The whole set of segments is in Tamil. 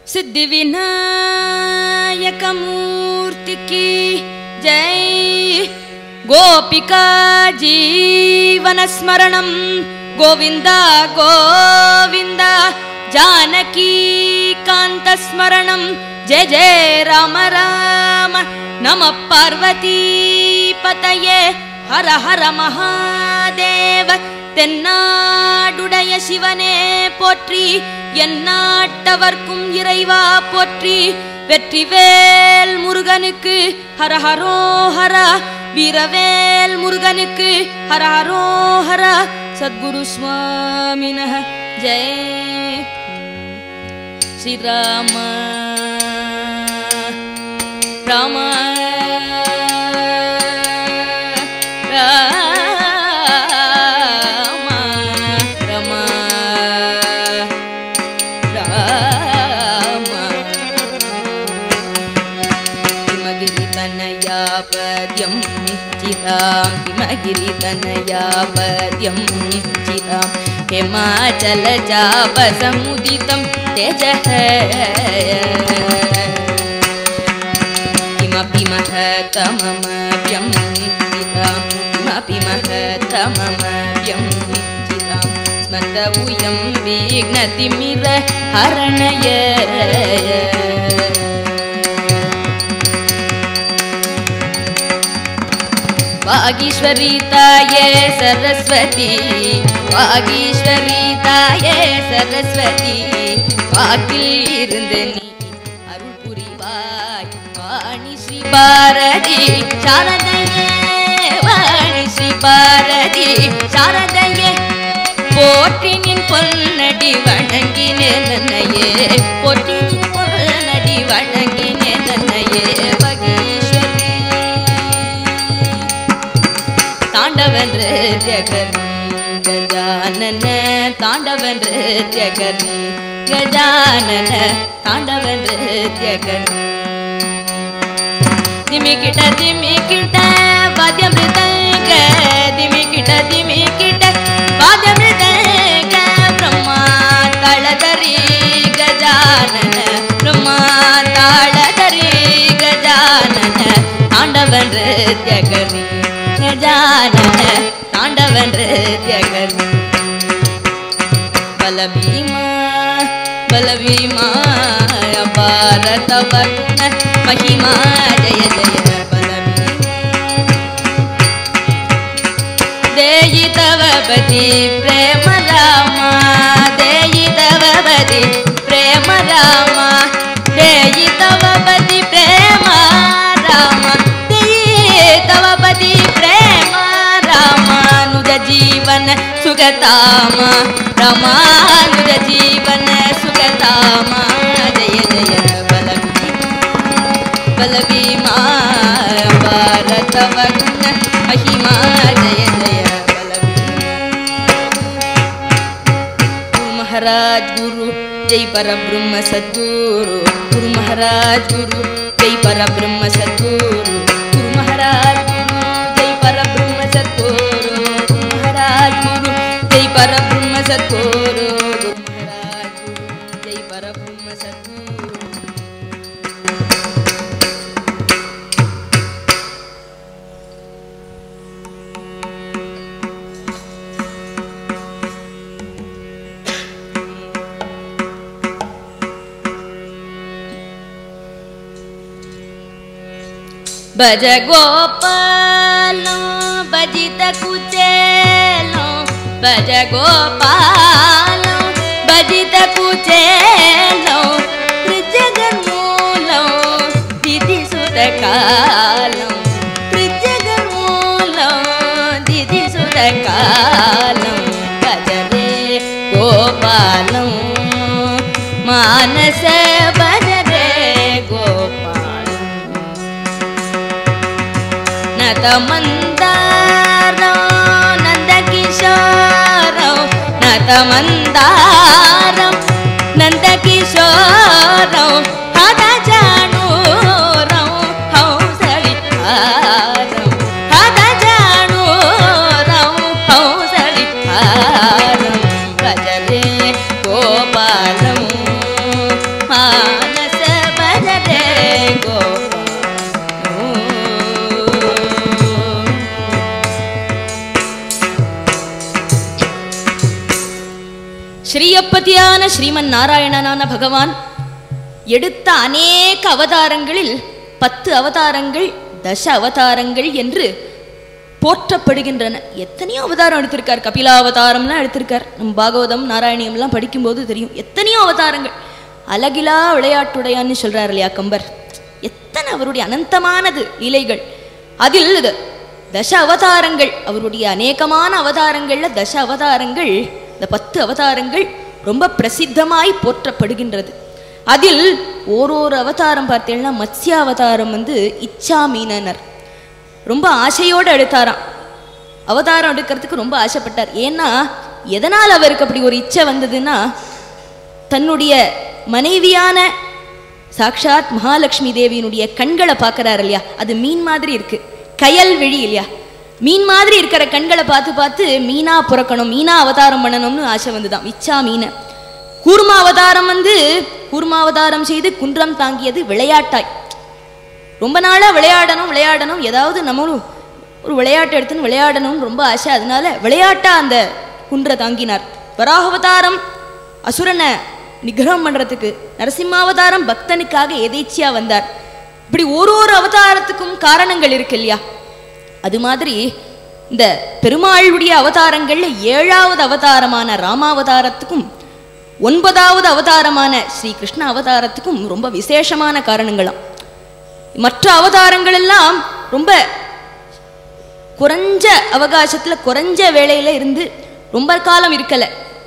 సిద్ధి వినాయకమూర్తికి జై గోపికా జీవన స్మరణం గోవింద గోవింద జానకీ కాంత స్మరణం జయ జయ రామ రామ నమ పార్వతీ పతయే ஹர ஹர மகாதேவ தென்னாடுடைய சிவனே போற்றி எந்நாட்டவர்க்கும் இறைவா போற்றி வெற்றிவேல் முருகனுக்கு ஹர ஹரோ ஹர வீரவேல் முருகனுக்கு ஹர ஹரோ ஹர சத்குரு சுவாமின ஜெய ஸ்ரீராம ராம ராம ரம ராம हिमगिरितनयापद्यं चितां हिमगिरितनयापद्यं चितां हिमाचलचापसमुदितं तेजः किमपि महतममव्यं चितां किमपि महतममव्यं चितां स्मर्तवूयं विघ्नतिमिर हरणय வாகீஸ்வரி தாயே சரஸ்வதி வாகீஸ்வரி தாயே சரஸ்வதி வாக்கில் இருந்து நீ அருள் புரிவாய் வாணி ஸ்ரீ பாரதி சாரதையே வாணி ஸ்ரீ பாரதி சாரதையே போற்றி நின் பொன்னடி வணங்கினே நன்னையே போற்றி நின் பொன்னடி வணங்கினே நன்னையே வகீஸ்வரி தாண்டவன் ஜகன் கஜானன தாண்டவன் ஜகன் கஜானன தாண்டவன் ஜகன் திமிக்கிட்ட திமிக்கிட்ட வாத்தியமிருதங்க திமிக்கிட்ட திமிக்கிட்ட வாத்தியமிருதங்க பிரம்மா தளதரி கஜானன பிரம்மா தாளதரி கஜானன தாண்டவன் ஜகனி கஜானன தாண்டவன் ஜகனி பலபீமா பலபீமா பாரத வர்ண மகிமா ஜய ஜய பலபீமா தேயி தவ பதி பிரேம ராமா தேயி தவ பதி பிரேம ராமா தேயி தவ பதி பிரேம ராமா தேயி தவ பதி பிரேம ராமானுஜ ஜீவன சுகதாಮ ರಾಮಾನುಜ ಜೀವನ ಸುಗತಾಮ ಜಯ ಜಯ ಬಲಭೀಮ ಬಲಭೀಮಾ ಭಾರತ ವರ್ಣ ಮಹಿಮಾ ಜಯ ಜಯ ಗುರು ಮಹಾರಾಜ್ ಗುರು ಜೈ ಪರಬ್ರಹ್ಮ ಸದ್ಗುರು ಗುರು ಮಹಾರಾಜ್ ಗುರು ಜೈ ಪರಬ್ರಹ್ಮ ಸದ್ಗುರು ಗುರು ಮಹಾರಾಜ್ ಗುರು ಜೈ ಪರಬ್ರಹ್ಮ ಸದ್ಗುರು ಗುರು ಮಹಾರಾಜ್ ಗುರು ಜೈ ಪರಬ್ರಹ್ಮ ಸದ್ಗುರು ಗುರು ಮಹಾರಾಜ್ ಗುರು ಜೈ ಪರಬ್ರಹ್ಮ ಸದ್ಗುರು భజ గోపాలం భజిత కుచేలం భజ గోపాలం భజిత కుచేలం త్రిజగన్మూలం దిది సుతకాలం త్రిజగన్మూలం దిది సుతకాలం భజరే గోపాలం మానస భజరే గోపాలం నతమందారం నందకిశోరం నతమందారం నందకిశోరం హదజానూరం హంసవిహారం హదజానూరం హంసవిహారం భజరే గోపాలం మానస ஸ்ரீயப்பதியான ஸ்ரீமன் நாராயணனான பகவான் எடுத்த அநேக அவதாரங்களில் பத்து அவதாரங்கள் தச அவதாரங்கள் என்று போற்றப்படுகின்றன எத்தனையோ அவதாரம் எடுத்திருக்கார் கபிலா அவதாரம்லாம் எடுத்திருக்கார் நம்ம பாகவதம் நாராயணியம்லாம் படிக்கும்போது தெரியும் எத்தனையோ அவதாரங்கள் அழகிலா விளையாட்டுடையான்னு சொல்றார் இல்லையா கம்பர் எத்தனை அவருடைய அனந்தமானது லீலைகள் அதில் இது தச அவதாரங்கள் அவருடைய அநேகமான அவதாரங்கள்ல தச அவதாரங்கள் இந்த பத்து அவதாரங்கள் ரொம்ப பிரசித்தமாய் போற்றப்படுகின்றது அதில் ஓரொரு அவதாரம் பார்த்தீங்கன்னா மத்ஸ்ய அவதாரம் வந்து இச்சா மீனனர் ரொம்ப ஆசையோடு எடுத்தாராம் அவதாரம் எடுக்கிறதுக்கு ரொம்ப ஆசைப்பட்டார் ஏன்னா எதனால் அவருக்கு அப்படி ஒரு இச்சை வந்ததுன்னா தன்னுடைய மனைவியான சாக்ஷாத் மகாலட்சுமி தேவியினுடைய கண்களை பார்க்கறாரு இல்லையா அது மீன் மாதிரி இருக்கு கயல் விழி இல்லையா மீன் மாதிரி இருக்கிற கண்களை பார்த்து பார்த்து மீனா புறக்கணும் மீனா அவதாரம் பண்ணணும்னு ஆசை வந்துதான் இச்சா மீனை கூர்மா அவதாரம் வந்து கூர்மா அவதாரம் செய்து குன்றம் தாங்கியது விளையாட்டாய் ரொம்ப நாளாக விளையாடணும் விளையாடணும் ஏதாவது நம்மளும் ஒரு விளையாட்டு எடுத்துன்னு விளையாடணும்னு ரொம்ப ஆசை அதனால விளையாட்டா அந்த குன்றை தாங்கினார் வராகாவதாரம் அசுரனை நிகிரகம் பண்றதுக்கு நரசிம்மாவதாரம் பக்தனுக்காக எதேச்சியா வந்தார் இப்படி ஒரு ஒரு அவதாரத்துக்கும் காரணங்கள் இருக்கு இல்லையா அது மாதிரி இந்த பெருமாளுடைய அவதாரங்கள்ல ஏழாவது அவதாரமான ராமாவதாரத்துக்கும் ஒன்பதாவது அவதாரமான ஸ்ரீ கிருஷ்ண அவதாரத்துக்கும் ரொம்ப விசேஷமான காரணங்களாம் மற்ற அவதாரங்கள் எல்லாம் ரொம்ப குறைஞ்ச அவகாசத்துல குறைஞ்ச வேளையில இருந்து ரொம்ப காலம் இருக்கல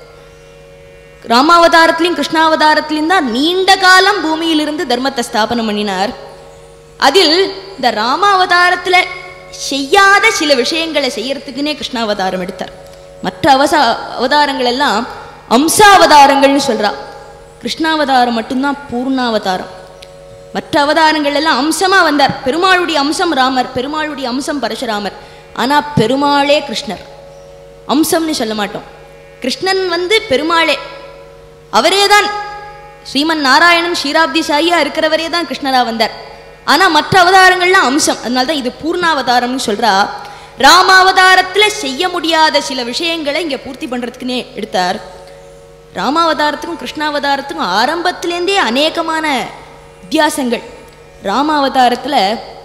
ராமாவதாரத்திலையும் கிருஷ்ணாவதாரத்திலையும் தான் நீண்ட காலம் பூமியிலிருந்து தர்மத்தை ஸ்தாபனம் பண்ணினார் அதில் இந்த ராமாவதாரத்துல செய்யாத சில விஷயங்களை செய்யறதுக்குன்னே கிருஷ்ணாவதாரம் எடுத்தார் மற்ற அவசா அவதாரங்கள் எல்லாம் அம்சாவதாரங்கள்னு சொல்றா கிருஷ்ணாவதாரம் மட்டும்தான் பூர்ணாவதாரம் மற்ற அவதாரங்கள் எல்லாம் அம்சமா வந்தார் பெருமாளுடைய அம்சம் ராமர் பெருமாளுடைய அம்சம் பரசுராமர் ஆனா பெருமாளே கிருஷ்ணர் அம்சம்னு சொல்ல மாட்டோம் கிருஷ்ணன் வந்து பெருமாளே அவரே தான் ஸ்ரீமன் நாராயணன் ஷீராப்தி சாயியா இருக்கிறவரே தான் கிருஷ்ணரா வந்தார் ஆனா மற்ற அவதாரங்கள்லாம் அம்சம் அதனால தான் இது பூர்ணாவதாரம்னு சொல்றா ராமாவதாரத்துல செய்ய முடியாத சில விஷயங்களை இங்க பூர்த்தி பண்றதுக்குன்னே எடுத்தார் ராமாவதாரத்துக்கும் கிருஷ்ணாவதாரத்துக்கும் ஆரம்பத்திலேருந்தே அநேகமான வித்தியாசங்கள் ராமாவதாரத்துல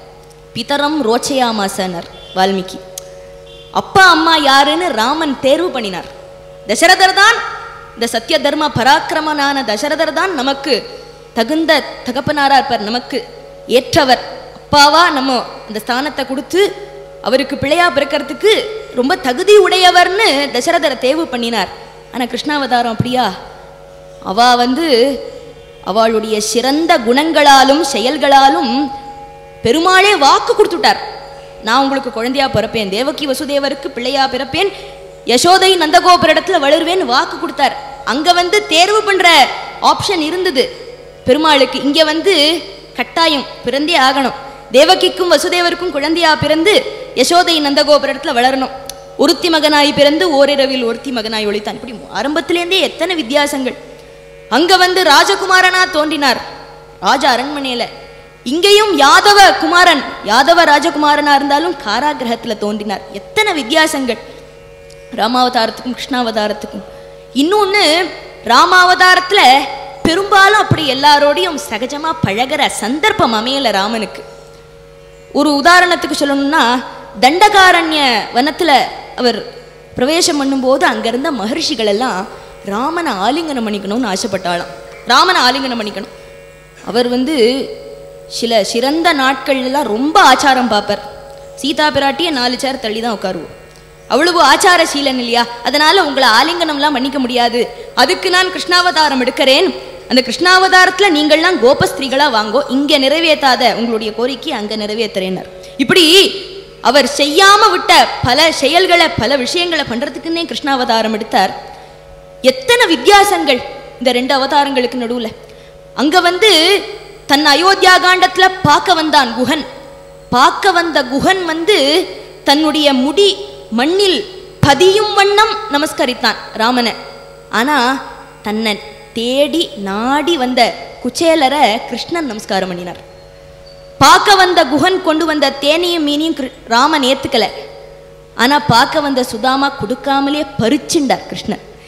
பிதரம் ரோச்சயாமாசனர் வால்மீகி அப்பா அம்மா யாருன்னு ராமன் தேர்வு பண்ணினார் தசரதர் தான் இந்த சத்திய தர்ம பராக்கிரமனான தசரதர் தான் நமக்கு தகுந்த தகப்பனாரா இருப்பார் நமக்கு ஏற்றவர் அப்பாவா நம்ம அந்த ஸ்தானத்தை கொடுத்து அவருக்கு பிள்ளையா பிறக்கிறதுக்கு ரொம்ப தகுதி உடையவர்னு தசரதரை தேர்வு பண்ணினார் ஆனா கிருஷ்ணாவதாரம் அப்படியா அவ வந்து அவளுடைய சிறந்த குணங்களாலும் செயல்களாலும் பெருமாளே வாக்கு கொடுத்துட்டார் நான் உங்களுக்கு குழந்தையா பிறப்பேன் தேவகி வசுதேவருக்கு பிள்ளையா பிறப்பேன் யசோதை நந்தகோபுரத்துல வளருவேன் வாக்கு கொடுத்தார் அங்க வந்து தேர்வு பண்ற ஆப்ஷன் இருந்தது பெருமாளுக்கு இங்க வந்து கட்டாயம் பிறந்தே ஆகணும் தேவகிக்கும் வசுதேவருக்கும் குழந்தையா பிறந்து யசோதை நந்தகோபுரத்துல வளரணும் ஒருத்தி மகனாய் பிறந்து ஓரிரவில் ஒருத்தி மகனாய் ஒழித்தான் இப்படி ஆரம்பத்திலேருந்தே எத்தனை வித்தியாசங்கள் அங்க வந்து ராஜகுமாரனா தோன்றினார் ராஜ அரண்மனையில இங்கேயும் யாதவ குமாரன் யாதவ ராஜகுமாரனா இருந்தாலும் காராகிரகத்துல தோன்றினார் எத்தனை வித்தியாசங்கள் ராமாவதாரத்துக்கும் கிருஷ்ணாவதாரத்துக்கும் இன்னொன்னு ராமாவதாரத்துல பெரும்பாலும் அப்படி எல்லாரோடையும் சகஜமா பழகுற சந்தர்ப்பம் அமையல ராமனுக்கு ஒரு உதாரணத்துக்கு சொல்லணும்னா தண்டகாரண்ய வனத்துல அவர் பிரவேசம் பண்ணும்போது அங்க இருந்த மகர்ஷிகள் எல்லாம் ராமனை ஆலிங்கனம் பண்ணிக்கணும்னு ஆசைப்பட்டாளாம் ராமனை ஆலிங்கனம் பண்ணிக்கணும் அவர் வந்து சில சிறந்த நாட்கள்லாம் ரொம்ப ஆச்சாரம் பார்ப்பார் சீதா பிராட்டியை நாலு சேர் தள்ளி தான் உட்காருவோம் அவ்வளவு ஆச்சார சீலன் இல்லையா அதனால உங்களை ஆலிங்கனம்லாம் பண்ணிக்க முடியாது அதுக்கு நான் கிருஷ்ணாவதாரம் எடுக்கிறேன் அந்த கிருஷ்ணாவதாரத்துல நீங்கள்லாம் கோபஸ்திரீகளா வாங்கோ இங்க நிறைவேற்றாத உங்களுடைய கோரிக்கை அங்க நிறைவேற்றுறேன்னார் இப்படி அவர் செய்யாம விட்ட பல செயல்களை பல விஷயங்களை பண்றதுக்குன்னே கிருஷ்ணாவதாரம் எடுத்தார் எத்தனை வித்தியாசங்கள் இந்த ரெண்டு அவதாரங்களுக்கு நடுவுல அங்க வந்து தன் அயோத்தியா காண்டத்துல பார்க்க வந்தான் குஹன் பார்க்க வந்த குஹன் வந்து தன்னுடைய முடி மண்ணில் பதியும் வண்ணம் நமஸ்கரித்தான் ராமனை ஆனா தன்னை தேடி நாடி வந்த குச்சேலரை கிருஷ்ணன் நமஸ்காரம் பண்ணினார் பார்க்க வந்த குஹன் கொண்டு வந்த தேனையும் மீனையும் கிரு- ராமன் ஏத்துக்கல ஆனா பார்க்க வந்த சுதாமா கொடுக்காமலே பறிச்சுண்டார் கிருஷ்ணன்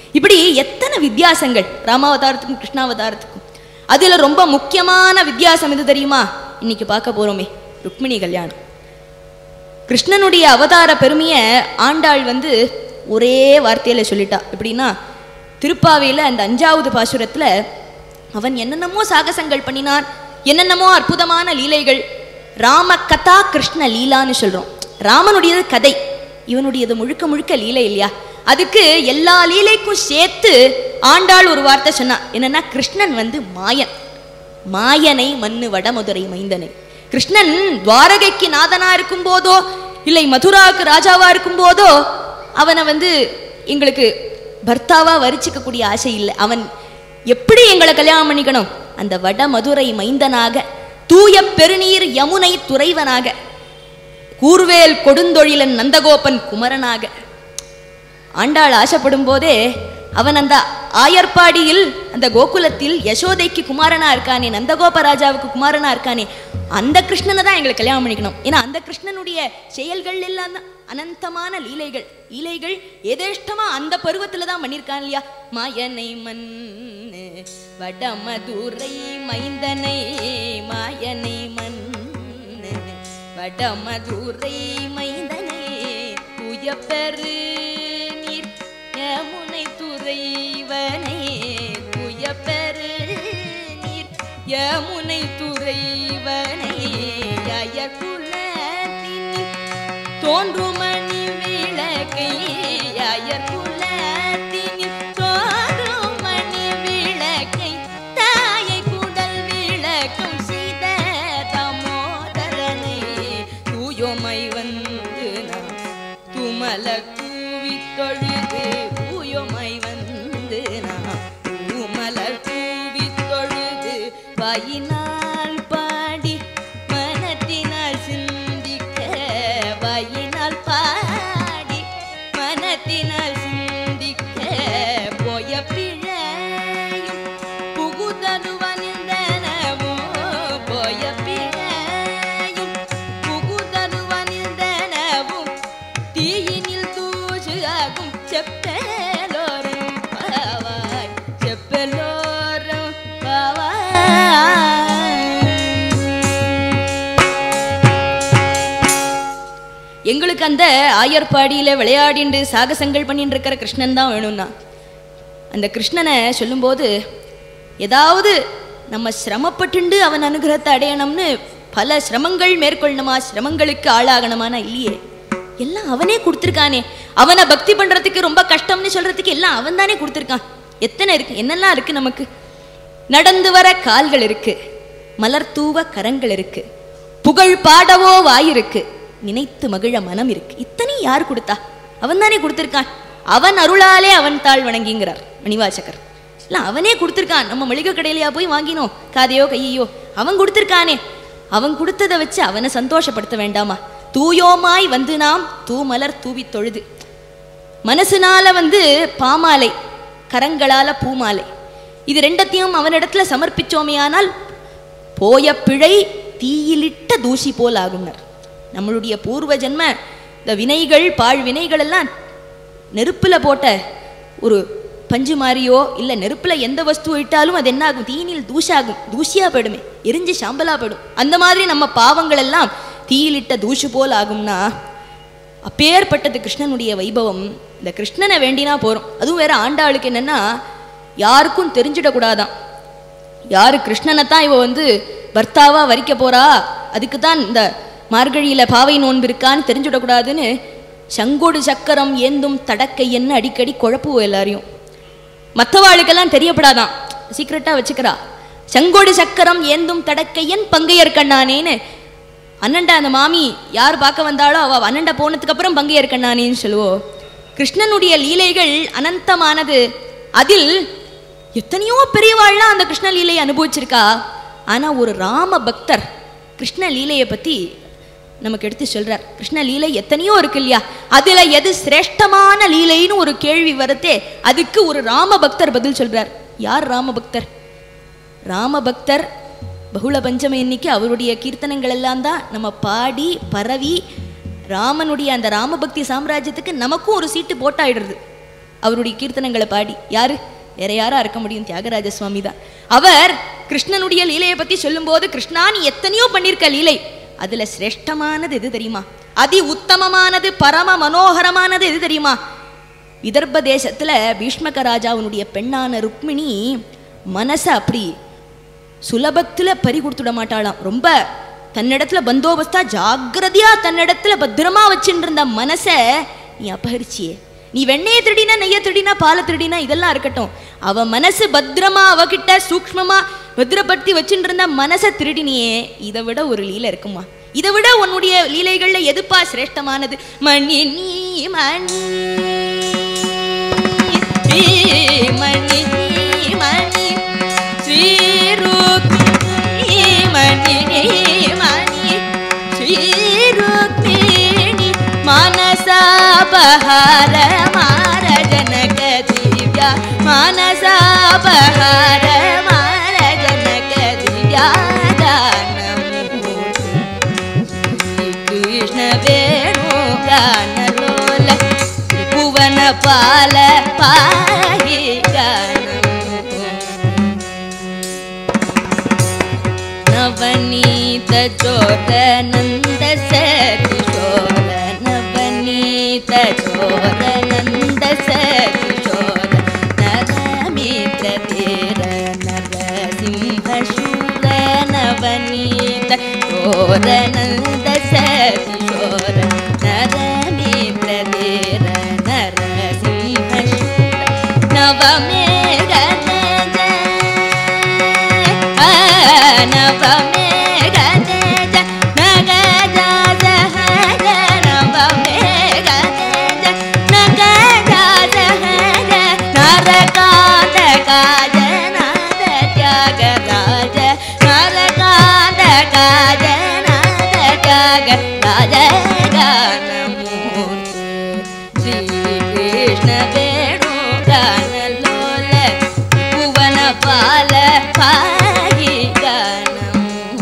இப்படி எத்தனை வித்தியாசங்கள் ராமாவதாரத்துக்கும் கிருஷ்ணாவதாரத்துக்கும் அதுல ரொம்ப முக்கியமான வித்தியாசம் எது தெரியுமா இன்னைக்கு பார்க்க போறோமே ருக்மிணி கல்யாணம் கிருஷ்ணனுடைய அவதார பெருமையை ஆண்டாள் வந்து ஒரே வார்த்தையில சொல்லிட்டா எப்படின்னா திருப்பாவையில அந்த அஞ்சாவது பாசுரத்துல அவன் என்னென்னமோ சாகசங்கள் பண்ணினான் என்னென்னமோ அற்புதமான லீலைகள் ராம கதா கிருஷ்ண லீலான்னு சொல்றோம் ராமனுடையது கதை இவனுடையது முழுக்க முழுக்க லீலை இல்லையா அதுக்கு எல்லா லீலைக்கும் சேர்த்து ஆண்டாள் ஒரு வார்த்தை சொன்னா என்னன்னா கிருஷ்ணன் வந்து மாயன் மாயனை மண்ணு வடமதுரை மைந்தனை கிருஷ்ணன் துவாரகைக்கு நாதனா இருக்கும் போதோ இல்லை மதுராவுக்கு ராஜாவா இருக்கும் போதோ அவனை வந்து எங்களுக்கு பர்த்தாவா வரிச்சிக்கக்கூடிய ஆசை இல்லை அவன் எப்படி எங்களை கல்யாணம் பண்ணிக்கணும் அந்த வட மதுரை மைந்தனாக தூய பெருநீர் யமுனை துறைவனாக கூர்வேல் கொடுந்தொழிலன் நந்தகோபன் குமரனாக ஆண்டாள் ஆசைப்படும் போதே அவன் அந்த ஆயர்பாடியில் அந்த கோகுலத்தில் யசோதைக்கு குமாரனா இருக்கானே நந்தகோப ராஜாவுக்கு குமாரனா இருக்கானே அந்த கிருஷ்ணனை தான் எங்களுக்கு கல்யாணம் பண்ணிக்கணும் ஏன்னா அந்த கிருஷ்ணனுடைய செயல்கள் எல்லாம் தான் அனந்தமான லீலைகள் லீலைகள் எதேஷ்டமா அந்த பருவத்துல தான் பண்ணியிருக்கான் இல்லையா மாயனை மண்ணு வடமதுரை மைந்தனை மாயனை மண்ணு வடமதுரை மைந்தனை துயப்பெரு நீர் யமுனை துறைவனை துயப்பெரு நீர் யமுனை துறைவனை அயற்குலத்தின் தோன்றுமணி விளக்கை அயற்குலத்தின் தோன்றுமணி விளக்கை தாயை குடல் விளக்கும் சீத தாமோதரனை தூயோமை வந்து நாம் துமல கூவி தொழுது தூயோமை வந்து நாம் துமல கூவி தொழுது வாயினால் பாடி மனத்தினால் சிந்திக்க வாயினால் பாடி மனத்தினால் சிந்திக்க போய பிழையும் புகுதருவனிந்தனமோ போய பிழையும் புகுதருவனிந்தனவும் தீயினில் தூசு ஆகும் செப்பலோரும் பாவாய் செப்பலோரும் எங்களுக்கு அந்த ஆயர்பாடியில விளையாடிண்டு சாகசங்கள் பண்ணிட்டு இருக்கிற கிருஷ்ணன் தான் வேணும்னா அந்த கிருஷ்ணனை சொல்லும்போது ஏதாவது நம்ம சிரமப்பட்டுண்டு அவன் அனுகிரகத்தை அடையணும்னு பல சிரமங்கள் மேற்கொள்ளணுமா சிரமங்களுக்கு ஆளாகணுமானா இல்லையே எல்லாம் அவனே கொடுத்துருக்கானே அவனை பக்தி பண்றதுக்கு ரொம்ப கஷ்டம்னு சொல்றதுக்கு எல்லாம் அவன் தானே கொடுத்துருக்கான் எத்தனை இருக்கு என்னெல்லாம் இருக்கு நமக்கு நடந்து வர கால்கள் இருக்கு மலர் தூவ கரங்கள் இருக்கு புகழ் பாடவோ வாய் இருக்கு நினைத்து மகிழ மனம் இருக்கு இத்தனையும் யார் கொடுத்தா அவன் தானே கொடுத்துருக்கான் அவன் அருளாலே அவன் தாழ் வணங்கிங்கிறார் மணிவாசகர் இல்லை அவனே கொடுத்துருக்கான் நம்ம மளிகை கடையிலையா போய் வாங்கினோம் காதையோ கையையோ அவன் கொடுத்துருக்கானே அவன் கொடுத்ததை வச்சு அவனை சந்தோஷப்படுத்த வேண்டாமா தூயோமாய் வந்து நாம் தூமலர் தூவி தொழுது மனசுனால வந்து பாமாலை கரங்களால பூமாலை இது ரெண்டத்தையும் அவனிடத்துல சமர்ப்பிச்சோமையானால் போய பிழை தீயிலிட்ட தூசி போல் ஆகும்னர் நம்மளுடைய பூர்வ ஜென்ம இந்த வினைகள் பாழ் வினைகள் எல்லாம் நெருப்புல போட்ட ஒரு பஞ்சு மாதிரியோ இல்லை நெருப்புல எந்த வஸ்து இட்டாலும் அது என்ன ஆகும் தீனில் தூசாகும் தூசியா போயிடுமே எரிஞ்சு சாம்பலா போயிடும் அந்த மாதிரி நம்ம பாவங்கள் எல்லாம் தீயிலிட்ட தூசு போல் ஆகும்னா அப்பேற்பட்டது கிருஷ்ணனுடைய வைபவம் இந்த கிருஷ்ணனை வேண்டினா போறோம் அதுவும் வேற ஆண்டாளுக்கு என்னன்னா யாருக்கும் தெரிஞ்சிடக்கூடாதான் யாரு கிருஷ்ணனை தான் இவ வந்து பர்த்தாவா வரிக்க போறா அதுக்கு தான் இந்த மார்கழியில பாவை நோன்பு இருக்கான்னு தெரிஞ்சுடக்கூடாதுன்னு சங்கோடு சக்கரம் ஏந்தும் தடக்கை என்ன அடிக்கடி குழப்புவோம் எல்லாரையும் மற்றவாளுக்கெல்லாம் தெரியப்படாதான் சீக்கிரட்டா வச்சுக்கிறா சங்கோடு சக்கரம் ஏந்தும் தடக்கையன் பங்கையர் கண்ணானேன்னு அண்ணன்டா அந்த மாமி யார் பார்க்க வந்தாலோ அவ அண்ணன்டா போனதுக்கு அப்புறம் பங்கையர் கண்ணானேன்னு சொல்லுவோம் கிருஷ்ணனுடைய லீலைகள் அனந்தமானது அதில் எத்தனையோ பெரியவாள்லாம் அந்த கிருஷ்ண லீலையை அனுபவிச்சிருக்கா ஆனா ஒரு ராம பக்தர் கிருஷ்ண லீலையை பத்தி நமக்கு எடுத்து சொல்றார் கிருஷ்ண லீலை எத்தனையோ இருக்கு இல்லையா அதுல எது சிரேஷ்டமான லீலைன்னு ஒரு கேள்வி வரத்தே அதுக்கு ஒரு ராம பக்தர் பதில் சொல்றார் யார் ராம பக்தர் ராம பக்தர் பகுள பஞ்சமி இன்னைக்கு அவருடைய கீர்த்தனங்கள் எல்லாம் தான் நம்ம பாடி பரவி ராமனுடைய அந்த ராமபக்தி சாம்ராஜ்யத்துக்கு நமக்கும் ஒரு சீட்டு போட்டாயிடுறது அவருடைய கீர்த்தனங்களை பாடி யாரு வேற யாரா இருக்க முடியும் தியாகராஜ சுவாமி தான் அவர் கிருஷ்ணனுடைய லீலையை பத்தி சொல்லும்போது கிருஷ்ணா நீ எத்தனையோ பண்ணிருக்க லீலை அதுல சிரேஷ்டமானது எது தெரியுமா அதி உத்தமமானது பரம மனோகரமானது எது தெரியுமா விதர்ப்ப தேசத்துல பீஷ்மக ராஜாவுனுடைய பெண்ணான ருக்மிணி மனசை அப்படி சுலபத்துல பறி கொடுத்துட மாட்டாளாம் ரொம்ப தன்னிடத்துல பந்தோபஸ்தா ஜாக்கிரதையா தன்னிடத்துல பத்திரமா வச்சுட்டு இருந்த மனசை நீ அபகரிச்சியே நீ வெண்ணெயை திருடினா நெய்ய திருடினா பாலை திருடினா இதெல்லாம் இருக்கட்டும் அவ மனசு பத்திரமா அவகிட்ட சூக்ஷ்மமா பத்திரப்படுத்தி வச்சுட்டு இருந்த மனசை திருடினியே இதை விட ஒரு லீலை இருக்குமா இதை விட உன்னுடைய லீலைகள்ல எதுப்பா சிரேஷ்டமானது மணி நீ மணி மணி மணி ஸ்ரீருக்மிணி மணி மணி ஸ்ரீருக்மிணி மானசாபஹார மார ஜனக திவ்யா மானசாபஹார மார ஜனக திவ்யா தானமூர்த்தி ಕೃಷ್ಣ ವೇಣು ಗಾನಲೋಲ ಭುವನ ಪಾಲ ಪಾಹಿ ನವನೀತ ಚೋರ ನಂದ ಸಕಿಶೋರ ನವನೀತ ಚೋರ ನಂದ ಸಕಿಶೋರ ನರಮಿತ್ರ ತೀರ ನರಸಿಂಹ ಶೂರ ನವನೀತ ಚೋರ ನಂದ ಸಕಿಶೋರ ನರಮಿತ್ರ ತೀರ ನರಸಿಂಹ ಶೂರ ನವಮೇಘ ನವಮೇಘ ನಗ ಜಹರ ನವಮೇಘ ನಗ ಜಹರ ನರಕಾದ ಕಾಜನಾದ ತ್ಯಾಗರಾಜ ನರಕಾದ ಕಾಜನಾದ ತ್ಯಾಗರಾಜ ಗಾನಮೂರ್ತಿ ಶ್ರೀಕೃಷ್ಣ ವೇಣು ಗಾನಲೋಲ ಭುವನ ಪಾಲ ಪಾಹಿ ಗಾನಮೂರ್ತಿ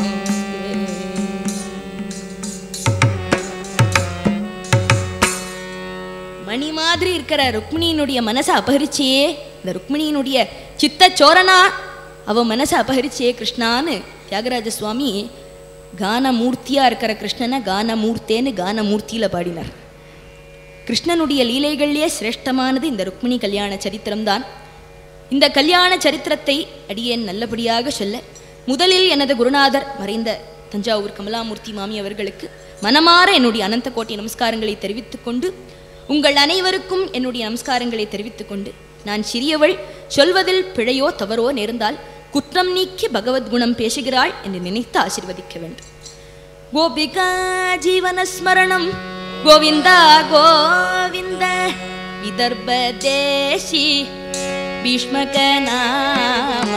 மணி மாதிரி இருக்கிற ருக்மிணியினுடைய மனசை அபகரிச்சியே இந்த ருக்மிணியினுடைய சித்த சோரனா அவ மனசை அபகரிச்சியே கிருஷ்ணான்னு தியாகராஜ சுவாமி கானமூர்த்தியா இருக்கிற கிருஷ்ணனை கானமூர்த்தேன்னு கானமூர்த்தியில பாடினார் கிருஷ்ணனுடைய லீலைகள்லேயே சிரேஷ்டமானது இந்த ருக்மிணி கல்யாண சரித்திரம்தான் இந்த கல்யாண சரித்திரத்தை அடியேன் நல்லபடியாக சொல்ல முதலில் எனது குருநாதர் மறைந்த தஞ்சாவூர் கமலாமூர்த்தி மாமி அவர்களுக்கு மனமாற என்னுடைய அனந்த கோட்டி நமஸ்காரங்களை தெரிவித்துக் கொண்டு உங்கள் அனைவருக்கும் என்னுடைய நமஸ்காரங்களை தெரிவித்துக் கொண்டு நான் சிறியவள் சொல்வதில் பிழையோ தவறோ நேர்ந்தால் குற்றம் நீக்கி பகவத்குணம் பேசுகிறாள் என்று நினைத்து ஆசீர்வதிக்க வேண்டும் கோபிகா ஜீவனஸ்மரணம் கோவிந்தா கோவிந்த விதர்பதேசி ಭೀಷ್ಮಕ ನಾಮ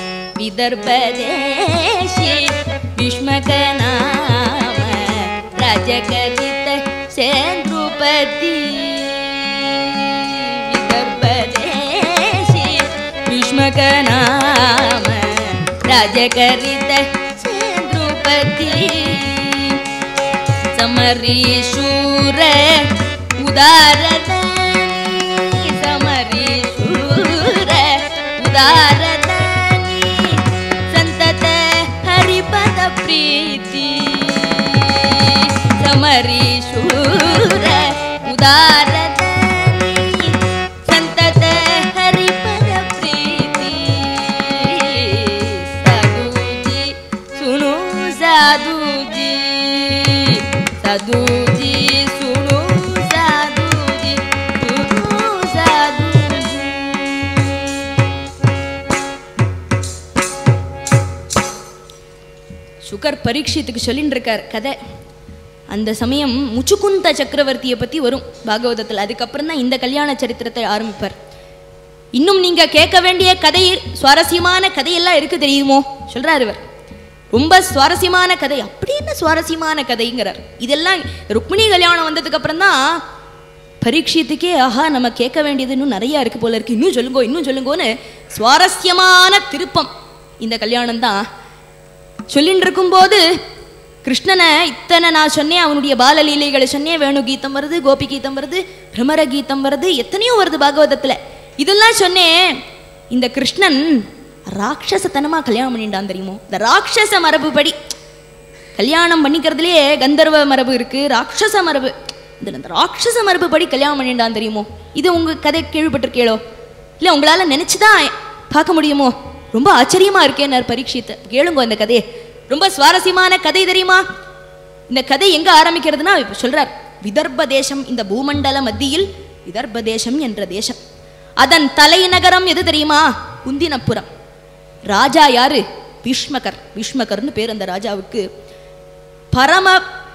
ವಿದರ್ಭದೇಶಿ ಭೀಷ್ಮಕ ನಾಮ ರಾಜಕರಿತ ಸೇಂದ್ರುಪತಿ ವಿದರ್ಭದೇಶಿ ಭೀಷ್ಮಕ ನಾಮ ರಾಜಕರಿತ ಸೇಂದ್ರುಪತಿ ಸಮರೀಶೂರ ಉದಾರದಾನಿ ಸಮರೀಶೂರ ಉದಾರದಾನಿ ಸಂತತ ಹರಿಪದ ಪ್ರೀತಿ ಸಮರೀಶೂರ ಉದಾರದಾನಿ ಸಂತತ ಹರಿಪದ ಪ್ರೀತಿ ಸಾಧುಜಿ ಸುನು ಸಾಧುಜಿ ಸಾಧುಜಿ ಸುನು ಸಾಧುಜಿ ಸುನು ಸಾಧುಜಿ சுகர் பரீட்சித்துக்கு சொல்லின்னு இருக்கார் கதை அந்த சமயம் முச்சுக்குந்த சக்கரவர்த்தியை பற்றி வரும் பாகவதத்தில் அதுக்கப்புறம் தான் இந்த கல்யாண சரித்திரத்தை ஆரம்பிப்பார் இன்னும் நீங்க கேட்க வேண்டிய கதை சுவாரஸ்யமான கதையெல்லாம் இருக்கு தெரியுமோ சொல்றாரு இவர் ரொம்ப சுவாரஸ்யமான கதை அப்படி என்ன சுவாரஸ்யமான கதைங்கிறார் இதெல்லாம் ருக்மிணி கல்யாணம் வந்ததுக்கு அப்புறம் தான் பரீட்சியத்துக்கே ஆஹா நம்ம கேட்க வேண்டியது இன்னும் நிறைய இருக்கு போல இருக்கு இன்னும் சொல்லுங்கோ இன்னும் சொல்லுங்கோன்னு சுவாரஸ்யமான திருப்பம் இந்த கல்யாணம் தான் சொல்லிட்டு இருக்கும்போது கிருஷ்ணனை இத்தனை நான் சொன்னேன் அவனுடைய பாலலீலைகளை சொன்னேன் வேணு கீதம் வருது கோபி கீதம் வருது பிரமர கீதம் வருது எத்தனையோ வருது பாகவதத்துல இதெல்லாம் சொன்னேன் இந்த கிருஷ்ணன் ராட்சசத்தனமா கல்யாணம் பண்ணிட்டான் தெரியுமோ இந்த ராட்சச மரபுபடி கல்யாணம் பண்ணிக்கிறதுலயே கந்தர்வ மரபு இருக்கு ராட்சச மரபு இதுல இந்த ராட்சச மரபு படி கல்யாணம் பண்ணிட்டான் தெரியுமோ இது உங்க கதை கேள்விப்பட்டிருக்கேளோ இல்ல உங்களால நினைச்சுதான் பார்க்க முடியுமோ ரொம்ப ஆச்சரியமா இருக்கேன்னார் பரீட்சித்து கேளுங்க இந்த கதையை ரொம்ப சுவாரஸ்யமான கதை தெரியுமா இந்த கதை எங்க ஆரம்பிக்கிறதுனா இப்ப சொல்றார் விதர்ப தேசம் இந்த பூமண்டல மத்தியில் விதர்ப தேசம் என்ற தேசம் அதன் தலைநகரம் எது தெரியுமா குந்தினப்புரம் ராஜா யாரு பீஷ்மகர் பீஷ்மகர்னு பேர் அந்த ராஜாவுக்கு பரம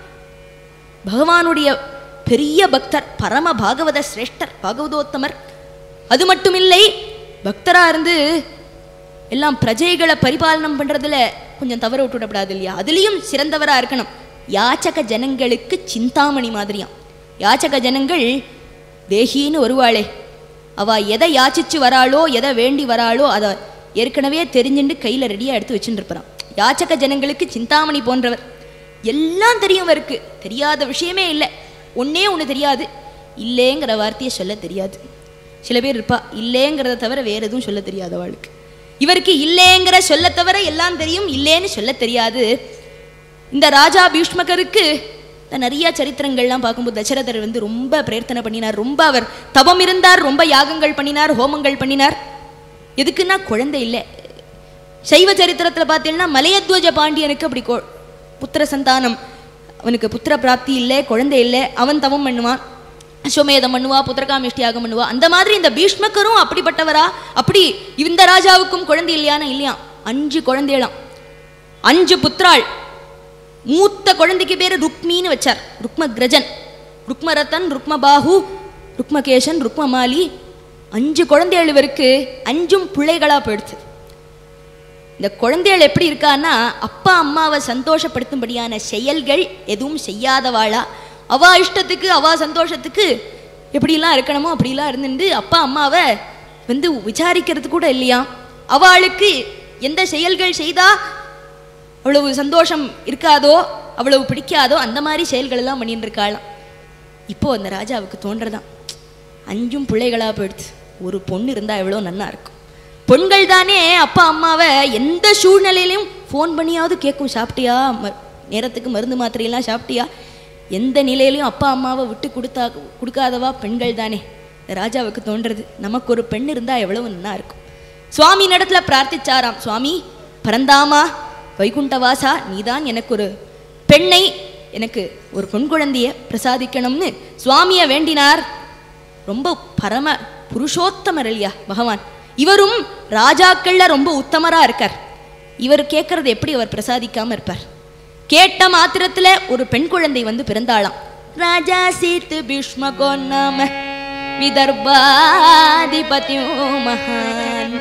பகவானுடைய பெரிய பக்தர் பரம பாகவத சிரேஷ்டர் பாகவதோத்தமர் அது மட்டுமில்லை பக்தரா இருந்து எல்லாம் பிரஜைகளை பரிபாலனம் பண்றதுல கொஞ்சம் தவற விட்டுவிடப்படாது இல்லையா அதுலேயும் சிறந்தவரா இருக்கணும் யாச்சக ஜனங்களுக்கு சிந்தாமணி மாதிரியாம் யாச்சக ஜனங்கள் தேகின்னு வருவாளே அவ எதை யாச்சிச்சு வராளோ எதை வேண்டி வராளோ அதை ஏற்கனவே தெரிஞ்சுண்டு கையில ரெடியா எடுத்து வச்சுட்டு இருப்பான் யாச்சக ஜனங்களுக்கு சிந்தாமணி போன்றவர் எல்லாம் தெரியும் அவருக்கு தெரியாத விஷயமே இல்லை ஒண்ணே ஒன்று தெரியாது இல்லைங்கிற வார்த்தையை சொல்ல தெரியாது சில பேர் இருப்பா இல்லைங்கிறத தவிர வேற எதுவும் சொல்ல தெரியாது அவளுக்கு இவருக்கு இல்லைங்கிற சொல்ல தவிர எல்லாம் தெரியும் இல்லைன்னு சொல்ல தெரியாது இந்த ராஜா பீஷ்மகருக்கு இந்த நிறைய சரித்திரங்கள்லாம் பார்க்கும்போது தசரதர் வந்து ரொம்ப பிரயத்தனை பண்ணினார் ரொம்ப அவர் தவம் இருந்தார் ரொம்ப யாகங்கள் பண்ணினார் ஹோமங்கள் பண்ணினார் எதுக்குன்னா குழந்தை இல்லை சைவ சரித்திரத்துல பார்த்தீங்கன்னா மலையத்வஜ பாண்டியனுக்கு அப்படி கொ- புத்திர சந்தானம் அவனுக்கு புத்திர பிராப்தி இல்லை குழந்தை இல்லை அவன் தவம் பண்ணுவான் அஸ்வமேதம் பண்ணுவா புத்திரகாமிஷ்டி யாகம் பண்ணுவா அந்த மாதிரி இந்த பீஷ்மக்கரும் அப்படிப்பட்டவரா அப்படி இந்த ராஜாவுக்கும் குழந்தை இல்லையானா இல்லையா அஞ்சு குழந்தைகளாம் அஞ்சு புத்திராள் மூத்த குழந்தைக்கு பேரு ருக்மின்னு வச்சார் ருக்மக்ரஜன் ருக்மரத்தன் ருக்மபாகு ருக்மகேசன் ருக்மமாலி அஞ்சு குழந்தைகள் இவருக்கு அஞ்சும் பிள்ளைகளா போயிடுச்சு இந்த குழந்தைகள் எப்படி இருக்கான்னா அப்பா அம்மாவை சந்தோஷப்படுத்தும்படியான செயல்கள் எதுவும் செய்யாதவாளா அவா இஷ்டத்துக்கு அவா சந்தோஷத்துக்கு எப்படிலாம் இருக்கணுமோ அப்படிலாம் இருந்துட்டு அப்பா அம்மாவை வந்து விசாரிக்கிறது கூட இல்லையா அவளுக்கு எந்த செயல்கள் செய்தா அவ்வளவு சந்தோஷம் இருக்காதோ அவ்வளவு பிடிக்காதோ அந்த மாதிரி செயல்கள் எல்லாம் பண்ணிட்டு இருக்காளாம் இப்போ அந்த ராஜாவுக்கு தோன்றதான் அஞ்சும் பிள்ளைகளா போயிடுச்சு ஒரு பொண்ணு இருந்தா எவ்வளோ நன்னா இருக்கும் பொண்கள் தானே அப்பா அம்மாவை எந்த சூழ்நிலையிலையும் ஃபோன் பண்ணியாவது கேட்கும் சாப்பிட்டியா ம நேரத்துக்கு மருந்து மாத்திரையெல்லாம் சாப்பிட்டியா எந்த நிலையிலையும் அப்பா அம்மாவை விட்டு கொடுத்தா கொடுக்காதவா பெண்கள் தானே இந்த ராஜாவுக்கு தோன்றது நமக்கு ஒரு பெண் இருந்தா எவ்வளவு நன்னா இருக்கும் சுவாமி இடத்துல பிரார்த்திச்சாராம் சுவாமி பரந்தாமா வைகுண்டவாசா நீதான் எனக்கு ஒரு பெண்ணை எனக்கு ஒரு பெண் குழந்தைய பிரசாதிக்கணும்னு சுவாமியை வேண்டினார் ரொம்ப பரம புருஷோத்தமர் இல்லையா பகவான் இவரும் ராஜாக்கள்ல ரொம்ப உத்தமரா இருக்கார் இவர் கேட்கறது எப்படி அவர் பிரசாதிக்காம இருப்பார் கேட்ட மாத்திரத்துல ஒரு பெண் குழந்தை வந்து பிறந்தாளாம் ராஜா சீத்து பீஷ்மகோ நாம विदर्भाधिपत्यो महान्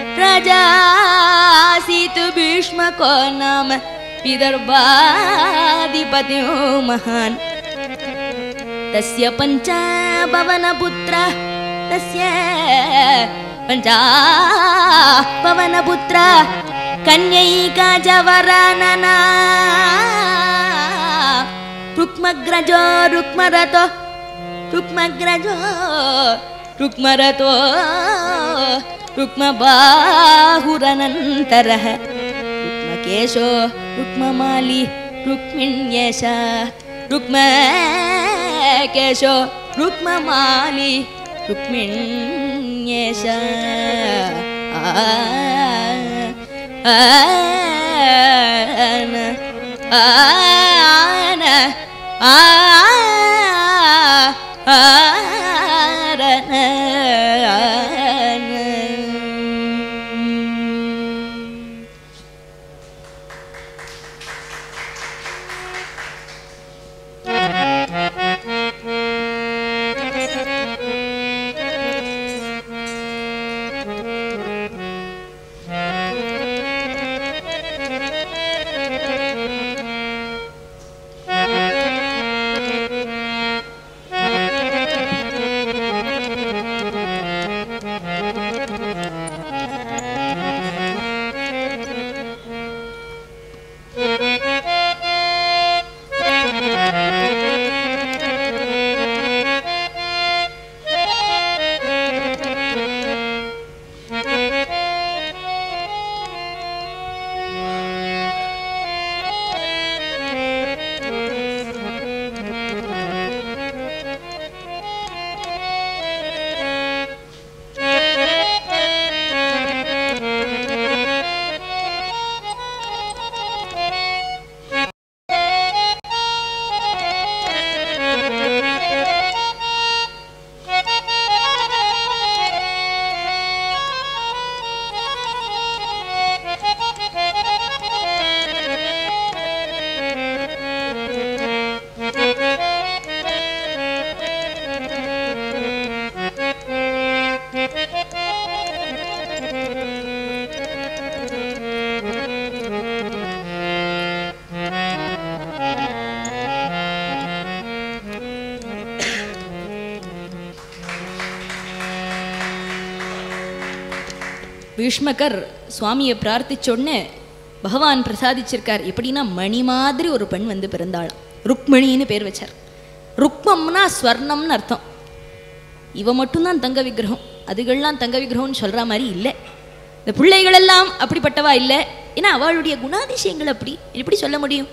राजासीत् भीष्मको नाम विदर्भाधिपत्यो महान् तस्य पञ्चापवनपुत्र तस्य पञ्चापवनपुत्र कन्यैका जवरानना रुक्मग्रजो रुक्मरतो रुक्मग्रजो रुक्मरतो रुक्मबाहुरनन्तरः रुक्मकेशो रुक्ममाली रुक्मिण्येश रुक्मकेशो रुक्ममाली रुक्मिण्येश आन आन ஆன Thank you. பீஷ்மகர் சுவாமியை பிரார்த்திச்ச உடனே பகவான் பிரசாதிச்சிருக்கார் எப்படின்னா மணி மாதிரி ஒரு பெண் வந்து பிறந்தாளாம் ருக்மணின்னு பேர் வச்சார் ருக்மம்னா ஸ்வர்ணம்னு அர்த்தம் இவ மட்டும்தான் தங்க விக்கிரகம் அதுகள்லாம் தங்க விக்கிரகம்னு சொல்ற மாதிரி இல்லை இந்த பிள்ளைகள் எல்லாம் அப்படிப்பட்டவா இல்லை ஏன்னா அவளுடைய குணாதிசயங்கள் அப்படி எப்படி சொல்ல முடியும்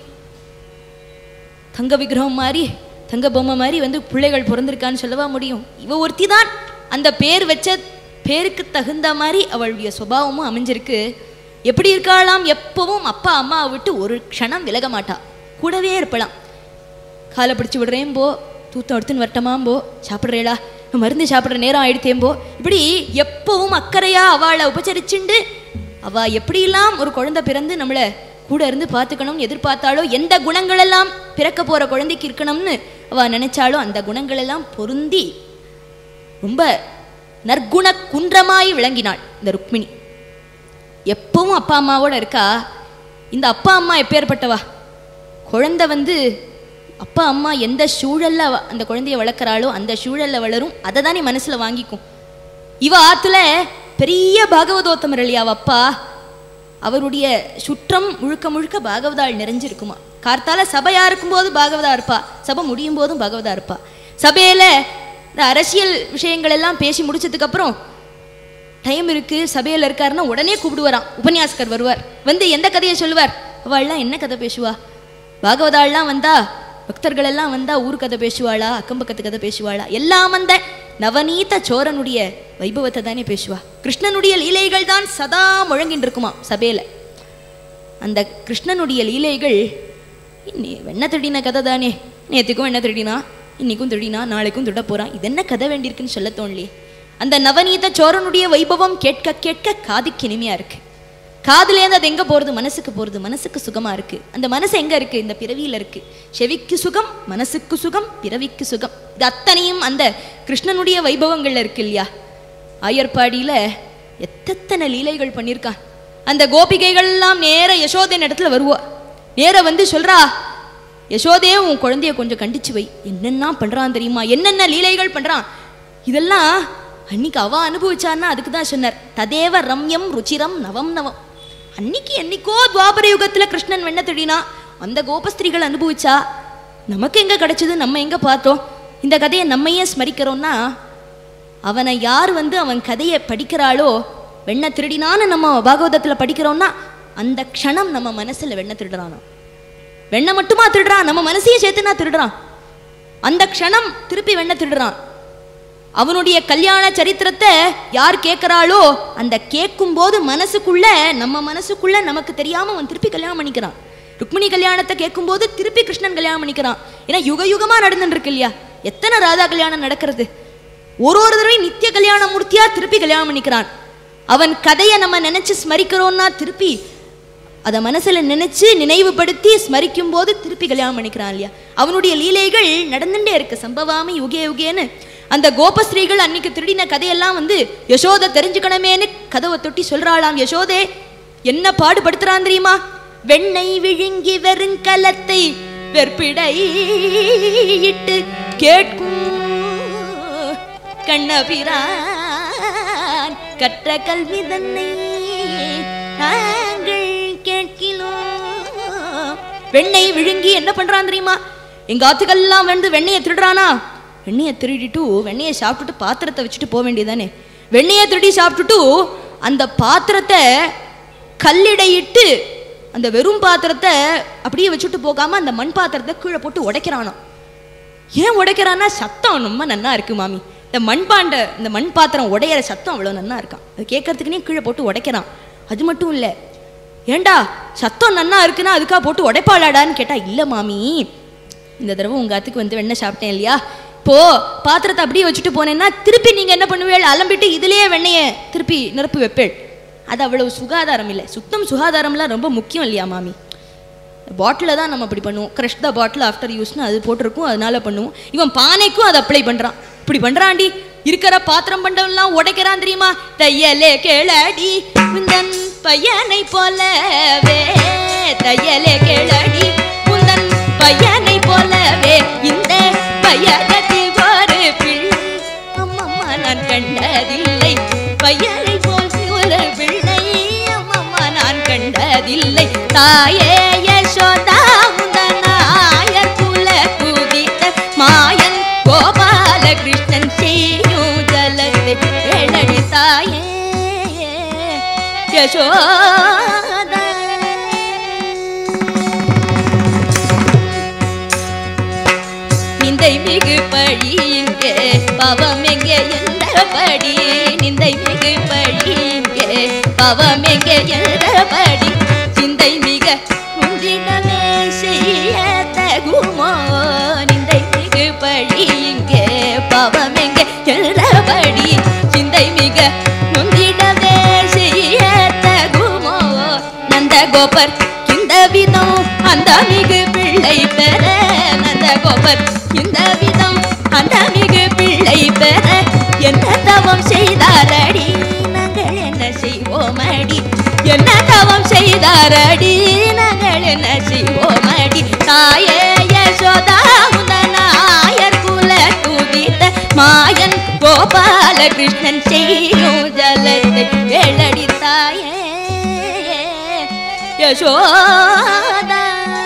தங்க விக்கிரகம் மாதிரி தங்க பொம்மை மாதிரி வந்து பிள்ளைகள் பிறந்திருக்கான்னு சொல்லவா முடியும் இவ ஒருத்தி தான் அந்த பேர் வச்ச பேருக்கு தகுந்த மாதிரி அவளுடைய சுபாவமும் அமைஞ்சிருக்கு எப்படி இருக்காளாம் எப்பவும் அப்பா அம்மாவை விட்டு ஒரு க்ஷணம் விலக மாட்டா கூடவே இருப்பலாம் காலை பிடிச்சி விடுறேன் போ தூத்தம் எடுத்துன்னு வரட்டமாம் போ சாப்பிட்றேடா மருந்து சாப்பிட்ற நேரம் ஆயிடுத்தேன் போ இப்படி எப்பவும் அக்கறையா அவளை உபச்சரிச்சுண்டு அவ எப்படியெல்லாம் ஒரு குழந்தை பிறந்து நம்மளை கூட இருந்து பார்த்துக்கணும் எதிர்பார்த்தாலோ எந்த குணங்களெல்லாம் பிறக்க போற குழந்தைக்கு இருக்கணும்னு அவ நினைச்சாலோ அந்த குணங்களெல்லாம் பொருந்தி ரொம்ப நற்குண குன்றமாய் விளங்கினாள் இந்த ருக்மிணி எப்பவும் அப்பா அம்மாவோட இருக்கா இந்த அப்பா அம்மா எப்பேற்பட்டவா குழந்தை வந்து அப்பா அம்மா எந்த சூழல்ல அவ- அந்த குழந்தைய வளர்க்குறாளோ அந்த சூழல்ல வளரும் அதை தானே மனசுல வாங்கிக்கும் இவ ஆத்துல பெரிய பாகவதோத்தமர் இல்லையா அவ அப்பா அவருடைய சுற்றம் முழுக்க முழுக்க பாகவதாள் நிறைஞ்சிருக்குமா கார்த்தால சபையா இருக்கும்போது பாகவதா இருப்பா சபை முடியும் போதும் பாகவதா இருப்பா சபையில இந்த அரசியல் விஷயங்கள் எல்லாம் பேசி முடிச்சதுக்கு அப்புறம் டைம் இருக்கு சபையில இருக்காருன்னா உடனே கூப்பிடுவாராம் உபன்யாசகர் வருவார் வந்து எந்த கதையை சொல்லுவார் அவள்லாம் என்ன கதை பேசுவா பாகவதாள்லாம் வந்தா பக்தர்கள் எல்லாம் வந்தா ஊர் கதை பேசுவாளா அக்கம்பக்கத்து கதை பேசுவாளா எல்லாம் அந்த நவநீத சோரனுடைய வைபவத்தை தானே பேசுவா கிருஷ்ணனுடைய லீலைகள் தான் சதா முழங்கின்னு இருக்குமா சபையில அந்த கிருஷ்ணனுடைய லீலைகள் இன்னி வெண்ண திருடின கதை தானே நேற்றுக்கும் வெண்ண திருடினா இன்னைக்கும் திருடினா நாளைக்கும் திருட போறான் இது என்ன கதை வேண்டியிருக்குன்னு சொல்ல தோணலையே அந்த நவநீத சோரனுடைய வைபவம் கேட்க கேட்க காதுக்கு இனிமையா இருக்கு காதுலேருந்து அது எங்க போறது மனசுக்கு போறது மனசுக்கு சுகமா இருக்கு அந்த மனசு எங்க இருக்கு இந்த பிறவியில இருக்கு செவிக்கு சுகம் மனசுக்கு சுகம் பிறவிக்கு சுகம் இது அத்தனையும் அந்த கிருஷ்ணனுடைய வைபவங்கள்ல இருக்கு இல்லையா ஆயர்பாடியில எத்தனை லீலைகள் பண்ணியிருக்கான் அந்த கோபிகைகள் எல்லாம் நேர யசோதையின் இடத்துல வருவா நேர வந்து சொல்றா யசோதே உன் குழந்தைய கொஞ்சம் கண்டிச்சு வை என்னென்ன பண்றான் தெரியுமா என்னென்ன லீலைகள் பண்றான் இதெல்லாம் அன்னைக்கு அவ அனுபவிச்சான்னா அதுக்கு தான் சொன்னார் ததேவ ரம்யம் ருச்சிரம் நவம் நவம் அன்னைக்கு என்னைக்கோ துவாபர யுகத்துல கிருஷ்ணன் வெண்ண திருடினா அந்த கோபஸ்திரீகள் அனுபவிச்சா நமக்கு எங்க கிடைச்சது நம்ம எங்க பார்த்தோம் இந்த கதையை நம்மையே ஸ்மரிக்கிறோம்னா அவனை யார் வந்து அவன் கதையை படிக்கிறாளோ வெண்ண திருடினான்னு நம்ம பாகவதத்துல படிக்கிறோம்னா அந்த க்ஷணம் நம்ம மனசுல வெண்ண திருடுறானா வெண்ண மட்டுமா திருடுறான் நம்ம மனசையும் சேர்த்துனா திருடுறான் அந்த க்ஷணம் திருப்பி வெண்ண திருடுறான் அவனுடைய கல்யாண சரித்திரத்தை யார் கேட்கறாளோ அந்த கேட்கும் போது மனசுக்குள்ள நம்ம மனசுக்குள்ள நமக்கு தெரியாம அவன் திருப்பி கல்யாணம் பண்ணிக்கிறான் ருக்மிணி கல்யாணத்தை கேட்கும்போது திருப்பி கிருஷ்ணன் கல்யாணம் பண்ணிக்கிறான் ஏன்னா யுக யுகமா நடந்துட்டு இருக்கு இல்லையா எத்தனை ராதா கல்யாணம் நடக்கிறது ஒரு ஒரு தடவை நித்திய கல்யாண மூர்த்தியா திருப்பி கல்யாணம் பண்ணிக்கிறான் அவன் கதையை நம்ம நினைச்சு ஸ்மரிக்கிறோம்னா திருப்பி அதை மனசுல நினைச்சு நினைவுபடுத்தி ஸ்மரிக்கும் போது திருப்பி கல்யாணம் பண்ணிக்கிறான் இல்லையா அவனுடைய லீலைகள் நடந்துட்டே இருக்கு சம்பவாமி யுகே யுகேன்னு அந்த கோபஸ்ரீகள் அன்னைக்கு திருடின கதையெல்லாம் வந்து யசோதை தெரிஞ்சுக்கணுமேன்னு கதவை தொட்டி சொல்றாளாம் யசோதே என்ன பாடுபடுத்துறான் தெரியுமா வெண்ணெய் விழுங்கி வெறுங்கலத்தை வெற்பிடையிட்டு கேட்கும் கண்ணபிரான் கற்ற கல்வி தன்னை நாங்கள் கேட்கிறோம் வெண்ணெய் விழுங்கி என்ன பண்றான் தெரியுமா எங்க ஆத்துக்கெல்லாம் வந்து வெண்ணெயை திருடுறானா வெண்ணெயை திருடிட்டு வெண்ணெயை சாப்பிட்டுட்டு பாத்திரத்தை வச்சுட்டு போக வேண்டியதானே வெண்ணெயை திருடி சாப்பிட்டுட்டு அந்த பாத்திரத்தை கல்லிடையிட்டு அந்த வெறும் பாத்திரத்தை அப்படியே வச்சுட்டு போகாம அந்த மண் பாத்திரத்தை கீழே போட்டு உடைக்கிறானாம் ஏன் உடைக்கிறான்னா சத்தம் ரொம்ப நன்னா இருக்கு மாமி இந்த மண்பாண்ட இந்த மண் பாத்திரம் உடையிற சத்தம் அவ்வளோ நன்னா இருக்கான் அது கேட்கறதுக்குனே கீழே போட்டு உடைக்கிறான் அது மட்டும் இல்லை ஏண்டா சத்தம் நன்னா இருக்குன்னா அதுக்காக போட்டு உடைப்பாளாடான்னு கேட்டா இல்லை மாமி இந்த தடவை உங்க அத்துக்கு வந்து வெண்ணெய் சாப்பிட்டேன் இல்லையா இப்போ பாத்திரத்தை அப்படியே வச்சுட்டு போனேன்னா திருப்பி நீங்க என்ன பண்ணுவீள் அலம்பிட்டு இதுலயே வெண்ணெயை திருப்பி நிரப்பி வைப்பேள் அது அவ்வளவு சுகாதாரம் இல்லை சுத்தம் சுகாதாரம்லாம் ரொம்ப முக்கியம் இல்லையா மாமி பாட்டிலில் தான் நம்ம அப்படி பண்ணுவோம் க்ரஷ் த பாட்டில் ஆஃப்டர் யூஸ்னு அது போட்டிருக்கும் அதனால பண்ணுவோம் இவன் பானைக்கும் அதை அப்ளை பண்ணுறான் இப்படி பண்ணுறான்டி இருக்கிற பாத்திரம் பண்டம்லாம் உடைக்கிறான் தெரியுமா தையலே கேளடி உந்தன் பையனை போலவே தையலே கேளடி உந்தன் பையனை போலவே இந்த பையனத்தில் ஒரு பிள்ளை அம்மம்மா நான் கண்டதில்லை பையனை போல் ஒரு பிள்ளை கண்டதில்லை தாயே யசோதா முந்தனாயர் குல குதித்த மாயன் கோபால கிருஷ்ணன் செய்யும் ஜலத்தை வேளடி தாயே யசோதா நிந்தை மிகு பழி இங்கே பவம் எங்கே என்றபடி நிந்தை மிகு பழி இங்கே பவம் எங்கே என்றபடி சிந்தை மிக முந்திடமே செய்ய தகுமோ நிந்தை மிகு பழி இங்கே பவம் எங்கே என்றபடி சிந்தை மிக முந்திடமே செய்ய தகுமோ நந்த கோபர் இந்த விதம் அந்த மிகு பிள்ளை பெற நந்த கோபர் இந்த விதம் அந்த மிகு பிள்ளை பெற என்ன தவம் செய்தாரடி நாங்கள் என்ன செய்வோமடி என்ன தவம் செய்தாரடி நாங்கள் என்ன செய்வோமடி தாயே யசோதா முதனாயர் குல துதித்த மாயன் கோபால கிருஷ்ணன் செய்யும் ஜலத்தை கேளடி தாயே யசோதா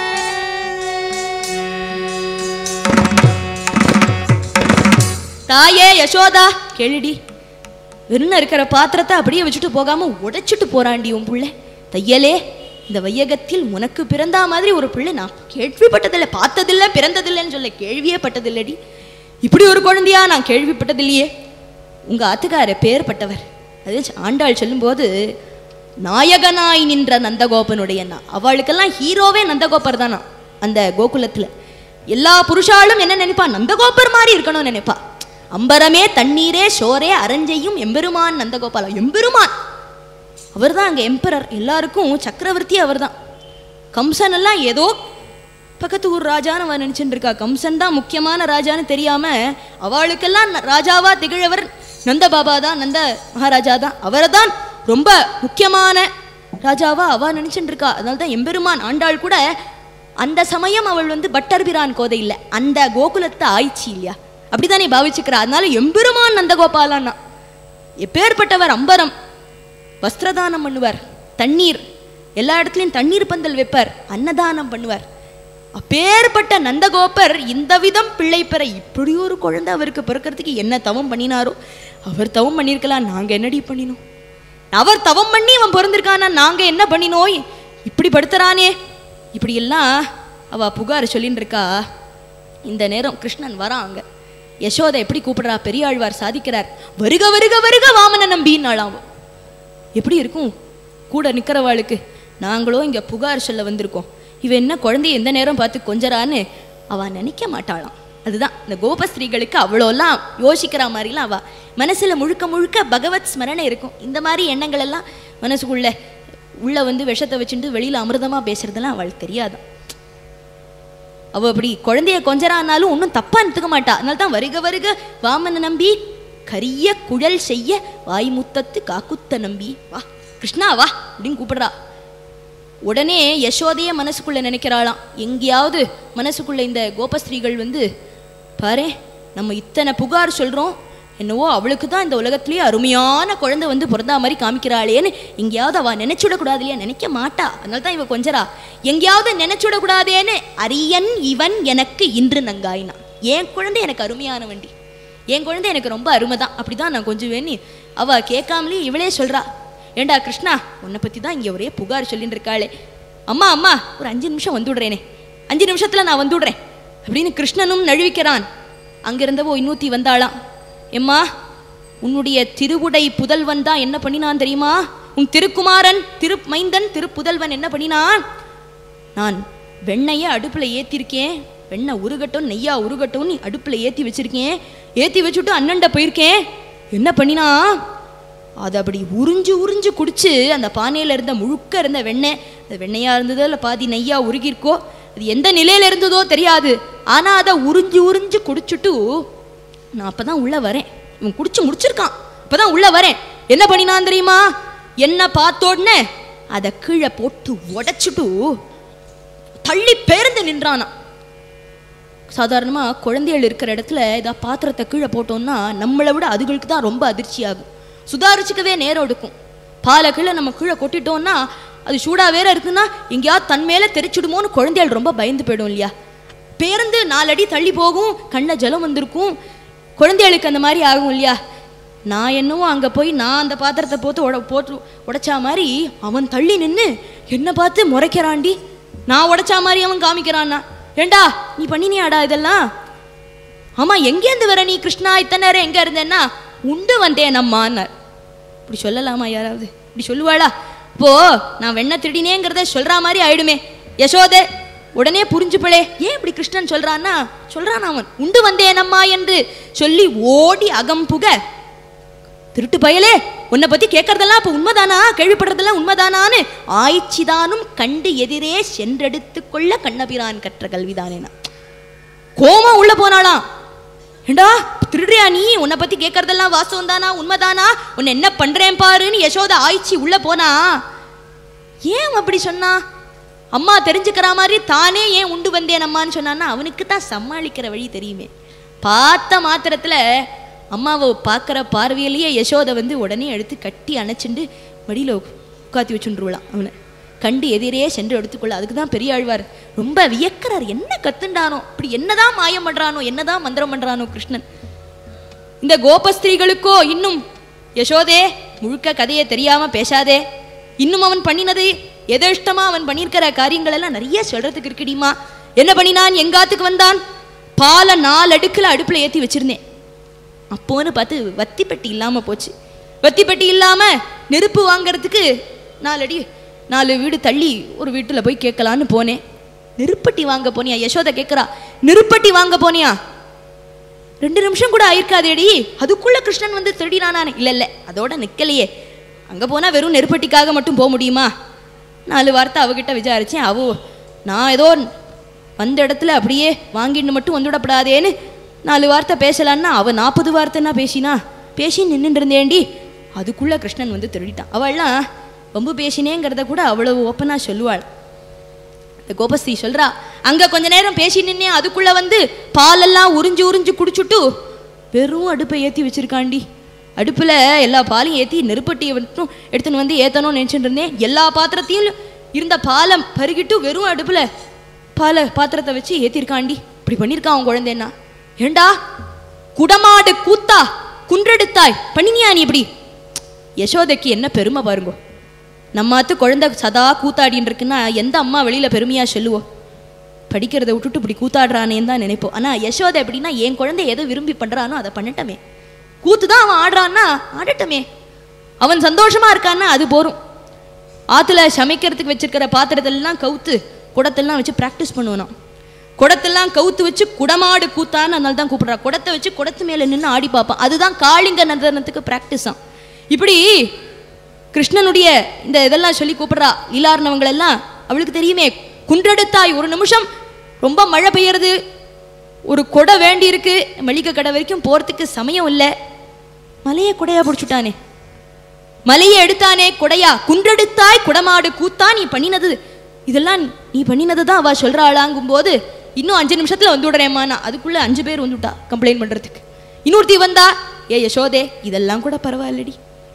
தாயே யசோதா கேளுடி வெறும் இருக்கிற பாத்திரத்தை அப்படியே வச்சுட்டு போகாம உடைச்சிட்டு போறாண்டி உன் புள்ள தையலே இந்த வையகத்தில் உனக்கு பிறந்தா மாதிரி ஒரு பிள்ளை நான் கேள்விப்பட்டதில்லை பார்த்ததில்லை பிறந்ததில்லைன்னு சொல்ல கேள்வியே பட்டதில்லடி இப்படி ஒரு குழந்தையா நான் கேள்விப்பட்டதில்லையே உங்க ஆத்துக்கார பேர் பட்டவர் அது ஆண்டாள் சொல்லும்போது நாயகனாய் நின்ற நந்தகோபனுடைய அண்ணா அவளுக்கெல்லாம் ஹீரோவே நந்தகோபர் தானா அந்த கோகுலத்துல எல்லா புருஷாலும் என்ன நினைப்பா நந்தகோபர் மாதிரி இருக்கணும்னு நினைப்பா அம்பரமே தண்ணீரே சோரே அரஞ்செய்யும் எம்பெருமான் நந்தகோபாலா எம்பெருமான் அவர்தான் அங்க எம்பரர் எல்லாருக்கும் சக்கரவர்த்தி அவர்தான் கம்சன் எல்லாம் ஏதோ பக்கத்து ஊர் ராஜான்னு அவன் நினைச்சுட்டு இருக்கா கம்சன் தான் முக்கியமான ராஜான்னு தெரியாம அவளுக்கெல்லாம் ந- ராஜாவா திகழவர் நந்த பாபா தான் நந்த மகாராஜா தான் அவரை தான் ரொம்ப முக்கியமான ராஜாவா அவ நினைச்சுட்டு இருக்கா அதனால தான் எம்பெருமான் ஆண்டாள் கூட அந்த சமயம் அவள் வந்து பட்டர்பிரான் கோதை இல்லை அந்த கோகுலத்தை ஆய்ச்சி இல்லையா அப்படிதானே பாவிச்சுக்கிறா அதனால எம்பெருமான் நந்தகோபாலான்னா எப்பேற்பட்டவர் அம்பரம் வஸ்திரதானம் பண்ணுவார் தண்ணீர் எல்லா இடத்துலையும் தண்ணீர் பந்தல் வைப்பார் அன்னதானம் பண்ணுவார் அப்பேற்பட்ட நந்தகோபர் இந்த விதம் பிள்ளை பெற இப்படி ஒரு குழந்தை அவருக்கு பிறக்கிறதுக்கு என்ன தவம் பண்ணினாரோ அவர் தவம் பண்ணியிருக்கலாம் நாங்க என்னடி பண்ணினோம் அவர் தவம் பண்ணி அவன் பிறந்திருக்கானா நாங்க என்ன பண்ணினோம் இப்படி படுத்துறானே இப்படி எல்லாம் அவ புகார் சொல்லின்னு இருக்கா இந்த நேரம் கிருஷ்ணன் வரான் அங்க யசோதை எப்படி கூப்பிடுறா பெரியாழ்வார் சாதிக்கிறார் வருக வருக வருக வாமன நம்பின்னாளாம் அவ. எப்படி இருக்கும் கூட நிக்கிறவாளுக்கு நாங்களோ இங்க புகார் சொல்ல வந்திருக்கோம் இவ என்ன குழந்தைய எந்த நேரம் பார்த்து கொஞ்சறான்னு அவ நினைக்க மாட்டாளாம் அதுதான் இந்த கோபஸ்திரீகளுக்கு அவ்வளோலாம் யோசிக்கிற மாதிரிலாம் அவ மனசுல முழுக்க முழுக்க பகவத் ஸ்மரணை இருக்கும் இந்த மாதிரி எண்ணங்கள் எல்லாம் மனசுக்குள்ள உள்ள வந்து விஷத்தை வச்சுட்டு வெளியில அமிர்தமா பேசுறதெல்லாம் அவளுக்கு தெரியாதான் அவ அப்படி குழந்தைய கொஞ்சறானாலும் ஒன்றும் தப்பா எடுத்துக்க மாட்டா அதனால தான் வருக வருக வாமன நம்பி கரிய குழல் செய்ய வாய் முத்தத்து காக்குத்த நம்பி வா கிருஷ்ணா வா அப்படின்னு கூப்பிடுறா உடனே யசோதையே மனசுக்குள்ள நினைக்கிறாளாம் எங்கேயாவது மனசுக்குள்ள இந்த கோபஸ்திரீகள் வந்து பாரே நம்ம இத்தனை புகார் சொல்றோம் என்னவோ அவளுக்கு தான் இந்த உலகத்திலேயே அருமையான குழந்தை வந்து பிறந்தா மாதிரி காமிக்கிறாளேன்னு எங்கேயாவது அவ நினைச்சுடக்கூடாது இல்லையா நினைக்க மாட்டா அதனால தான் இவ கொஞ்சரா எங்கேயாவது நினைச்சுடக்கூடாதேன்னு அரியன் இவன் எனக்கு இன்று நங்காயினா என் குழந்தை எனக்கு அருமையான வண்டி என் குழந்தை எனக்கு ரொம்ப அருமை தான் அப்படிதான் நான் கொஞ்சம் வேணி அவ கேட்காமலே இவளே சொல்றா ஏண்டா கிருஷ்ணா உன்னை பத்தி தான் இங்க ஒரே புகார் சொல்லிட்டு இருக்காளே அம்மா அம்மா ஒரு அஞ்சு நிமிஷம் வந்து விடுறேனே அஞ்சு நிமிஷத்துல நான் வந்து விடுறேன் அப்படின்னு கிருஷ்ணனும் நழுவிக்கிறான் அங்கிருந்தவோ இன்னூத்தி வந்தாளாம் எம்மா உன்னுடைய திருவுடை புதல்வன் தான் என்ன பண்ணினான் தெரியுமா உன் திருக்குமாரன் திரு மைந்தன் திருப்புதல்வன் என்ன பண்ணினான் நான் வெண்ணையை அடுப்பில் ஏற்றிருக்கேன் வெண்ணெய் உருகட்டும் நெய்யா உருகட்டும் நீ அடுப்பில் ஏற்றி வச்சிருக்கேன் ஏற்றி வச்சுட்டு அண்ணன்ட போயிருக்கேன் என்ன பண்ணினா அதை அப்படி உறிஞ்சு உறிஞ்சு குடிச்சு அந்த பானையில் இருந்த முழுக்க இருந்த வெண்ணெய் அது வெண்ணெயாக இருந்ததோ இல்லை பாதி நெய்யா உருகிருக்கோ அது எந்த நிலையில இருந்ததோ தெரியாது ஆனால் அதை உறிஞ்சு உறிஞ்சு குடிச்சுட்டு நான் அப்போ தான் உள்ளே வரேன் இவன் குடிச்சு முடிச்சிருக்கான் இப்போ தான் உள்ளே வரேன் என்ன பண்ணினான் தெரியுமா என்ன பார்த்தோடனே அதை கீழே போட்டு உடைச்சிட்டு தள்ளி பேர்ந்து நின்றானா சாதாரணமாக குழந்தைகள் இருக்கிற இடத்துல ஏதா பாத்திரத்தை கீழே போட்டோம்னா நம்மளை விட அதுகளுக்கு தான் ரொம்ப அதிர்ச்சி ஆகும் சுதாரிச்சுக்கவே நேரம் எடுக்கும் பாலை கீழே நம்ம கீழே கொட்டிட்டோம்னா அது சூடா வேற இருக்குன்னா எங்கேயாவது தன் மேல தெரிச்சிடுமோன்னு குழந்தைகள் ரொம்ப பயந்து போயிடும் இல்லையா பேருந்து நாலு அடி தள்ளி போகும் கண்ணில் ஜலம் வந்திருக்கும் குழந்தைகளுக்கு அந்த மாதிரி ஆகும் இல்லையா நான் என்னவோ அங்கே போய் நான் அந்த பாத்திரத்தை போட்டு உட போட்டு உடைச்சா மாதிரி அவன் தள்ளி நின்று என்னை பார்த்து முறைக்கிறான்டி நான் உடைச்சா மாதிரி அவன் காமிக்கிறான்னா ஏண்டா நீ பண்ணினியாடா இதெல்லாம் ஆமா எங்கேருந்து வர நீ கிருஷ்ணா இத்தனை நேரம் எங்க இருந்தேன்னா உண்டு வந்தேன் அம்மான்னார் இப்படி சொல்லலாமா யாராவது இப்படி சொல்லுவாளா இப்போ நான் வெண்ண திருடினேங்கிறத சொல்ற மாதிரி ஆயிடுமே யசோதே உடனே புரிஞ்சுப்பளே ஏன் இப்படி கிருஷ்ணன் சொல்றான்னா சொல்றான் அவன் உண்டு வந்தேன் அம்மா என்று சொல்லி ஓடி அகம்புக திருட்டு பயலே உன்னை பத்தி கேட்கறதெல்லாம் அப்ப உண்மைதானா கேள்விப்படுறதெல்லாம் உண்மைதானான்னு ஆய்ச்சிதானும் கண்டு எதிரே சென்றெடுத்து கொள்ள கண்ணபிரான் கற்ற கல்விதானேனா கோபம் உள்ள போனாளாம் ஏண்டா திருடுறியா நீ உன்னை பத்தி கேட்கறதெல்லாம் வாஸ்தவம் தானா உண்மைதானா உன்னை என்ன பண்றேன் பாருன்னு யசோத ஆய்ச்சி உள்ள போனா ஏன் அவன் அப்படி சொன்னா அம்மா தெரிஞ்சுக்கிற மாதிரி தானே ஏன் உண்டு வந்தேன் அம்மான்னு சொன்னான்னா அவனுக்கு தான் சமாளிக்கிற வழி தெரியுமே பார்த்த மாத்திரத்துல அம்மாவை பார்க்குற பார்வையிலேயே யசோதை வந்து உடனே எடுத்து கட்டி அணைச்சிண்டு மடியில் உட்காத்தி வச்சுருவலாம் அவனை கண்டு எதிரே சென்று எடுத்துக்கொள்ள அதுக்கு தான் பெரிய ஆழ்வார் ரொம்ப வியக்கிறார் என்ன கத்துண்டானோ இப்படி என்னதான் மாயம் பண்றானோ என்னதான் மந்திரம் பண்றானோ கிருஷ்ணன் இந்த கோபஸ்திரீகளுக்கோ இன்னும் யசோதே முழுக்க கதையை தெரியாம பேசாதே இன்னும் அவன் பண்ணினது எதேஷ்டமா அவன் பண்ணியிருக்கிற காரியங்கள் எல்லாம் நிறைய சொல்றதுக்கு இருக்குடிமா என்ன பண்ணினான் எங்காத்துக்கு வந்தான் பாலை நாலு அடுக்குல அடுப்புல ஏத்தி வச்சிருந்தேன் அப்போன்னு பார்த்து வத்தி பெட்டி இல்லாம போச்சு வத்தி பெட்டி இல்லாம நெருப்பு வாங்குறதுக்கு நாலு அடி நாலு வீடு தள்ளி ஒரு வீட்டுல போய் கேட்கலான்னு போனேன் நெருப்பட்டி வாங்க போனியா யசோதை கேட்குறா நெருப்பட்டி வாங்க போனியா ரெண்டு நிமிஷம் கூட ஆயிருக்காதேடி அதுக்குள்ள கிருஷ்ணன் வந்து திருடினானானே இல்ல இல்ல அதோட நிக்கலையே அங்க போனா வெறும் நெருப்பட்டிக்காக மட்டும் போக முடியுமா நாலு வார்த்தை அவகிட்ட விசாரிச்சேன் அவ நான் ஏதோ வந்த இடத்துல அப்படியே வாங்கிட்டு மட்டும் வந்துவிடப்படாதேன்னு நாலு வார்த்தை பேசலான்னா அவ நாற்பது வார்த்தைன்னா பேசினா பேசி நின்றுட்டு இருந்தேன்டி அதுக்குள்ள கிருஷ்ணன் வந்து திருடிட்டான் அவள்லாம் ரொம்ப பேசினேங்கிறத கூட அவ்வளவு ஓப்பனா சொல்லுவாள் இந்த கோபஸ்ரீ சொல்றா அங்க கொஞ்ச நேரம் பேசி நின்னே அதுக்குள்ள வந்து பாலெல்லாம் உறிஞ்சு உறிஞ்சு குடிச்சுட்டு வெறும் அடுப்பை ஏத்தி வச்சிருக்காண்டி அடுப்புல எல்லா பாலையும் ஏத்தி நெருப்பட்டியை மட்டும் எடுத்துன்னு வந்து ஏத்தணும்னு நினைச்சிட்டு இருந்தேன் எல்லா பாத்திரத்தையும் இருந்த பாலை பருகிட்டு வெறும் அடுப்புல பாலை பாத்திரத்தை வச்சு ஏத்திருக்காண்டி இப்படி பண்ணியிருக்கான் அவன் குழந்தைன்னா ஏண்டா குடமாடு கூத்தா குன்றெடுத்தாய் பண்ணினியா நீ இப்படி யசோதைக்கு என்ன பெருமை பாருங்கோ நம்ம அத்து குழந்தை சதா கூத்தாடின்னு இருக்குன்னா எந்த அம்மா வெளியில பெருமையா சொல்லுவோம் படிக்கிறதை விட்டுட்டு இப்படி கூத்தாடுறானேன்னு தான் நினைப்போம் ஆனா யசோதை எப்படின்னா என் குழந்தை எதை விரும்பி பண்றானோ அதை பண்ணட்டமே கூத்து தான் அவன் ஆடுறான்னா ஆடட்டமே அவன் சந்தோஷமா இருக்கான்னா அது போரும் ஆத்துல சமைக்கிறதுக்கு வச்சிருக்கிற பாத்திரத்தெல்லாம் கவுத்து குடத்தெல்லாம் வச்சு ப்ராக்டிஸ் பண்ணுவானாம் குடத்தெல்லாம் கவுத்து வச்சு குடமாடு கூத்தான்னு அதனால தான் கூப்பிடுறா குடத்தை வச்சு குடத்து மேல நின்று ஆடி பார்ப்பான் அதுதான் காளிங்க நந்தனத்துக்கு ப்ராக்டிஸாம் இப்படி கிருஷ்ணனுடைய இந்த இதெல்லாம் சொல்லி கூப்பிடுறா லீலார்ணவங்கள் எல்லாம் அவளுக்கு தெரியுமே குன்றெடுத்தாய் ஒரு நிமிஷம் ரொம்ப மழை பெய்யறது ஒரு கொடை வேண்டி இருக்கு மளிகை கடை வரைக்கும் போறதுக்கு சமயம் இல்லை மலையை கொடையா பிடிச்சுட்டானே மலையை எடுத்தானே கொடையா குன்றெடுத்தாய் குடமாடு கூத்தா நீ பண்ணினது இதெல்லாம் நீ பண்ணினது தான் அவ சொல்றாளாங்கும் போது இன்னும் அஞ்சு நிமிஷத்துல வந்து விடுறேம்மா அதுக்குள்ள அஞ்சு பேர் வந்துட்டா கம்ப்ளைண்ட் பண்றதுக்கு இன்னொருத்தி வந்தா ஏ யசோதே இதெல்லாம் கூட பரவாயில்லடி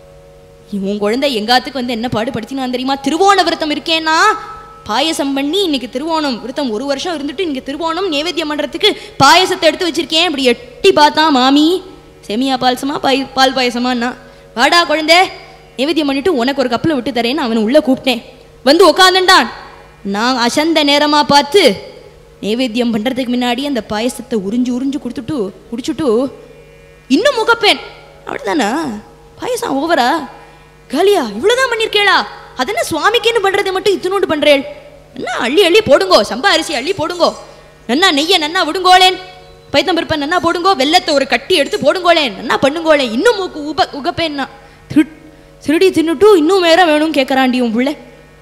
உன் குழந்தை எங்காத்துக்கு வந்து என்ன பாடுபடுத்தினான் தெரியுமா திருவோண விரதம் இருக்கேன்னா பாயசம் பண்ணி இன்னைக்கு திருவோணம் விரதம் ஒரு வருஷம் இருந்துட்டு இன்னைக்கு திருவோணம் நைவேத்தியம் பண்றதுக்கு பாயசத்தை எடுத்து வச்சிருக்கேன் இப்படி எட்டி பார்த்தா மாமி செமியா பால்சமா பாய் பால் பாயசமான்னா வாடா குழந்தை நைவேத்தியம் பண்ணிட்டு உனக்கு ஒரு கப்பில் விட்டு தரேன்னு அவனை உள்ள கூப்பிட்டேன் வந்து உட்காந்துட்டான் நான் அசந்த நேரமா பார்த்து நைவேத்தியம் பண்றதுக்கு முன்னாடி அந்த பாயசத்தை உறிஞ்சு உறிஞ்சு கொடுத்துட்டு குடிச்சுட்டு இன்னும் முகப்பேன் அப்படிதானா பாயசம் ஓவரா காலியா இவ்வளவுதான் பண்ணிருக்கேளா அதென்ன சுவாமிக்குன்னு பண்றதை மட்டும் இத்தினோண்டு பண்றேள் என்ன அள்ளி அள்ளி போடுங்கோ சம்பா அரிசி அள்ளி போடுங்கோ நன்னா நெய்ய நன்னா விடுங்கோளேன் பைத்தம் பருப்பை நன்னா போடுங்கோ வெள்ளத்தை ஒரு கட்டி எடுத்து போடுங்கோளேன் நன்னா பண்ணுங்கோளேன் இன்னும் மூக்கு உப உகப்பேன்னா திரு திருடி தின்னுட்டு இன்னும் வேற வேணும் கேட்கறாண்டி உன் புள்ள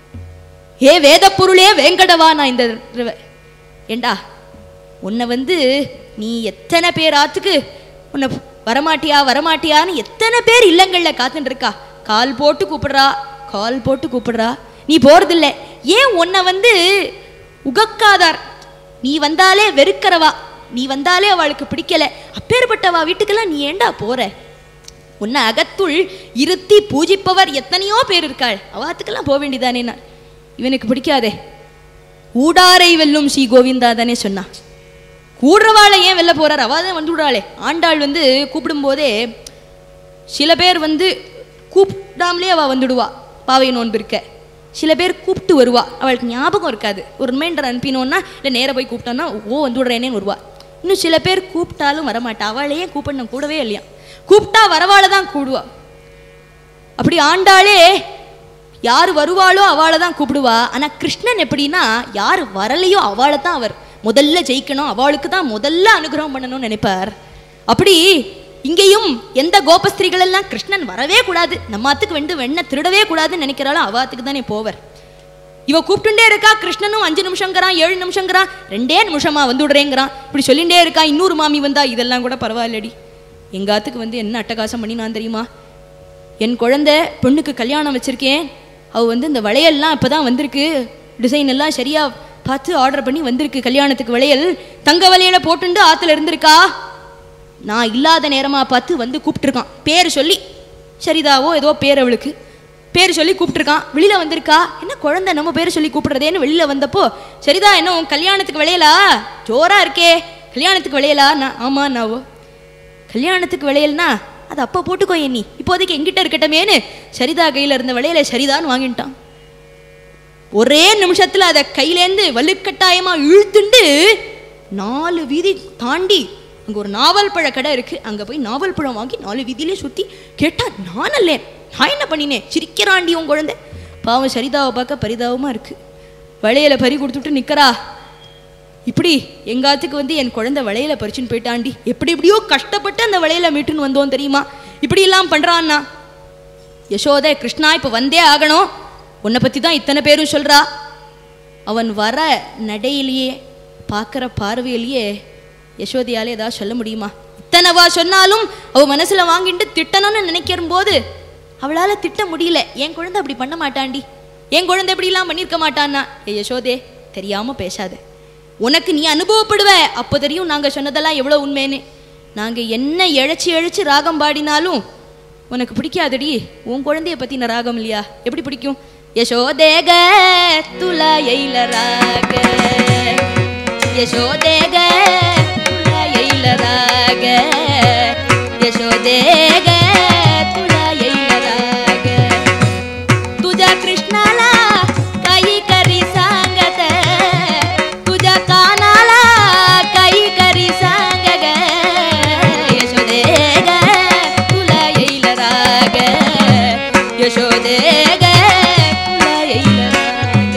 ஏ வேத பொருளே வேங்கடவா நான் இந்த தடவை. ஏண்டா உன்னை வந்து நீ எத்தனை பேர் ஆத்துக்கு உன்னை வரமாட்டியா வரமாட்டியான்னு எத்தனை பேர் இல்லங்கள்ல காத்துட்டு இருக்கா கால் போட்டு கூப்பிடுறா கால் போட்டு கூப்பிடுறா நீ போறதில்ல ஏன் உன்னை வந்து உகக்காதார் நீ வந்தாலே வெறுக்கிறவா நீ வந்தாலே அவளுக்கு பிடிக்கல அப்பேற்பட்டவா வீட்டுக்கெல்லாம் நீ ஏண்டா போற உன்னை அகத்துள் இருத்தி பூஜிப்பவர் எத்தனையோ பேர் இருக்காள் அவாத்துக்கெல்லாம் போக வேண்டியதானே நான் இவனுக்கு பிடிக்காதே ஊடாரை வெல்லும் ஸ்ரீ கோவிந்தா தானே சொன்னா கூடுறவாளை ஏன் வெளில போறார் அவள் தான் வந்து விடாளே ஆண்டாள் வந்து கூப்பிடும்போதே சில பேர் வந்து கூப்பிடாமலே அவள் வந்துடுவா பாவை நோன்பு இருக்க சில பேர் கூப்பிட்டு வருவா அவளுக்கு ஞாபகம் இருக்காது ஒரு ரிமைண்டர் அனுப்பினோன்னா இல்லை நேராக போய் கூப்பிட்டோன்னா ஓ வந்து விடுறேனே வருவா இன்னும் சில பேர் கூப்பிட்டாலும் வரமாட்டா அவளையே கூப்பிடணும் கூடவே இல்லையா கூப்பிட்டா வரவாளை தான் கூடுவா அப்படி ஆண்டாளே யார் வருவாளோ அவளை தான் கூப்பிடுவா ஆனால் கிருஷ்ணன் எப்படின்னா யார் வரலையோ அவளை தான் அவர் முதல்ல ஜெயிக்கணும் அவளுக்கு தான் முதல்ல அனுகிரகம் பண்ணணும்னு நினைப்பார் அப்படி இங்கேயும் எந்த கோபஸ்திரிகள் எல்லாம் கிருஷ்ணன் வரவே கூடாது நம்ம அத்துக்கு வந்து வெண்ண திருடவே கூடாதுன்னு நினைக்கிறாளோ அவாத்துக்கு தானே போவர் இவ கூப்பிட்டுட்டே இருக்கா கிருஷ்ணனும் அஞ்சு நிமிஷங்கிறான் ஏழு நிமிஷங்கிறான் ரெண்டே நிமிஷமா வந்து விடுறேங்கிறான் இப்படி சொல்லிட்டே இருக்கா இன்னொரு மாமி வந்தா இதெல்லாம் கூட பரவாயில்லடி எங்காத்துக்கு வந்து என்ன அட்டகாசம் பண்ணி நான் தெரியுமா என் குழந்தை பொண்ணுக்கு கல்யாணம் வச்சிருக்கேன் அவ வந்து இந்த வளையல்லாம் இப்பதான் வந்திருக்கு டிசைன் எல்லாம் சரியா பார்த்து ஆர்டர் பண்ணி வந்திருக்கு கல்யாணத்துக்கு வளையல் தங்க வளையல போட்டுண்டு ஆத்துல இருந்திருக்கா நான் இல்லாத நேரமா பார்த்து வந்து கூப்பிட்டுருக்கான் பேர் சொல்லி சரிதாவோ ஏதோ பேர் அவளுக்கு பேர் சொல்லி கூப்பிட்டுருக்கான் வெளியில வந்திருக்கா என்ன குழந்தை நம்ம பேர் சொல்லி கூப்பிடுறதேன்னு வெளியில வந்தப்போ சரிதா என்ன உன் கல்யாணத்துக்கு விளையலா ஜோரா இருக்கே கல்யாணத்துக்கு விளையலா நான் ஆமா நாவோ கல்யாணத்துக்கு விளையல்னா அது அப்போ போட்டுக்கோ நீ இப்போதைக்கு எங்கிட்ட இருக்கட்டமேன்னு சரிதா கையில இருந்த விளையல சரிதான்னு வாங்கிட்டான் ஒரே நிமிஷத்துல அதை கையிலேந்து வலுக்கட்டாயமா இழுத்துண்டு நாலு வீதி தாண்டி அங்க ஒரு நாவல் பழ கடை இருக்கு அங்க போய் நாவல் பழம் வாங்கி நாலு வீதியிலே சுத்தி கேட்டா நான் அல்லேன் நான் என்ன பண்ணினேன் சிரிக்கிறாண்டி உன் குழந்தை பாவம் சரிதாவை பார்க்க பரிதாபமா இருக்கு வளையல பறி கொடுத்துட்டு நிக்கிறா இப்படி எங்காத்துக்கு வந்து என் குழந்தை வளையல பறிச்சுன்னு போயிட்டாண்டி எப்படி எப்படியோ கஷ்டப்பட்டு அந்த வளையல மீட்டுன்னு வந்தோம் தெரியுமா இப்படி எல்லாம் பண்றான்னா யசோதை கிருஷ்ணா இப்போ வந்தே ஆகணும் உன்னை பற்றி தான் இத்தனை பேரும் சொல்றா அவன் வர நடையிலேயே பார்க்குற பார்வையிலேயே யசோதையாலே ஏதாவது சொல்ல முடியுமா இத்தனைவா சொன்னாலும் அவ மனசுல வாங்கிட்டு திட்டணும்னு நினைக்கிற போது அவளால திட்ட முடியல என் குழந்தை அப்படி பண்ண மாட்டாண்டி என் குழந்தை இப்படிலாம் பண்ணியிருக்க மாட்டான்னா ஏ யசோதே தெரியாம பேசாத உனக்கு நீ அனுபவப்படுவ அப்போ தெரியும் நாங்க சொன்னதெல்லாம் எவ்வளவு உண்மைன்னு நாங்க என்ன இழைச்சி இழைச்சி ராகம் பாடினாலும் உனக்கு பிடிக்காதடி உன் குழந்தைய பத்தின ராகம் இல்லையா எப்படி பிடிக்கும் யசோதேக துலையில ராக யசோதேக துலையில ராக யசோதேக துலையில ராக तुझ्या कृष्णाला काही करी सांगत तुझ्या कानाला काही करी सांग ग यशोदे ग तुला येईल राग यशोदे ग तुला येईल राग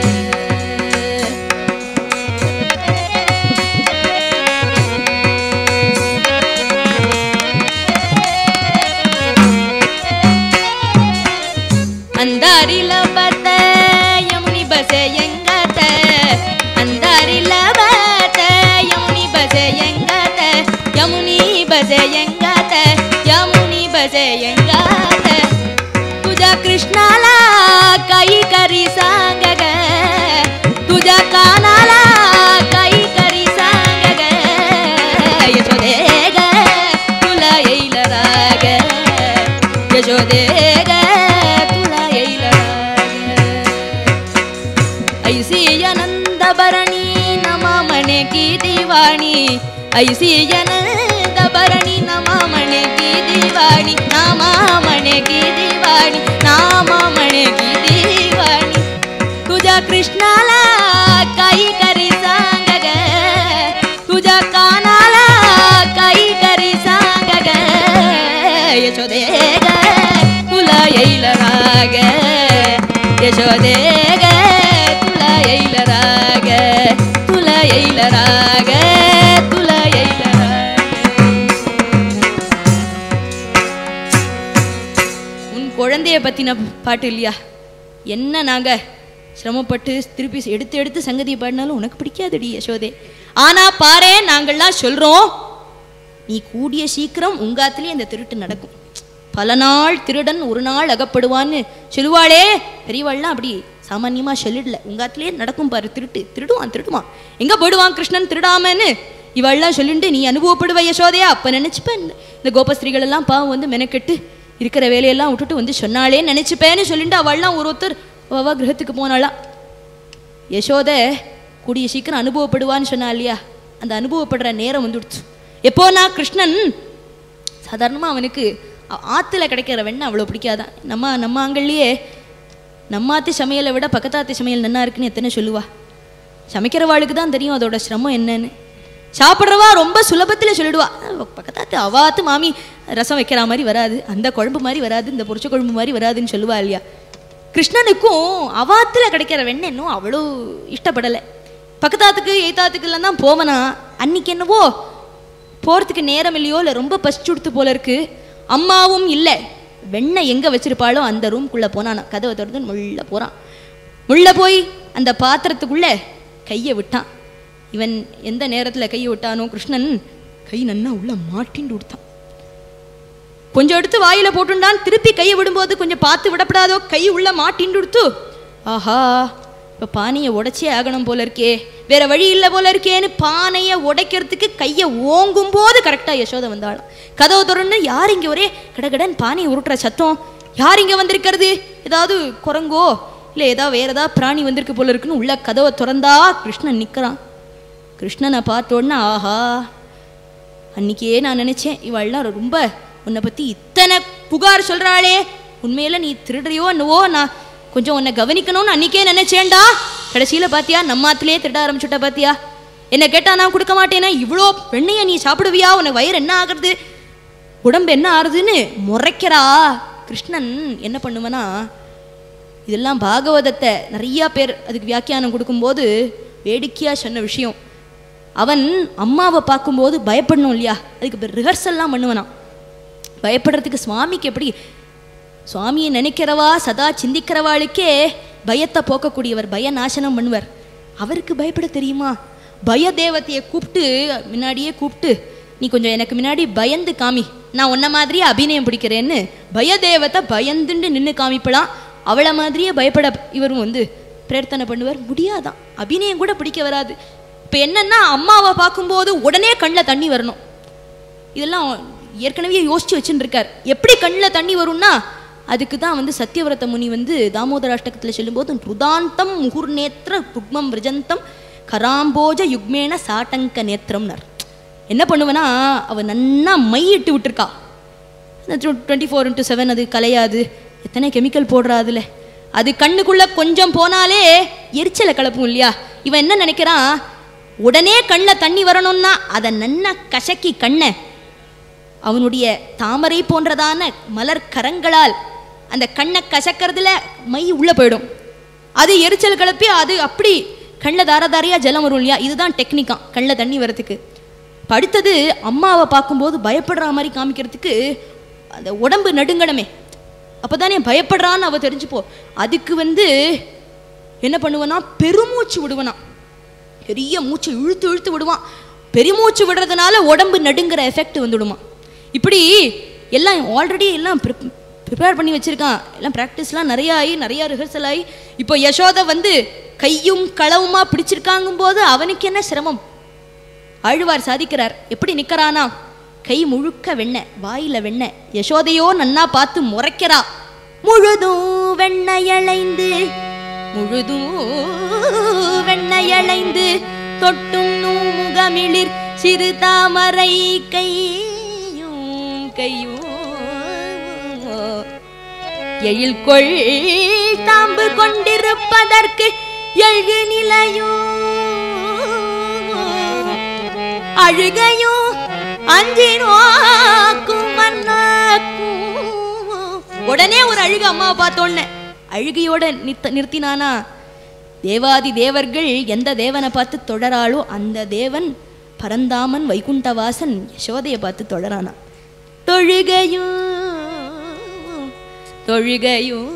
ಅಂದಾರಿಲ ಬತ ಯಮುನಿ ಬಸೆ ಎಂಗತ ಅಂದಾರಿಲ ಬತ ಯಮುನಿ ಬಸೆ ಎಂಗತ ಯಮುನಿ ಬಸೆ ಎಂಗತ ಯಮುನಿ ಬಸೆ ಎಂಗತ तुझ्या कृष्णाला काही करी सांग ग तुझ्या कानाला काही करी सांग ग यशोदे ग तुला येईल राग यशोदे ग तुला येईल राग ऐसी आनंद भरणी नमा म्हणे की दिवाणी ऐसी आनंद भरणी नमा म्हणे की दिवाणी नामा म्हणे की दिवाणी नामा म्हणे की दिवाणी तुझ्या कृष्णाला काही करी सांग ग तुझ्या कानाला काही करी सांग ग यशोदे ग तुला येईल राग यशोदे ग तुला येईल राग तुला येईल राग तुला येईल राग உன் குழந்தைய பத்தின பாட்டு இல்லையா என்ன நாங்க சிரமப்பட்டு திருப்பி எடுத்து எடுத்து சங்கதியை பாடினாலும் உனக்கு பிடிக்காதுடி யசோதே ஆனா பாரே நாங்கள்லாம் சொல்றோம் நீ கூடிய சீக்கிரம் உங்காத்திலே அந்த திருட்டு நடக்கும் பல நாள் திருடன் ஒரு நாள் அகப்படுவான்னு சொல்லுவாளே பெரியவாள்லாம் அப்படி சாமான்யமா சொல்லிடல உங்காத்திலே நடக்கும் பாரு திருட்டு திருடுவான் திருடுவான் எங்க போடுவான் கிருஷ்ணன் திருடாமன்னு இவள்லாம் சொல்லிட்டு நீ அனுபவப்படுவ யசோதையா அப்ப நினைச்சுப்பேன் இந்த- இந்த கோபஸ்திரீகள் எல்லாம் பாவம் வந்து மெனக்கெட்டு இருக்கிற வேலையெல்லாம் விட்டுட்டு வந்து சொன்னாலே நினைச்சுப்பேன்னு சொல்லிட்டு அவள்லாம் ஒரு ஒருத்தர் அவ அவ கிரகத்துக்கு போனாளாம் யசோத கூடிய சீக்கிரம் அனுபவப்படுவான்னு சொன்னா இல்லையா அந்த அனுபவப்படுற நேரம் வந்துடுச்சு எப்போ நான் கிருஷ்ணன் சாதாரணமாக அவனுக்கு ஆ- ஆத்துல கிடைக்கிற வெண்ணெய் அவ்வளோ பிடிக்காதான் நம்ம நம்ம ஆங்கள்லேயே நம்ம ஆத்து சமையலை விட பக்கத்தாத்து சமையல் நன்னா இருக்குன்னு எத்தனை சொல்லுவா சமைக்கிறவாளுக்கு தான் தெரியும் அதோட சிரமம் என்னன்னு சாப்பிட்றவா ரொம்ப சுலபத்தில் சொல்லிடுவா "அஹ், பக்கத்தாத்து அவாத்து மாமி ரசம் வைக்கிற மாதிரி வராது அந்த குழம்பு மாதிரி வராது இந்த பொரிச்ச குழம்பு மாதிரி வராதுன்னு சொல்லுவா இல்லையா கிருஷ்ணனுக்கும் அவாத்தில் கிடைக்கிற வெண்ணெய் இன்னும் அவ்வளோ இஷ்டப்படலை பக்கத்தாத்துக்கு எய்தாத்துக்குலாம் தான் போவனா அன்னைக்கு என்னவோ போகிறதுக்கு நேரம் இல்லையோ இல்லை ரொம்ப பசிச்சுடுத்து போல இருக்கு அம்மாவும் இல்லை வெண்ணெய் எங்கே வச்சிருப்பாளோ அந்த ரூம்குள்ளே போனானா கதவை திறந்து முள்ள போகிறான் முள்ள போய் அந்த பாத்திரத்துக்குள்ளே கையை விட்டான் இவன் எந்த நேரத்தில் கையை விட்டானோ கிருஷ்ணன் கை நன்னா உள்ள மாட்டின்னு விடுத்தான் கொஞ்சம் எடுத்து வாயில போட்டுண்டான் திருப்பி கையை விடும்போது கொஞ்சம் பார்த்து விடப்படாதோ கை உள்ள மாட்டின்னு கொடுத்து ஆஹா இப்போ பானையை உடைச்சே ஆகணும் போல இருக்கே வேற வழி இல்லை போல இருக்கேன்னு பானையை உடைக்கிறதுக்கு கையை ஓங்கும் போது கரெக்டாக யசோத வந்தாளாம் கதவு திறந்து யார் இங்கே ஒரே கடகடன் பானையை உருட்டுற சத்தம் யார் இங்கே வந்திருக்கிறது ஏதாவது குரங்கோ இல்லை ஏதாவது வேற ஏதாவது பிராணி வந்திருக்கு போல இருக்குன்னு உள்ள கதவை திறந்தா கிருஷ்ணன் நிற்கிறான் கிருஷ்ணனை பார்த்த உடனே ஆஹா அன்னைக்கே நான் நினைச்சேன் இவள்லாம் ரொம்ப உன்னை பத்தி இத்தனை புகார் சொல்றாளே உண்மையில நீ திருடுறியோ என்னவோ நான் கொஞ்சம் உன்னை கவனிக்கணும்னு அன்னைக்கே நினைச்சேன்டா கடைசியில பாத்தியா நம்ம ஆத்திலே திருட ஆரம்பிச்சுட்ட பாத்தியா என்ன கேட்டா நான் கொடுக்க மாட்டேனா இவ்வளோ வெண்ணைய நீ சாப்பிடுவியா உனக்கு வயிறு என்ன ஆகுறது உடம்பு என்ன ஆறுதுன்னு முறைக்கிறா கிருஷ்ணன் என்ன பண்ணுவனா இதெல்லாம் பாகவதத்தை நிறைய பேர் அதுக்கு வியாக்கியானம் கொடுக்கும்போது வேடிக்கையா சொன்ன விஷயம் அவன் அம்மாவை பார்க்கும்போது பயப்படணும் இல்லையா அதுக்கு ரிஹர்சல்லாம் பண்ணுவனாம் பயப்படுறதுக்கு சுவாமிக்கு எப்படி சுவாமியை நினைக்கிறவா சதா சிந்திக்கிறவாளுக்கே பயத்தை போக்கக்கூடியவர் பய நாசனம் பண்ணுவார் அவருக்கு பயப்பட தெரியுமா பய தேவதையை கூப்பிட்டு முன்னாடியே கூப்பிட்டு நீ கொஞ்சம் எனக்கு முன்னாடி பயந்து காமி நான் உன்ன மாதிரியே அபிநயம் பிடிக்கிறேன்னு பயதேவத்தை பயந்துண்டு நின்று காமிப்பலாம் அவளை மாதிரியே பயப்பட இவரும் வந்து பிரயர்த்தனை பண்ணுவார் முடியாதான் அபிநயம் கூட பிடிக்க வராது இப்போ என்னன்னா அம்மாவை பார்க்கும்போது உடனே கண்ணில் தண்ணி வரணும் இதெல்லாம் ஏற்கனவே யோசிச்சு வச்சுட்டு இருக்கார் எப்படி கண்ணில் தண்ணி வரும்னா அதுக்கு தான் வந்து சத்தியவிரத முனி வந்து தாமோதராஷ்டகத்தில் சொல்லும்போது ருதாந்தம் முகுர்நேத்திர ருக்மம் விரஜந்தம் கராம்போஜ யுக்மேன சாட்டங்க நேத்திரம்னார் என்ன பண்ணுவேன்னா அவ நன்னா மையிட்டு விட்டுருக்கா டுவெண்ட்டி ஃபோர் இன்ட்டு செவன் அது கலையாது எத்தனை கெமிக்கல் போடுறா அதில் அது கண்ணுக்குள்ள கொஞ்சம் போனாலே எரிச்சலை கலப்பும் இல்லையா இவன் என்ன நினைக்கிறான் உடனே கண்ணில் தண்ணி வரணும்னா அதை நன்னா கசக்கி கண்ணை அவனுடைய தாமரை போன்றதான மலர் கரங்களால் அந்த கண்ணை கசக்கிறதுல மை உள்ள போயிடும் அது எரிச்சல் கிளப்பி அது அப்படி கண்ணில் தார தாரையாக ஜலம் வரும் இல்லையா இதுதான் டெக்னிக்காம் கண்ணில் தண்ணி வரதுக்கு இப்ப அடுத்தது அம்மாவை பார்க்கும்போது பயப்படுற மாதிரி காமிக்கிறதுக்கு அந்த உடம்பு நடுங்கணுமே அப்போதானே பயப்படுறான்னு அவ தெரிஞ்சுப்போ அதுக்கு வந்து என்ன பண்ணுவனா பெருமூச்சு விடுவனா பெரிய மூச்சு இழுத்து இழுத்து விடுவான் பெருமூச்சு விடுறதுனால உடம்பு நடுங்கிற எஃபெக்ட் வந்துடுமா இப்படி எல்லாம் ஆல்ரெடி எல்லாம் ப்ரிப்பேர் பண்ணி வச்சிருக்கான் எல்லாம் ப்ராக்டிஸ்லாம் நிறைய ஆகி நிறைய ரிஹர்சல் ஆகி இப்போ யசோதை வந்து கையும் களவுமா பிடிச்சிருக்காங்கும் போது அவனுக்கு என்ன சிரமம் ஆழ்வார் சாதிக்கிறார் எப்படி நிக்கறானா கை முழுக்க வெண்ணெய் வாயில வெண்ணெய் யசோதையோ நன்னா பார்த்து முறைக்கிறா முழுதும் வெண்ணையளைந்து முழுதும் வெண்ணையளைந்து தொட்டும் முகமிளிர் சிறு தாமரை கையும் கையும் எழில்கொள் தாம்பு கொண்டிருப்பதற்கு எழுகு நிலையும் அழுகையும் அஞ்சி நோக்கும் மன்னாக்கும் உடனே ஒரு அழுகு அம்மாவை பார்த்தோன்ன அழுகையோட நித்த நிறுத்தினானா தேவாதி தேவர்கள் எந்த தேவனை பார்த்து தொடராளோ அந்த தேவன் பரந்தாமன் வைகுண்டவாசன் யசோதையை பார்த்து தொடரானா தொழுகையும் தொழுகையும்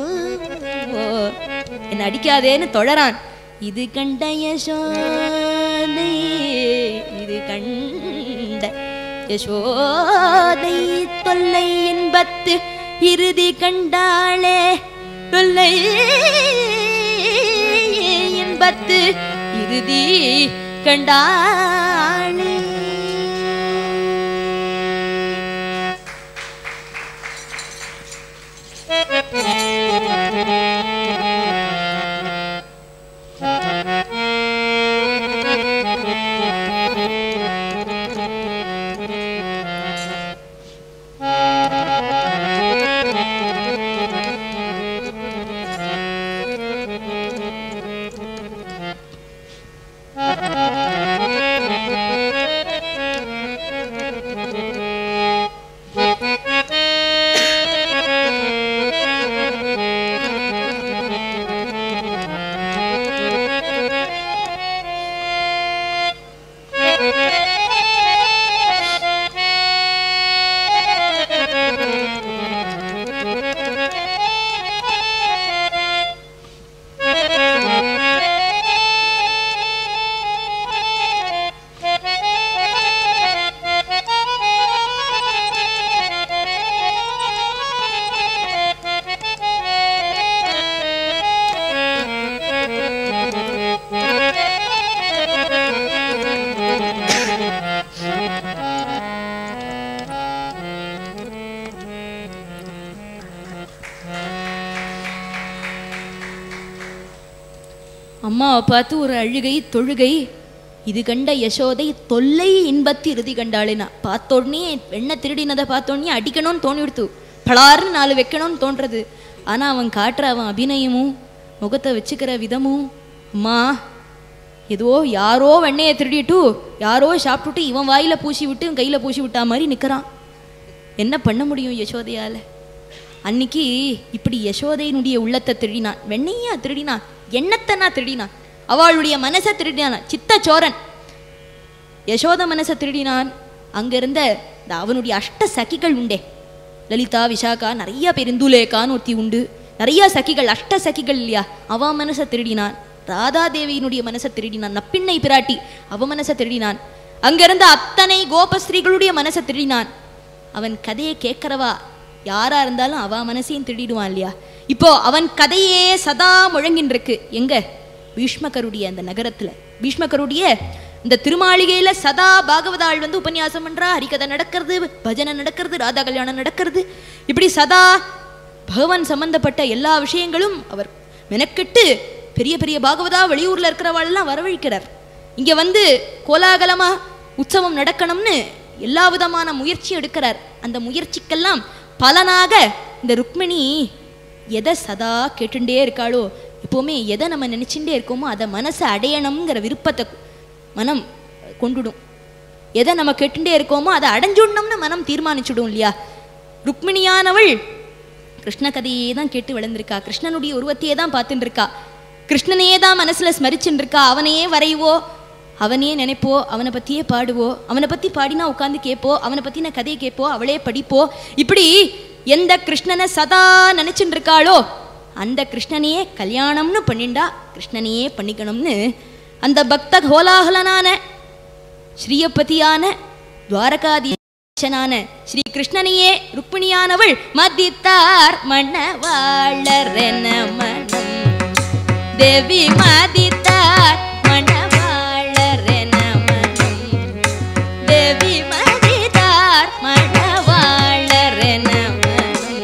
என்ன அடிக்காதேன்னு தொடரான் இது கண்ட யசோதை இது கண்ட யசோதை தொல்லை இன்பத்து இறுதி கண்டாளே தொல்லை இன்பத்து இறுதி கண்டாளே அம்மாவை பார்த்து ஒரு அழுகை தொழுகை இது கண்ட யசோதை தொல்லை இன்பத்தி இறுதி கண்டாளினா பார்த்த உடனே வெண்ணை திருடினதை பார்த்த உடனே அடிக்கணும்னு தோணி விடுத்து பலார்னு நாலு வைக்கணும்னு தோன்றது ஆனா அவன் காட்டுற அவன் அபிநயமும் முகத்தை வச்சுக்கிற விதமும் அம்மா ஏதோ யாரோ வெண்ணெயை திருடிட்டு யாரோ சாப்பிட்டுட்டு இவன் வாயில பூசி விட்டு இவன் கையில பூசி விட்டா மாதிரி நிக்கிறான் என்ன பண்ண முடியும் யசோதையால அன்னைக்கு இப்படி யசோதையினுடைய உள்ளத்தை திருடினான் வெண்ணையா திருடினான் எண்ணத்தை நான் திருடினான் அவளுடைய மனசை திருடினான் சித்த சோரன் யசோத மனசை திருடினான் அங்க இருந்த இந்த அவனுடைய அஷ்ட சகிகள் உண்டே லலிதா விசாகா நிறைய பேர் இந்துலேகான்னு ஒருத்தி உண்டு நிறைய சகிகள் அஷ்ட சகிகள் இல்லையா அவ மனசை திருடினான் ராதாதேவியினுடைய மனசை திருடினான் நப்பிண்ணை பிராட்டி அவ மனசை திருடினான் அங்க இருந்த அத்தனை கோபஸ்திரீகளுடைய மனசை திருடினான் அவன் கதையை கேட்கறவா யாரா இருந்தாலும் அவ மனசையும் திருடிடுவான் இல்லையா இப்போ அவன் கதையே சதா முழங்கின்னு இருக்கு எங்க பீஷ்மகருடைய அந்த நகரத்துல பீஷ்மகருடைய இந்த திருமாளிகையில சதா பாகவதாள் வந்து உபன்யாசம் பண்றா ஹரிகதை நடக்கிறது பஜனை நடக்கிறது ராதா கல்யாணம் நடக்கிறது இப்படி சதா பகவான் சம்பந்தப்பட்ட எல்லா விஷயங்களும் அவர் மெனக்கெட்டு பெரிய பெரிய பாகவதா வெளியூர்ல இருக்கிறவாளெல்லாம் வரவழைக்கிறார் இங்க வந்து கோலாகலமா உற்சவம் நடக்கணும்னு எல்லா விதமான முயற்சி எடுக்கிறார் அந்த முயற்சிக்கெல்லாம் பலனாக இந்த ருக்மிணி எதை சதா கேட்டுட்டே இருக்காளோ எப்போவுமே எதை நம்ம நினைச்சுட்டே இருக்கோமோ அதை மனசை அடையணுங்கிற விருப்பத்தை மனம் கொண்டுடும் எதை நம்ம கேட்டுட்டே இருக்கோமோ அதை அடைஞ்சுடணும்னு மனம் தீர்மானிச்சுடும் இல்லையா ருக்மிணியானவள் கிருஷ்ண கதையே தான் கேட்டு வளர்ந்திருக்கா கிருஷ்ணனுடைய உருவத்தையே தான் பார்த்துட்டு இருக்கா கிருஷ்ணனையே தான் மனசுல ஸ்மரிச்சுட்டு இருக்கா அவனையே வரைவோ அவனையே நினைப்போ அவனை பத்தியே பாடுவோ அவனை பத்தி பாடினா உட்காந்து கேட்போ அவனை பத்தின கதையை கேட்போ அவளே படிப்போ இப்படி எந்த கிருஷ்ணனை சதா நினைச்சுட்டு இருக்காளோ அந்த கிருஷ்ணனையே கல்யாணம்னு பண்ணிண்டா கிருஷ்ணனையே பண்ணிக்கணும்னு அந்த பக்த கோலாகலனான ஸ்ரீயப்பதியான துவாரகாதீசனான ஸ்ரீ கிருஷ்ணனையே ருக்மிணியானவள் மதித்தார் மணவாளரென மனம் தேவி மதித்தார் மணவாளரென மனம் தேவி மதித்தார் மணவாளரென மனம்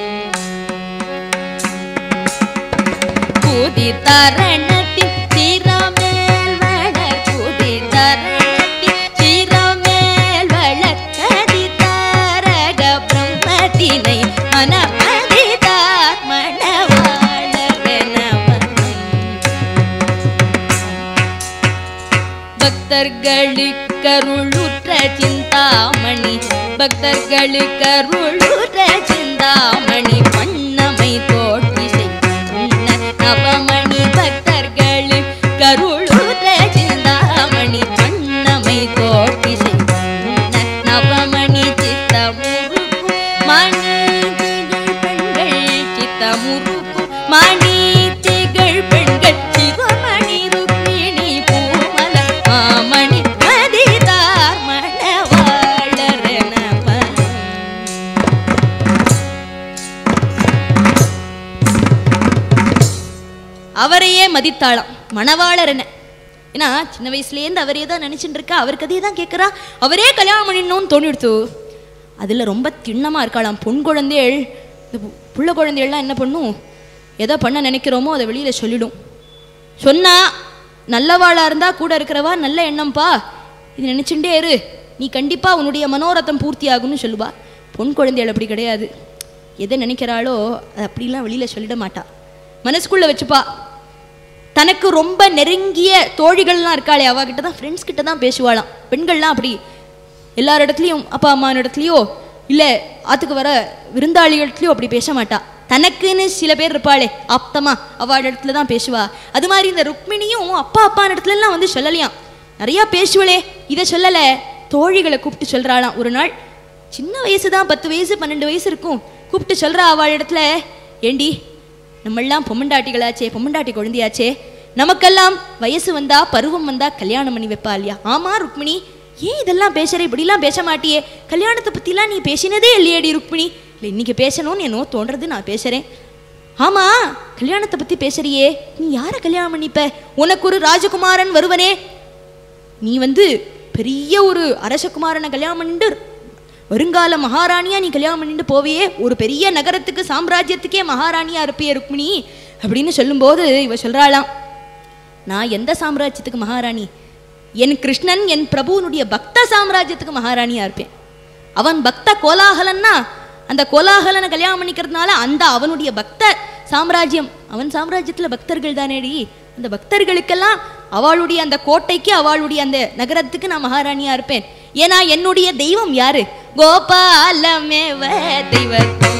கூதி தரணத்தின் சிரமேல் வளர் கூதி தரணத்தின் சிரமேல் வளர் கதி தாரக பிரம்மத்தினை மனமதிதார் மணவாளரென மனம் பக்தர்களுக்கருளுற்ற சிந்தாமணி பக்தர்களுக்கருளுற்ற சிந்தாமணி பண்ணமை தோற்றி செய்த நவமணி பக்தர்களு கருளுற்ற சிந்தாமணி பண்ணமை தோற்றி செய்த நவமணி சித்தமுருக்கும் மணி திகழ் பெண்கள் சித்தமுருக்கும் மணி திகழ் பெண்கள் சிவமணி ருக்மிணி பூமல மாமணி மதிதார் மணவாளரென மனம். அவரையே மதித்தாளாம் மணவாளர் என்ன ஏன்னா சின்ன வயசுலேருந்து அவரே தான் நினைச்சுட்டு இருக்கா அவர் கதையை தான் கேட்குறா அவரே கல்யாணம் பண்ணிடணும்னு தோணிடுத்து அதில் ரொம்ப திண்ணமாக இருக்காளாம் பொன் குழந்தைகள் இந்த பு- புள்ள குழந்தைகள்லாம் என்ன பண்ணும் எதை பண்ண நினைக்கிறோமோ அதை வெளியில் சொல்லிடும் சொன்னா நல்லவாளா இருந்தா கூட இருக்கிறவா நல்ல எண்ணம்ப்பா இது நினைச்சுட்டே இரு நீ கண்டிப்பா உன்னுடைய மனோரதம் பூர்த்தி ஆகும்னு சொல்லுவா பொன் குழந்தைகள் அப்படி கிடையாது எதை நினைக்கிறாளோ அது அப்படிலாம் வெளியில சொல்லிட மாட்டா மனசுக்குள்ள வச்சுப்பா தனக்கு ரொம்ப நெருங்கிய தோழிகள்லாம் இருக்காளே அவகிட்ட தான் ஃப்ரெண்ட்ஸ் கிட்ட தான் பேசுவாளாம் பெண்கள்லாம் அப்படி எல்லார் இடத்துலையும் அப்பா அம்மா இடத்துலையோ இல்லை ஆத்துக்கு வர விருந்தாளிகள்லையோ அப்படி பேச மாட்டா தனக்குன்னு சில பேர் இருப்பாளே ஆப்தமா அவள் இடத்துல தான் பேசுவா அது மாதிரி இந்த ருக்மிணியும் அப்பா அப்பா இடத்துலலாம் வந்து சொல்லலையாம் நிறையா பேசுவளே இதை சொல்லலை தோழிகளை கூப்பிட்டு சொல்கிறாளாம் ஒரு நாள் சின்ன வயசு தான் பத்து வயசு பன்னெண்டு வயசு இருக்கும் கூப்பிட்டு சொல்கிறா அவள் இடத்துல ஏண்டி நம்மெல்லாம் பொம்மண்டாட்டிகளாச்சே பொம்மண்டாட்டி குழந்தையாச்சே நமக்கெல்லாம் வயசு வந்தா பருவம் வந்தா கல்யாணம் பண்ணி வைப்பா இல்லையா ஆமா ருக்மிணி ஏன் இதெல்லாம் பேசுற இப்படிலாம் பேச மாட்டியே கல்யாணத்தை பத்திலாம் நீ பேசினதே இல்லையேடி ருக்மிணி இல்லை இன்னைக்கு பேசணும்னு என்னோ தோன்றது நான் பேசுறேன் ஆமா கல்யாணத்தை பத்தி பேசுறியே நீ யாரை கல்யாணம் பண்ணிப்ப உனக்கு ஒரு ராஜகுமாரன் வருவனே நீ வந்து பெரிய ஒரு அரசகுமாரனை கல்யாணம் பண்ணிட்டு வருங்கால மகாராணியா நீ கல்யாணம் பண்ணிட்டு போவியே ஒரு பெரிய நகரத்துக்கு சாம்ராஜ்யத்துக்கே மகாராணியா இருப்பியே ருக்மிணி அப்படின்னு சொல்லும்போது இவ சொல்றாளாம் நான் எந்த சாம்ராஜ்யத்துக்கு மகாராணி என் கிருஷ்ணன் என் பிரபுவனுடைய பக்த சாம்ராஜ்யத்துக்கு மகாராணியா இருப்பேன் அவன் பக்த கோலாகலன்னா அந்த கோலாகலனை கல்யாணம் பண்ணிக்கிறதுனால அந்த அவனுடைய பக்த சாம்ராஜ்யம் அவன் சாம்ராஜ்யத்துல பக்தர்கள் தானேடி அந்த பக்தர்களுக்கெல்லாம் அவளுடைய அந்த கோட்டைக்கு அவளுடைய அந்த நகரத்துக்கு நான் மகாராணியா இருப்பேன் ஏன்னா என்னுடைய தெய்வம் யாரு கோபாலமேவ தெய்வத்தம்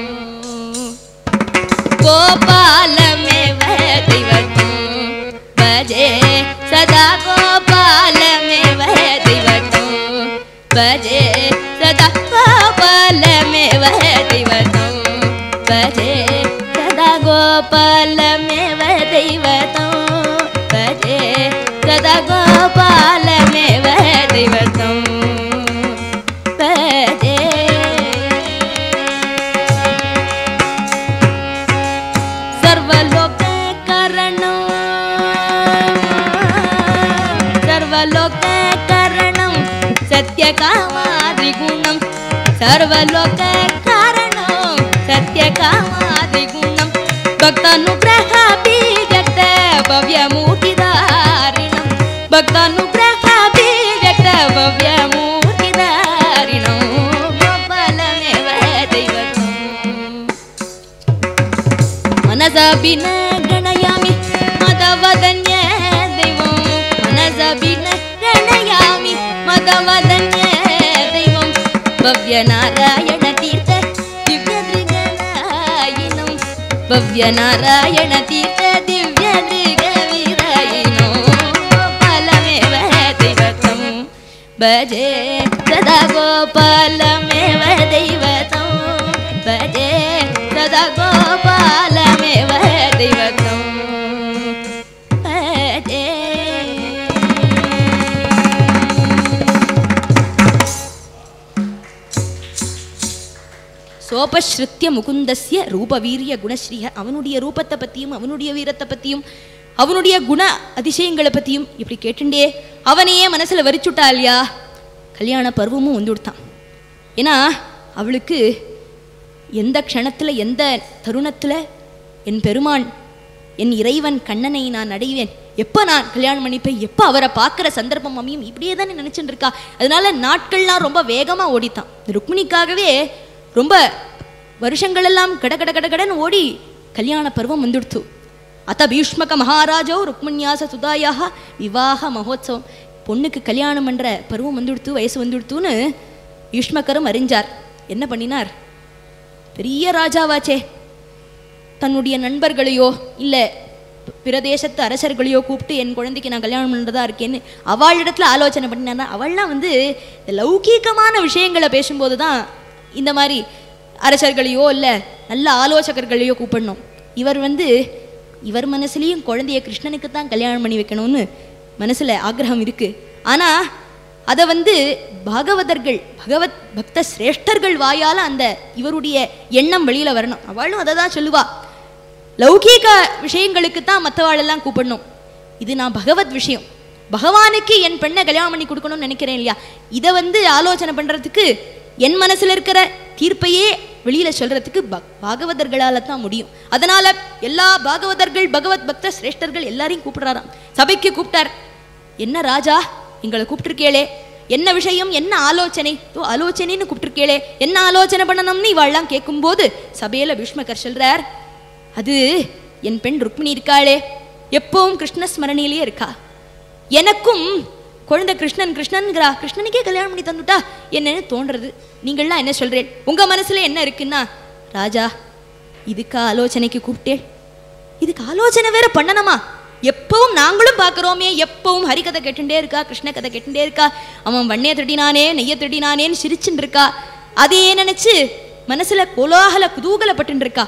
गोपालमेव दैवतं भजे सदा गोपालमेव दैवतं भजे सदा गोपालमेव दैवतं भजे सदा गोपालमेव दैवतं भजे सदा गोपालमेव दैवतं भजे सर्वलोककरणं सर्वलोककरणं सत्यकामादिगुणं सर्वलोककारणं सत्यकामादिगुणं भक्तानुग्रहाभिव्यक्त भव्यमूर्तिदारिणं भक्तानुग्रहाभिव्यक्त भव्यमूर्तिदारिणं गोपालमेव दैवतम् मनसाभिन गणयामि मदवदन्य दैवं मनसाभिन गणयामि मदवदन्य दैवं भव्यनारायणतीर्थ दिव्यदृगणायिनं भव्यनारायणतीर्थ दिव्यदृगविरायिनो गोपालमेव दैवतं भजे सदा गोपालमेव दैवतं भजे सदा गोपालमेव दैवतं भजे சோபஸ்ருத்திய முகுந்தஸ்ய ரூபவீரிய குணஸ்ரீக அவனுடைய ரூபத்தை பற்றியும் அவனுடைய வீரத்தை பற்றியும் அவனுடைய குண அதிசயங்களை பற்றியும் இப்படி கேட்டுண்டே அவனையே மனசில் வரிச்சுட்டா இல்லையா கல்யாண பருவமும் வந்து கொடுத்தான் ஏன்னா அவளுக்கு எந்த க்ஷணத்தில் எந்த தருணத்தில் என் பெருமான் என் இறைவன் கண்ணனை நான் அடைவேன் எப்போ நான் கல்யாணம் பண்ணிப்பேன் எப்போ அவரை பார்க்குற சந்தர்ப்பம் அமையும் இப்படியே தானே நினச்சிட்டு இருக்கா அதனால நாட்கள்லாம் ரொம்ப வேகமாக ஓடித்தான் இந்த ருக்மிணிக்காகவே ரொம்ப வருஷங்களெல்லாம் கட கட கட கடன்னு ஓடி கல்யாண பருவம் வந்துடுத்து அத்த பீஷ்மக மகாராஜோ ருக்மிணியாச சுதாயாக விவாக மகோத்சவம் பொண்ணுக்கு கல்யாணம் பண்ணுற பருவம் வந்துடுத்து வயசு வந்துடுத்துன்னு பீஷ்மக்கரும் அறிஞ்சார் என்ன பண்ணினார் பெரிய ராஜாவாச்சே தன்னுடைய நண்பர்களையோ இல்லை பிரதேசத்து அரசர்களையோ கூப்பிட்டு என் குழந்தைக்கு நான் கல்யாணம் பண்ணுறதா இருக்கேன்னு அவளிடத்துல ஆலோசனை பண்ணினா அவள்லாம் வந்து இந்த லௌகீகமான விஷயங்களை பேசும்போது தான் இந்த மாதிரி அரசர்களையோ இல்லை நல்ல ஆலோசகர்களையோ கூப்பிடணும் இவர் வந்து இவர் மனசுலேயும் குழந்தைய கிருஷ்ணனுக்கு தான் கல்யாணம் பண்ணி வைக்கணும்னு மனசில் ஆக்ரகம் இருக்குது ஆனால் அதை வந்து பாகவதர்கள் பகவத் பக்த சிரேஷ்டர்கள் வாயால் அந்த இவருடைய எண்ணம் வெளியில் வரணும் அவளும் அதை தான் சொல்லுவா லௌகீக விஷயங்களுக்கு தான் மற்றவாளெல்லாம் கூப்பிடணும் இது நான் பகவத் விஷயம் பகவானுக்கு என் பெண்ணை கல்யாணம் பண்ணி கொடுக்கணும்னு நினைக்கிறேன் இல்லையா இதை வந்து ஆலோசனை பண்ணுறதுக்கு என் மனசில் இருக்கிற தீர்ப்பையே வெளியில் சொல்கிறதுக்கு ப பாகவதர்களால் தான் முடியும் அதனால் எல்லா பாகவதர்கள் பகவத் பக்த சிரேஷ்டர்கள் எல்லாரையும் கூப்பிடுறாராம் சபைக்கு கூப்பிட்டார் என்ன ராஜா எங்களை கூப்பிட்டுருக்கேளே என்ன விஷயம் என்ன ஆலோசனை ஓ ஆலோசனைன்னு கூப்பிட்டுருக்கேளே என்ன ஆலோசனை பண்ணணும்னு இவாள்லாம் கேட்கும்போது சபையில் பீஷ்மகர் சொல்றார் அது என் பெண் ருக்மிணி இருக்காளே எப்பவும் கிருஷ்ண ஸ்மரணிலேயே இருக்கா எனக்கும் குழந்தை கிருஷ்ணன் கிருஷ்ணன்கிறா கிருஷ்ணனுக்கே கல்யாணம் பண்ணி தந்துட்டா என்னன்னு தோன்றது நீங்கள்லாம் என்ன சொல்றேன் உங்க மனசுல என்ன இருக்குன்னா ராஜா இதுக்கா ஆலோசனைக்கு கூப்பிட்டே இதுக்கு ஆலோசனை வேற பண்ணணுமா எப்பவும் நாங்களும் பார்க்குறோமே எப்பவும் ஹரிகதை கேட்டுட்டே இருக்கா கிருஷ்ண கதை கேட்டுட்டே இருக்கா அவன் வண்ணைய திருடினானே நெய்ய திருடினானேன்னு சிரிச்சுட்டு இருக்கா அதையே நினைச்சு மனசுல கோலாகல குதூகலப்பட்டு இருக்கா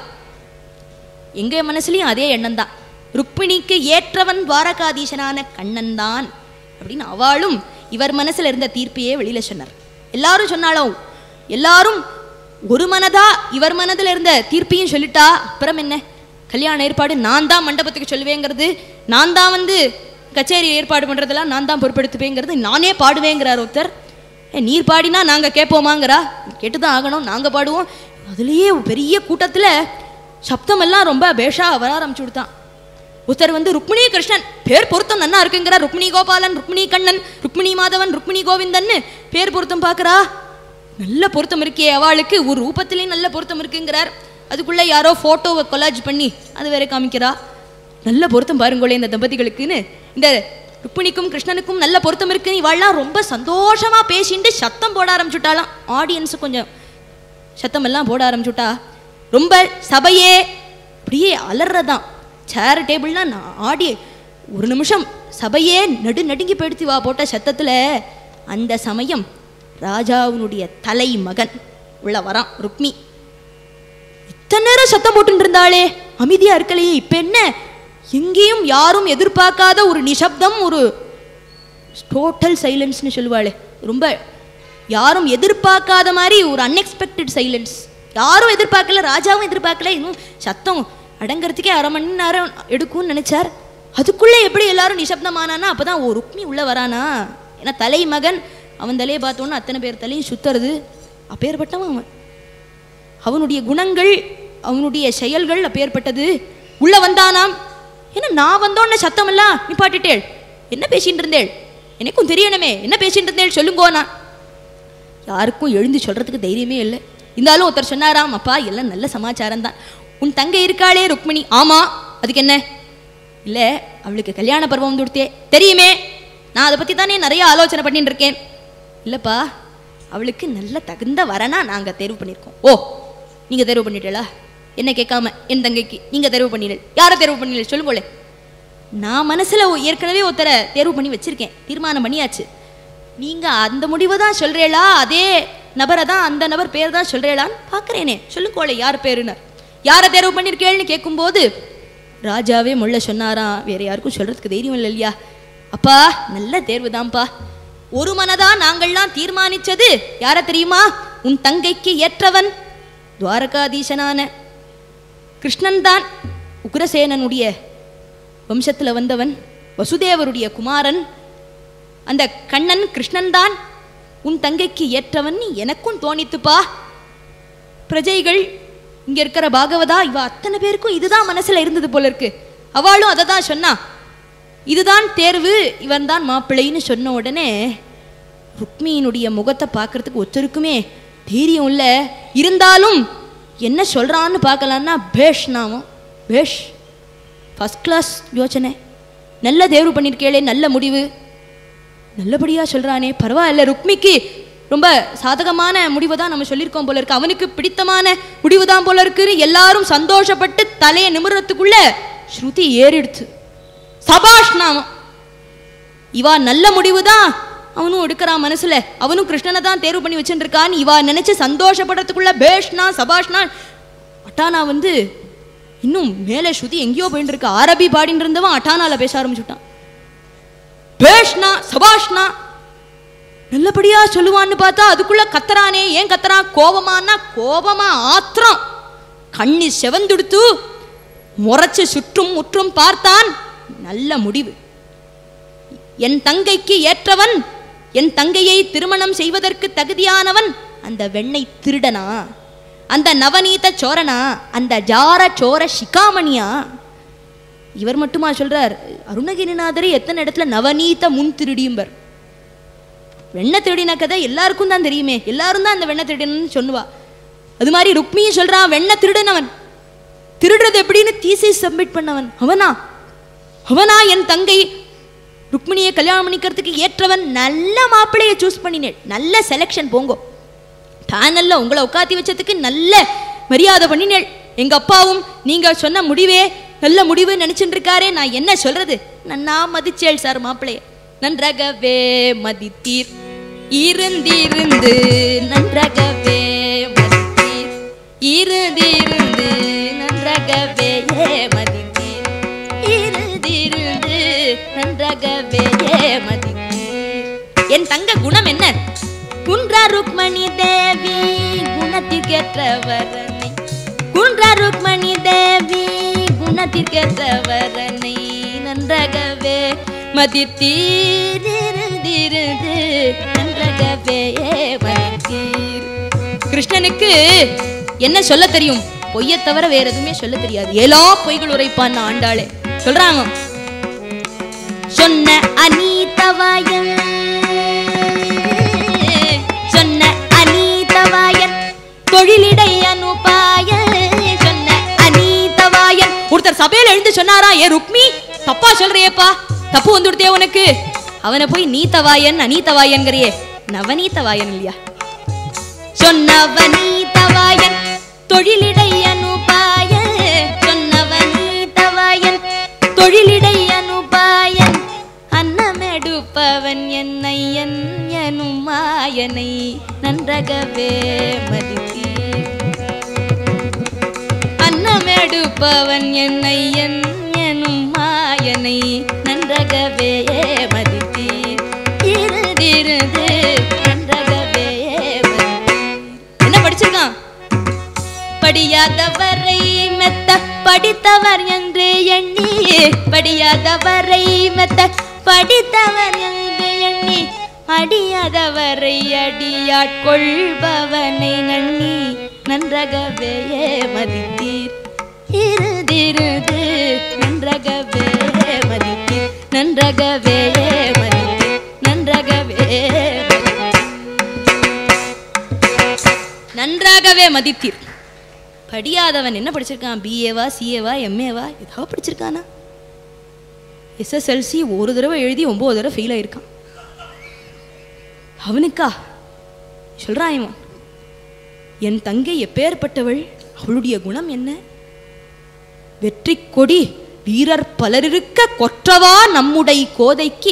எங்க மனசுலயும் அதே எண்ணம் தான் ருக்மிணிக்கு ஏற்றவன் துவாரகாதீசனான கண்ணன் தான் அப்படின்னு அவளும் இவர் மனசுல இருந்த தீர்ப்பையே வெளியில சொன்னார் எல்லாரும் சொன்னாலும் எல்லாரும் ஒரு மனதா இவர் மனதில் இருந்த தீர்ப்பையும் சொல்லிட்டா அப்புறம் என்ன கல்யாண ஏற்பாடு நான் தான் மண்டபத்துக்கு சொல்லுவேங்கிறது நான் தான் வந்து கச்சேரி ஏற்பாடு பண்றதெல்லாம் நான் தான் பொறுப்பெடுத்துப்பேங்கிறது நானே பாடுவேங்கிறார் ஒருத்தர் ஏ நீர் பாடினா நாங்கள் கேட்போமாங்கிறா கேட்டு தான் ஆகணும் நாங்கள் பாடுவோம் அதுலேயே பெரிய கூட்டத்தில் சப்தமெல்லாம் ரொம்ப பேஷா வர ஆரம்பிச்சு கொடுத்தான் ஒருத்தர் வந்து ருக்மிணி கிருஷ்ணன் பேர் பொருத்தம் நன்னா இருக்குங்கிறார் ருக்மிணி கோபாலன் ருக்மிணி கண்ணன் ருக்மிணி மாதவன் ருக்மிணி கோவிந்தன்னு பேர் பொருத்தம் பார்க்கறா நல்ல பொருத்தம் இருக்கே அவளுக்கு ஒரு ரூபத்திலேயும் நல்ல பொருத்தம் இருக்குங்கிறார் அதுக்குள்ள யாரோ போட்டோவை கொலாஜ் பண்ணி அது வேற காமிக்கிறா நல்ல பொருத்தம் பாருங்களே இந்த தம்பதிகளுக்குன்னு இந்த ருக்மிணிக்கும் கிருஷ்ணனுக்கும் நல்ல பொருத்தம் இருக்குன்னு இவாள்லாம் ரொம்ப சந்தோஷமா பேசிட்டு சத்தம் போட ஆரம்பிச்சுட்டாலாம் ஆடியன்ஸ் கொஞ்சம் சத்தமெல்லாம் போட ஆரம்பிச்சுட்டா ரொம்ப சபையே அப்படியே அலறதான் சேர் டேபிள்லாம் நான் ஆடி ஒரு நிமிஷம் சபையே நடு நடுங்கி போயிடுத்து வா போட்ட சத்தத்தில் அந்த சமயம் ராஜாவினுடைய தலை மகன் உள்ள வரான் ருக்மி இத்தனை நேரம் சத்தம் போட்டுட்டு இருந்தாளே அமைதியா இருக்கலையே இப்ப என்ன எங்கேயும் யாரும் எதிர்பார்க்காத ஒரு நிசப்தம் ஒரு டோட்டல் சைலன்ஸ்னு சொல்லுவாளே ரொம்ப யாரும் எதிர்பார்க்காத மாதிரி ஒரு அன்எக்ஸ்பெக்டட் சைலன்ஸ் யாரும் எதிர்பார்க்கல ராஜாவும் எதிர்பார்க்கல இன்னும் சத்தம் அடங்கறதுக்கே அரை மணி நேரம் எடுக்கும்னு நினைச்சார் அதுக்குள்ளே எப்படி எல்லாரும் நிசப்தமானானா அப்பதான் ஓ ருக்மி உள்ள வரானா ஏன்னா தலை மகன் அவன் தலையை பார்த்தோன்னா அத்தனை பேர் தலையும் சுத்துறது அப்பேற்பட்டவன் அவன் அவனுடைய குணங்கள் அவனுடைய செயல்கள் அப்பேற்பட்டது உள்ள வந்தானாம் ஏன்னா நான் வந்தோன்ன சத்தமெல்லாம் நிப்பாட்டிட்டேள் என்ன பேசிட்டு இருந்தேள் எனக்கும் தெரியணுமே என்ன பேசிட்டு இருந்தேள் சொல்லுங்கோ நான் யாருக்கும் எழுந்து சொல்றதுக்கு தைரியமே இல்லை இருந்தாலும் ஒருத்தர் சொன்னாராம் அப்பா எல்லாம் நல்ல சமாச்சாரம் தான் உன் தங்கை இருக்காளே ருக்மிணி ஆமா அதுக்கு என்ன இல்ல அவளுக்கு கல்யாண பருவம் வந்துடுத்தே தெரியுமே நான் அதை பத்தி தானே நிறைய ஆலோசனை பண்ணிட்டு இருக்கேன் இல்லப்பா அவளுக்கு நல்ல தகுந்த வரனா நாங்க தேர்வு பண்ணியிருக்கோம் ஓ நீங்க தேர்வு பண்ணிட்டீங்களா என்ன கேட்காம என் தங்கைக்கு நீங்க தேர்வு பண்ணிடல் யாரை தேர்வு பண்ணிடல் சொல்லுங்களே நான் மனசுல ஒ- ஏற்கனவே ஒருத்தரை தேர்வு பண்ணி வச்சிருக்கேன் தீர்மானம் பண்ணியாச்சு நீங்க அந்த முடிவை தான் சொல்றீங்களா அதே நபரை தான் அந்த நபர் பேர் தான் சொல்றீங்களான்னு பார்க்கறேனே சொல்லுங்கோளே யார் பேருனர் யாரை தேர்வு பண்ணிருக்கேன்னு கேட்கும்போது ராஜாவே முள்ள சொன்னாராம் வேற யாருக்கும் சொல்றதுக்கு தைரியம் இல்லை இல்லையா அப்பா நல்ல தேர்வு தான்ப்பா ஒரு மனதா நாங்கள்லாம் தீர்மானிச்சது யார தெரியுமா உன் தங்கைக்கு ஏற்றவன் துவாரகாதீசனான கிருஷ்ணன் தான் உக்ரசேனனுடைய வம்சத்துல வந்தவன் வசுதேவருடைய குமாரன் அந்த கண்ணன் கிருஷ்ணன் தான் உன் தங்கைக்கு ஏற்றவன் எனக்கும் தோணித்துப்பா பிரஜைகள் இங்க இருக்கிற பாகவதா இவ அத்தனை பேருக்கும் இதுதான் மனசுல இருந்தது போல இருக்கு அவளும் அதை தான் சொன்னா இதுதான் தேர்வு இவன் தான் மாப்பிள்ளைன்னு சொன்ன உடனே ருக்மியினுடைய முகத்தை பார்க்கறதுக்கு ஒருத்தருக்குமே தைரியம் இல்லை இருந்தாலும் என்ன சொல்றான்னு பார்க்கலான்னா பேஷ் நாமம் பேஷ் ஃபஸ்ட் கிளாஸ் யோசனை நல்ல தேர்வு பண்ணியிருக்கேளே நல்ல முடிவு நல்லபடியா சொல்றானே பரவாயில்ல ருக்மிக்கு ரொம்ப சாதகமான முடிவை தான் நம்ம சொல்லியிருக்கோம் போல இருக்கு அவனுக்கு பிடித்தமான முடிவு தான் போல இருக்குன்னு எல்லாரும் சந்தோஷப்பட்டு தலையை நிமிர்றதுக்குள்ள ஸ்ருதி ஏறிடுச்சு சபாஷ் நாமம் இவா நல்ல முடிவு தான் அவனும் எடுக்கிறான் மனசுல அவனும் கிருஷ்ணனை தான் தேர்வு பண்ணி வச்சுருக்கான் இவா நினைச்சு சந்தோஷப்படுறதுக்குள்ள பேஷ்னா சபாஷ்னா அட்டானா வந்து இன்னும் மேலே ஸ்ருதி எங்கேயோ போயிட்டு இருக்கு அரபி பாடின்னு இருந்தவன் அட்டானால பேச ஆரம்பிச்சுட்டான் பேஷ்னா சபாஷ்னா நல்லபடியா சொல்லுவான்னு பார்த்தா அதுக்குள்ள கத்துறானே ஏன் கத்துறான் கோபமானா கோபமா ஆத்திரம் கண்ணி செவந்துடுத்து முறைச்சு சுற்றும் முற்றும் பார்த்தான் நல்ல முடிவு என் தங்கைக்கு ஏற்றவன் என் தங்கையை திருமணம் செய்வதற்கு தகுதியானவன் அந்த வெண்ணெய் திருடனா அந்த நவநீத சோரனா அந்த ஜார சோர சிகாமணியா இவர் மட்டுமா சொல்றார் அருணகிரிநாதரே எத்தனை இடத்துல நவநீத முன் திருடியும்பர் வெண்ணெய் திருடின கதை எல்லாருக்கும் தான் தெரியுமே எல்லாரும் தான் அந்த வெண்ணெய் திருடினு சொல்லுவா அது மாதிரி ருக்மியும் சொல்றான் வெண்ணெய் திருடனவன் திருடுறது எப்படின்னு தீசி சப்மிட் பண்ணவன் அவனா அவனா என் தங்கை ருக்மிணியை கல்யாணம் பண்ணிக்கிறதுக்கு ஏற்றவன் நல்ல மாப்பிள்ளையை சூஸ் பண்ணினேன் நல்ல செலெக்ஷன் போங்கோ பேனல்ல உங்களை உட்காத்தி வச்சதுக்கு நல்ல மரியாதை பண்ணினேள் எங்க அப்பாவும் நீங்க சொன்ன முடிவே நல்ல முடிவு நினைச்சுட்டு இருக்காரே நான் என்ன சொல்றது நன்னா மதிச்சேள் சார் மாப்பிள்ளைய நன்றாகவே மதித்தீர் இருந்திருந்து நன்றாகவே மதித்தீர் இருந்திருந்து நன்றாகவே மதித்தீர் இருந்திருந்து நன்றாகவே மதித்தீர் என் தங்க குணம் என்ன குன்றா ருக்மணி தேவி குணத்திற்கேற்றவரனை குன்றா ருக்மணி தேவி குணத்திற்கேற்றவரனை நன்றாகவே மதித்தீரிருந்து நன்றாகவே மதித்தீர் கிருஷ்ணனுக்கு என்ன சொல்ல தெரியும் பொய்யை தவிர வேற எதுவுமே சொல்ல தெரியாது ஏலா பொய்கள் உரைப்பான் ஆண்டாளே சொல்றாங்க சொன்ன அநீதவாயன் சொன்ன அநீதவாயன் தொழிலிடை அனுபாயன் சொன்ன அநீதவாயன் ஒருத்தர் சபையில எழுந்து சொன்னாரா ஏ ருக்மி தப்பா சொல்றியேப்பா தப்பு வந்துடுதே உனக்கு அவனை போய் நீத்தவாயன் அநீதவாயன்கிறியே நவநீதவாயன் இல்லையா சொன்னவனீதவாயன் தொழிலிடை அனுபாயன் சொன்னவனீதவாயன் தொழிலிடை அனுபாயன் அன்னமெடுப்பவன் என்னை என் எனும் மாயனை நன்றகவே மதித்தீர் அன்னமெடுப்பவன் என்னை என் எனும் மாயனை நன்றகவே மதித்தீர் இருதிருது நன்றகவே மதித்தீர். என்ன படிச்சிருக்கான் படியாதவரை மெத்த படித்தவர் என்று எண்ணி படியாதவரை மெத்த படித்தவர் என்று எண்ணி அடியாதவரை அடியாட்கொள்பவனை நன்னி நன்றகவே மதித்தீர் இருதிருது நன்றகவே மதித்தீர் நன்றகவே மதித்தீர் நன்றகவே நன்றாகவே மதித்தீர் படியாதவன் என்ன படிச்சிருக்கான் பிஏவா சிஏவா எம்ஏவா ஏதாவது படிச்சிருக்கானா எஸ்எஸ்எல்சி ஒரு தடவை எழுதி ஒன்பது தடவை ஃபெயில் ஆயிருக்கான் அவனுக்கா சொல்றான் இவன் என் தங்கை எப்பேற்பட்டவள் அவளுடைய குணம் என்ன வெற்றி கொடி வீரர் பலரிருக்க கொற்றவா நம்முடை கோதைக்கு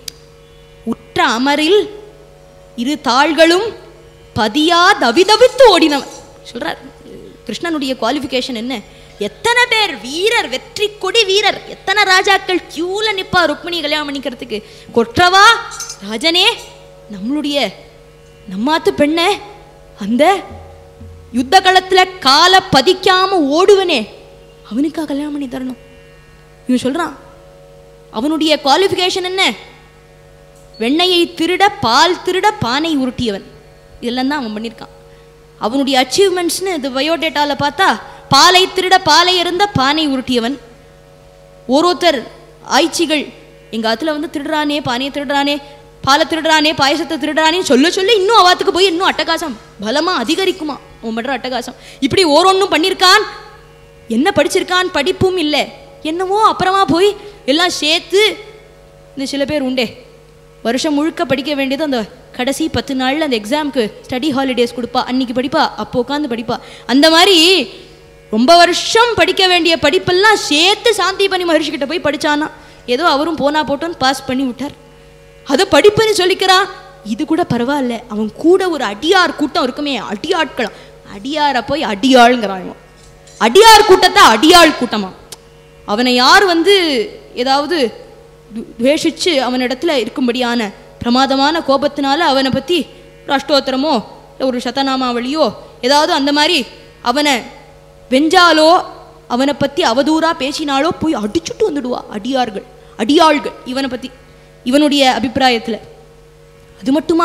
உற்ற அமரில் இரு தாள்களும் பதியா தவிதவித்து ஓடினவன் சொல்றார் கிருஷ்ணனுடைய குவாலிஃபிகேஷன் என்ன எத்தனை பேர் வீரர் வெற்றி கொடி வீரர் எத்தனை ராஜாக்கள் கியூல நிப்பா ருக்மிணி கல்யாணம் பண்ணிக்கிறதுக்கு கொற்றவா ராஜனே நம்மளுடைய நம்மாத்து பெண்ண அந்த யுத்த களத்துல காலை பதிக்காம ஓடுவனே அவனுக்கா கல்யாணம் பண்ணி தரணும் இவன் சொல்றான் அவனுடைய குவாலிஃபிகேஷன் என்ன வெண்ணையை திருட பால் திருட பானை உருட்டியவன் இதெல்லாம் தான் அவன் பண்ணியிருக்கான் அவனுடைய அச்சீவ்மெண்ட்ஸ்னு இது பயோடேட்டாவில் பார்த்தா பாலை திருட பாலை இருந்த பானை உருட்டியவன் ஒருத்தர் ஆய்ச்சிகள் எங்க ஆத்துல வந்து திருடுறானே பானையை திருடுறானே பாலை திருடுறானே பாயசத்தை திருடுறானே சொல்ல சொல்ல இன்னும் அவாத்துக்கு போய் இன்னும் அட்டகாசம் பலமா அதிகரிக்குமா அவன் பண்ற அட்டகாசம் இப்படி ஓரொன்னும் பண்ணியிருக்கான் என்ன படிச்சிருக்கான் படிப்பும் இல்லை என்னவோ அப்புறமா போய் எல்லாம் சேர்த்து இந்த சில பேர் உண்டே வருஷம் முழுக்க படிக்க வேண்டியது அந்த கடைசி பத்து நாள்ல அந்த எக்ஸாம்க்கு ஸ்டடி ஹாலிடேஸ் கொடுப்பா அன்னைக்கு படிப்பா அப்போ உட்காந்து படிப்பா அந்த மாதிரி ரொம்ப வருஷம் படிக்க வேண்டிய படிப்பெல்லாம் சேர்த்து சாந்திபனி மகர்ஷி கிட்ட போய் படிச்சானா ஏதோ அவரும் போனா போட்டோன்னு பாஸ் பண்ணி விட்டார் அதை படிப்புன்னு சொல்லிக்கிறான் இது கூட பரவாயில்ல அவன் கூட ஒரு அடியார் கூட்டம் இருக்குமே அடியாட்களம் அடியாரை போய் அடியாளுங்கிறான் இவன் அடியார் கூட்டத்தை அடியாள் கூட்டமா அவனை யார் வந்து ஏதாவது து- துவேஷிச்சு அவனிடத்துல இருக்கும்படியான பிரமாதமான கோபத்தினால அவனை பத்தி ஒரு அஷ்டோத்திரமோ இல்ல ஒரு சதநாமாவளியோ ஏதாவது அந்த மாதிரி அவனை வெஞ்சாலோ அவனை பத்தி அவதூறா பேசினாலோ போய் அடிச்சுட்டு வந்துடுவா அடியார்கள் அடியாள்கள் இவனை பத்தி இவனுடைய அபிப்பிராயத்துல அது மட்டுமா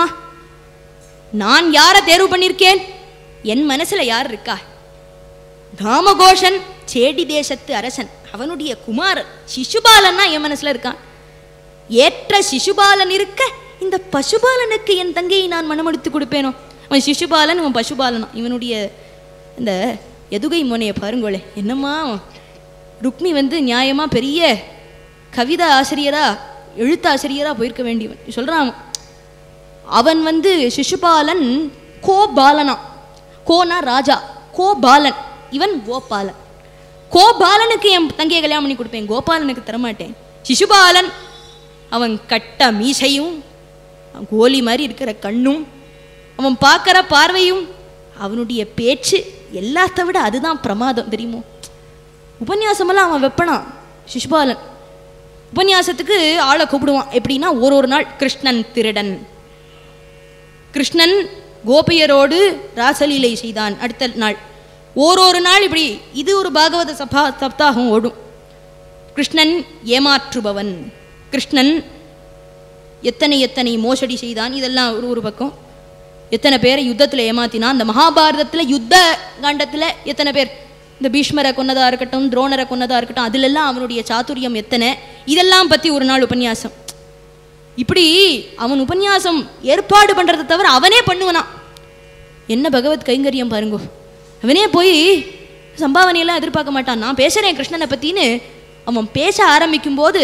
நான் யாரை தேர்வு பண்ணியிருக்கேன் என் மனசுல யார் இருக்கா தாமகோஷன் சேடி தேசத்து அரசன் அவனுடைய குமாரன் சிசுபாலன்னா என் மனசுல இருக்கான் ஏற்ற சிசுபாலன் இருக்க இந்த பசுபாலனுக்கு என் தங்கையை நான் மனமடித்து கொடுப்பேனோ அவன் சிசுபாலன் இவன் பசுபாலனா இவனுடைய இந்த எதுகை முனையை பாருங்களே என்னம்மா அவன். ருக்மி வந்து நியாயமா பெரிய கவிதா ஆசிரியரா எழுத்தாசிரியரா போயிருக்க வேண்டியவன் சொல்றான் அவன். அவன் வந்து சிசுபாலன் கோபாலனா கோனா ராஜா கோபாலன் இவன் கோபாலன் கோபாலனுக்கு என் தங்கையை கல்யாணம் பண்ணி கொடுப்பேன் கோபாலனுக்கு தரமாட்டேன் சிசுபாலன் அவன் கட்ட மீசையும் அவன் கோலி மாதிரி இருக்கிற கண்ணும் அவன் பார்க்குற பார்வையும் அவனுடைய பேச்சு எல்லாத்த விட அதுதான் பிரமாதம் தெரியுமோ உபன்யாசமெல்லாம் அவன் வெப்பனான் சிசுபாலன் உபன்யாசத்துக்கு ஆளை கூப்பிடுவான் எப்படின்னா ஒரு ஒரு நாள் கிருஷ்ணன் திருடன் கிருஷ்ணன் கோபியரோடு ராசலீலை செய்தான் அடுத்த நாள் ஓரொரு நாள் இப்படி இது ஒரு பாகவத சபா சப்தாகம் ஓடும் கிருஷ்ணன் ஏமாற்றுபவன் கிருஷ்ணன் எத்தனை எத்தனை மோசடி செய்தான் இதெல்லாம் ஒரு ஒரு பக்கம் எத்தனை பேரை யுத்தத்தில் ஏமாத்தினான் அந்த மகாபாரதத்தில் யுத்த காண்டத்தில் எத்தனை பேர் இந்த பீஷ்மரை கொன்னதா இருக்கட்டும் துரோணரை கொன்னதா இருக்கட்டும் அதிலெல்லாம் அவனுடைய சாதுரியம் எத்தனை இதெல்லாம் பற்றி ஒரு நாள் உபன்யாசம் இப்படி அவன் உபன்யாசம் ஏற்பாடு பண்ணுறதை தவிர அவனே பண்ணுவனான் என்ன பகவத் கைங்கரியம் பாருங்கோ அவனே போய் சம்பாவனையெல்லாம் எதிர்பார்க்க மாட்டான் நான் பேசுகிறேன் கிருஷ்ணனை பற்றின்னு அவன் பேச ஆரம்பிக்கும் போது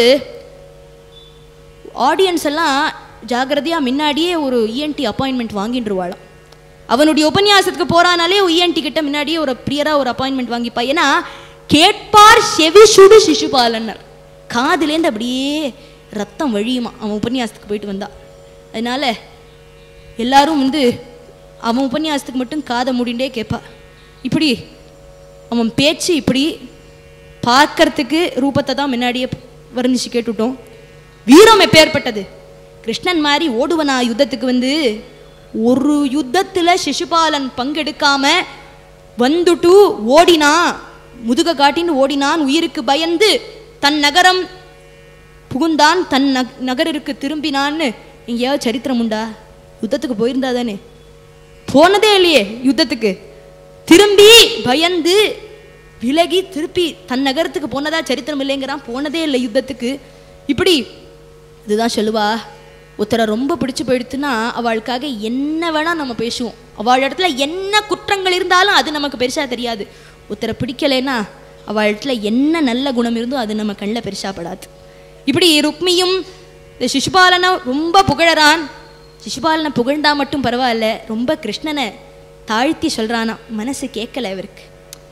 ஆடியன்ஸ் எல்லாம் ஜாகிரதையாக முன்னாடியே ஒரு இஎன்டி அப்பாயின்மெண்ட் வாங்கிட்டுருவாளாம் அவனுடைய உபன்யாசத்துக்கு போறானாலே இஎன்டி கிட்ட முன்னாடியே ஒரு பிரியரா ஒரு அப்பாயின்மெண்ட் வாங்கிப்பா ஏன்னா கேட்பார் செவி சுடு சிசுபாலன்னர் காதுலேருந்து அப்படியே ரத்தம் வழியுமா அவன் உபன்யாசத்துக்கு போயிட்டு வந்தா அதனால எல்லாரும் வந்து அவன் உபன்யாசத்துக்கு மட்டும் காதை மூடிண்டே கேட்பா இப்படி அவன் பேச்சு இப்படி பார்க்கறதுக்கு ரூபத்தை தான் முன்னாடியே வர்ணிச்சு கேட்டுட்டோம் வீரம் எப்பேற்பட்டது கிருஷ்ணன் மாதிரி ஓடுவனா யுத்தத்துக்கு வந்து ஒரு யுத்தத்துல சிசுபாலன் பங்கெடுக்காம வந்துட்டு ஓடினா முதுக காட்டின்னு ஓடினான் உயிருக்கு பயந்து தன் நகரம் புகுந்தான் தன் நக் நகரிற்கு திரும்பினான்னு எங்கேயாவது சரித்திரம் உண்டா யுத்தத்துக்கு போயிருந்தா தானே போனதே இல்லையே யுத்தத்துக்கு திரும்பி பயந்து விலகி திருப்பி தன் நகரத்துக்கு போனதா சரித்திரம் இல்லைங்கிறான் போனதே இல்லை யுத்தத்துக்கு இப்படி இதுதான் சொல்லுவா ஒருத்தரை ரொம்ப பிடிச்சு போயிடுத்துன்னா அவளுக்காக என்ன வேணா நம்ம பேசுவோம் அவள் இடத்துல என்ன குற்றங்கள் இருந்தாலும் அது நமக்கு பெருசா தெரியாது ஒருத்தரை பிடிக்கலைன்னா அவள் இடத்துல என்ன நல்ல குணம் இருந்தோ அது நம்ம கண்ணில் பெருசா படாது இப்படி ருக்மியும் இந்த சிசுபாலனை ரொம்ப புகழறான் சிசுபாலனை புகழ்ந்தா மட்டும் பரவாயில்ல ரொம்ப கிருஷ்ணனை தாழ்த்தி சொல்றானா மனசு கேட்கல இவருக்கு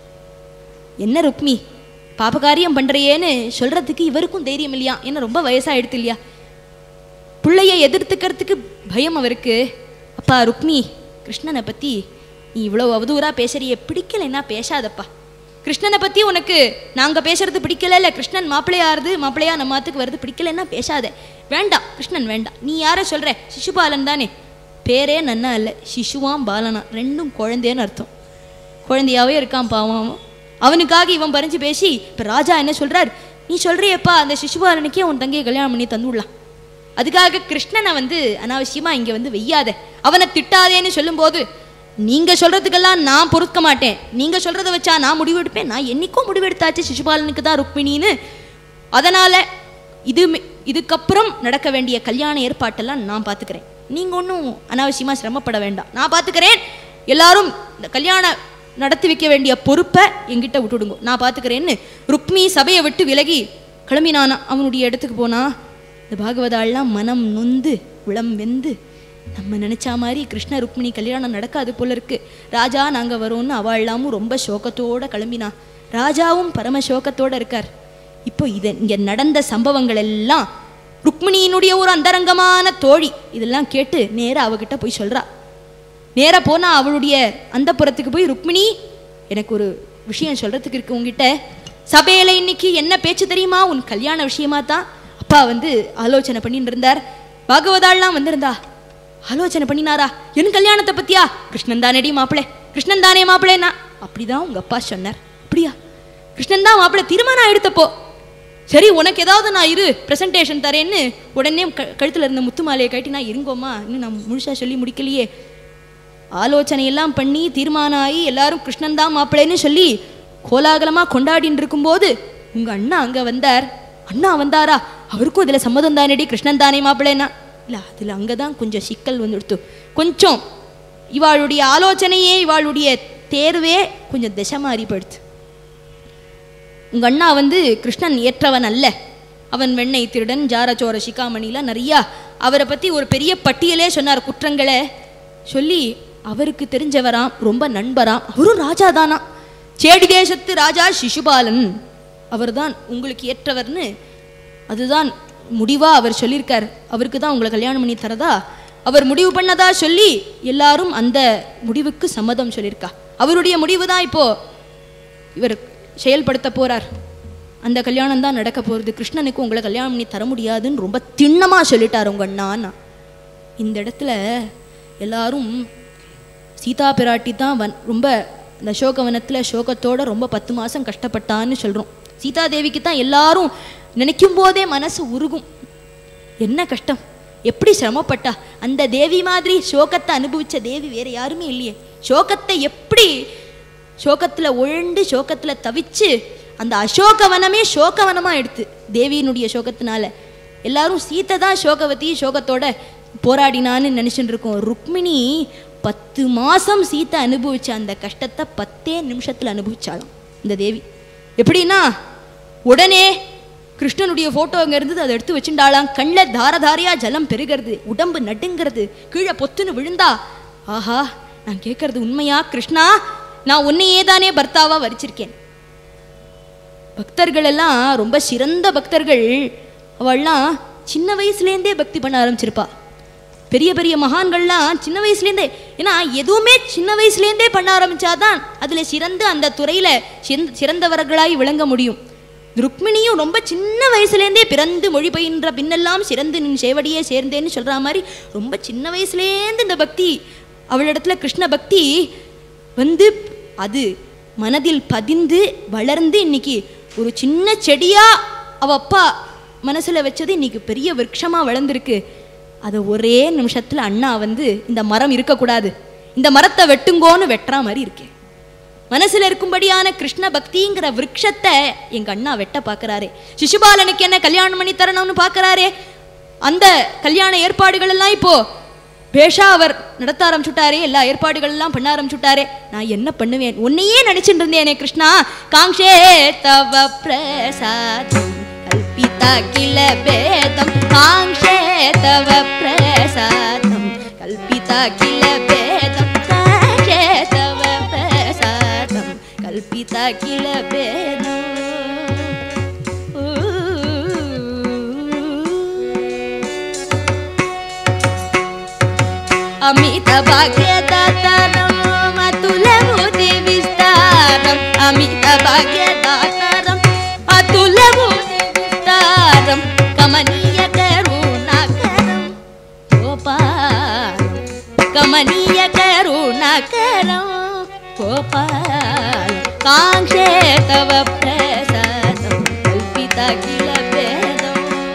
என்ன ருக்மி பாபகாரியம் பண்றியேன்னு சொல்றதுக்கு இவருக்கும் தைரியம் இல்லையா ஏன்னா ரொம்ப வயசாயிடுத்து இல்லையா பிள்ளைய எதிர்த்துக்கிறதுக்கு பயம் அவருக்கு அப்பா ருக்மி கிருஷ்ணனை பத்தி நீ இவ்வளோ அவதூறா பேசுறியே பிடிக்கலைன்னா பேசாதப்பா கிருஷ்ணனை பத்தி உனக்கு நாங்க பேசுறது பிடிக்கல இல்ல கிருஷ்ணன் மாப்பிள்ளையாருது மாப்பிள்ளையா நம்ம மாத்துக்கு வருது பிடிக்கலைன்னா பேசாத வேண்டாம் கிருஷ்ணன் வேண்டாம் நீ யார சொல்ற சிசுபாலன் தானே பேரே நன்னா இல்லை சிசுவாம் பாலனா ரெண்டும் குழந்தைன்னு அர்த்தம் குழந்தையாவே இருக்கான் பாவம் அவன். அவனுக்காக இவன் பறிஞ்சு பேசி இப்ப ராஜா என்ன சொல்றார் நீ சொல்றியப்பா அந்த சிசுபாலனுக்கே உன் தங்கையை கல்யாணம் பண்ணி தந்துவிடலாம் அதுக்காக கிருஷ்ணனை வந்து அனாவசியமா இங்க வந்து வெய்யாத அவனை திட்டாதேன்னு சொல்லும்போது நீங்க சொல்றதுக்கெல்லாம் நான் பொறுக்க மாட்டேன் நீங்க சொல்றதை வச்சா நான் முடிவெடுப்பேன் நான் என்னைக்கோ முடிவெடுத்தாச்சு சிசுபாலனுக்கு தான் ருக்மிணின்னு அதனால இது மே- இதுக்கப்புறம் நடக்க வேண்டிய கல்யாண ஏற்பாட்டெல்லாம் நான் பார்த்துக்கிறேன் நீங்க ஒன்றும் அனாவசியமா சிரமப்பட வேண்டாம் நான் பார்த்துக்கிறேன் எல்லாரும் இந்த கல்யாணம் நடத்தி வைக்க வேண்டிய பொறுப்பை என்கிட்ட விட்டுடுங்க நான் பார்த்துக்கிறேன்னு ருக்மி சபையை விட்டு விலகி கிளம்பினானா அவனுடைய இடத்துக்கு போனா இந்த பாகவதாள்லாம் மனம் நொந்து உளம் வெந்து நம்ம நினைச்ச மாதிரி கிருஷ்ண ருக்மிணி கல்யாணம் நடக்காது போல இருக்கு ராஜா நாங்க வரோம்னு அவள்லாமும் ரொம்ப சோகத்தோட கிளம்பினா ராஜாவும் பரம சோகத்தோட இருக்கார் இப்போ இது இங்க நடந்த சம்பவங்கள் எல்லாம் ருக்மிணியினுடைய ஒரு அந்தரங்கமான தோழி இதெல்லாம் கேட்டு நேரா அவகிட்ட போய் சொல்றா நேரா போனா அவளுடைய அந்தப்புறத்துக்கு போய் ருக்மிணி எனக்கு ஒரு விஷயம் சொல்றதுக்கு இருக்கு உங்ககிட்ட சபையில இன்னைக்கு என்ன பேச்சு தெரியுமா உன் கல்யாண விஷயமா தான் அப்பா வந்து ஆலோசனை பண்ணிட்டு இருந்தார் பாகவதாள்லாம் வந்திருந்தா ஆலோசனை பண்ணினாரா என் கல்யாணத்தை பத்தியா கிருஷ்ணன் தானேடி மாப்பிளை கிருஷ்ணன் தானே மாப்பிள்ளைனா அப்படிதான் உங்க அப்பா சொன்னார் அப்படியா கிருஷ்ணன் தான் மாப்பிள்ளை தீர்மானம் ஆயிடுத்தப்போ சரி உனக்கு ஏதாவது நான் இரு பிரசன்டேஷன் தரேன்னு உடனே க கழுத்தில் இருந்த முத்து மாலையை கட்டி நான் இருங்கோமா இன்னும் நான் முழுசா சொல்லி முடிக்கலையே ஆலோசனை எல்லாம் பண்ணி தீர்மானம் ஆகி எல்லாரும் கிருஷ்ணன் தான் மாப்பிள்ளைன்னு சொல்லி கோலாகலமா கொண்டாடின்னு இருக்கும்போது உங்க அண்ணா அங்க வந்தார் அண்ணா வந்தாரா அவருக்கும் இதுல சம்மதம் தானேடி கிருஷ்ணன் தானே மாப்பிள்ளைன்னா இல்ல அதுல அங்கதான் கொஞ்சம் சிக்கல் வந்துடுத்து கொஞ்சம் இவாளுடைய ஆலோசனையே இவாளுடைய தேர்வே கொஞ்சம் திசை மாறி போயிடுத்து உங்க அண்ணா வந்து கிருஷ்ணன் ஏற்றவன் அல்ல அவன் வெண்ணெய் திருடன் ஜாரச்சோர சிகாமணிலாம் நிறையா அவரை பத்தி ஒரு பெரிய பட்டியலே சொன்னார் குற்றங்களை சொல்லி அவருக்கு தெரிஞ்சவராம் ரொம்ப நண்பராம் அவரும் ராஜா தானா சேடி தேசத்து ராஜா சிசுபாலன் அவர்தான் உங்களுக்கு ஏற்றவர்னு அதுதான் முடிவா அவர் சொல்லியிருக்கார் அவருக்கு தான் உங்களை கல்யாணம் பண்ணி தரதா அவர் முடிவு பண்ணதா சொல்லி எல்லாரும் அந்த முடிவுக்கு சம்மதம் சொல்லியிருக்கா அவருடைய முடிவு தான் இப்போ இவர் செயல்படுத்த போறார் அந்த கல்யாணம் தான் நடக்க போகிறது கிருஷ்ணனுக்கு உங்களை கல்யாணம் பண்ணி தர முடியாதுன்னு ரொம்ப திண்ணமா சொல்லிட்டார் உங்க அண்ணான்னா இந்த இடத்துல எல்லாரும் சீதா பிராட்டி தான் வன் ரொம்ப இந்த அசோகவனத்தில் சோகத்தோட ரொம்ப பத்து மாதம் கஷ்டப்பட்டான்னு சொல்கிறோம் சீதா தேவிக்கு தான் எல்லாரும் நினைக்கும் போதே மனசு உருகும் என்ன கஷ்டம் எப்படி சிரமப்பட்டா அந்த தேவி மாதிரி சோகத்தை அனுபவிச்ச தேவி வேற யாருமே இல்லையே சோகத்தை எப்படி சோகத்துல உழண்டு சோகத்துல தவிச்சு அந்த அசோகவனமே சோகவனமா எடுத்து தேவியினுடைய சோகத்தினால எல்லாரும் சீத்தை தான் சோகவதி சோகத்தோட போராடினான்னு நினைச்சுட்டு இருக்கோம் ருக்மிணி பத்து மாசம் சீத்தை அனுபவிச்ச அந்த கஷ்டத்தை பத்தே நிமிஷத்துல அனுபவிச்சாளாம் இந்த தேவி எப்படின்னா உடனே கிருஷ்ணனுடைய போட்டோ அங்க இருந்தது அதை எடுத்து வச்சுட்டாளாம் கண்ணில் தாரதாரியா ஜலம் பெருகிறது உடம்பு நடுங்கிறது கீழே பொத்துன்னு விழுந்தா ஆஹா நான் கேட்கறது உண்மையா கிருஷ்ணா நான் உன்னையே தானே பர்த்தாவா வரிச்சிருக்கேன் பக்தர்கள் எல்லாம் ரொம்ப சிறந்த பக்தர்கள் அவள்லாம் சின்ன வயசுலேருந்தே பக்தி பண்ண ஆரம்பிச்சிருப்பா பெரிய பெரிய மகான்கள்லாம் சின்ன வயசுலேருந்தே ஏன்னா எதுவுமே சின்ன வயசுலேருந்தே பண்ண ஆரம்பிச்சாதான் அதில் சிறந்து அந்த துறையில் சிறந்த சிறந்தவர்களாய் விளங்க முடியும் ருக்மிணியும் ரொம்ப சின்ன வயசுலேருந்தே பிறந்து மொழி பயின்ற பின்னெல்லாம் சிறந்து நின் சேவடியே சேர்ந்தேன்னு சொல்கிற மாதிரி ரொம்ப சின்ன வயசுலேருந்து இந்த பக்தி அவளிடத்துல கிருஷ்ண பக்தி வந்து அது மனதில் பதிந்து வளர்ந்து இன்னைக்கு ஒரு சின்ன செடியா அவ அப்பா மனசுல வச்சது இன்னைக்கு பெரிய விருட்சமா வளர்ந்துருக்கு அதை ஒரே நிமிஷத்துல அண்ணா வந்து இந்த மரம் இருக்கக்கூடாது இந்த மரத்தை வெட்டுங்கோன்னு வெட்டுற மாதிரி இருக்கேன் மனசுல இருக்கும்படியான கிருஷ்ண பக்திங்கிற விருட்சத்தை எங்க அண்ணா வெட்ட பார்க்கறாரே சிசுபாலனுக்கு என்ன கல்யாணம் பண்ணி தரணும்னு பார்க்கறாரே அந்த கல்யாண ஏற்பாடுகள் எல்லாம் இப்போ பேஷா அவர் நடத்த ஆரம்பிச்சுட்டாரே எல்லா ஏற்பாடுகள் எல்லாம் பண்ண ஆரம்பிச்சுட்டாரே நான் என்ன பண்ணுவேன் உன்னையே நினைச்சிட்டு இருந்தேனே கிருஷ்ணா காங்ஷே தவ பிரசாதம் கல்பிதா கில வேதம் காங்ஷே தவ பிரசாதம் கல்பிதா கில வேதம் காங்ஷே தவ பிரசாதம் கல்பிதா கில வேதம் అమిత భాగ్యదాతరం అతుల బుద్ధి విస్తారం అమిత భాగ్యదాతరం అతుల బుద్ధి విస్తారం కమనీయ కరుణాకరం గోపాలం కమనీయ కరుణాకరం గోపాల్ కాంక్షే తవ ప్రసాదం కల్పిత కిల భేదం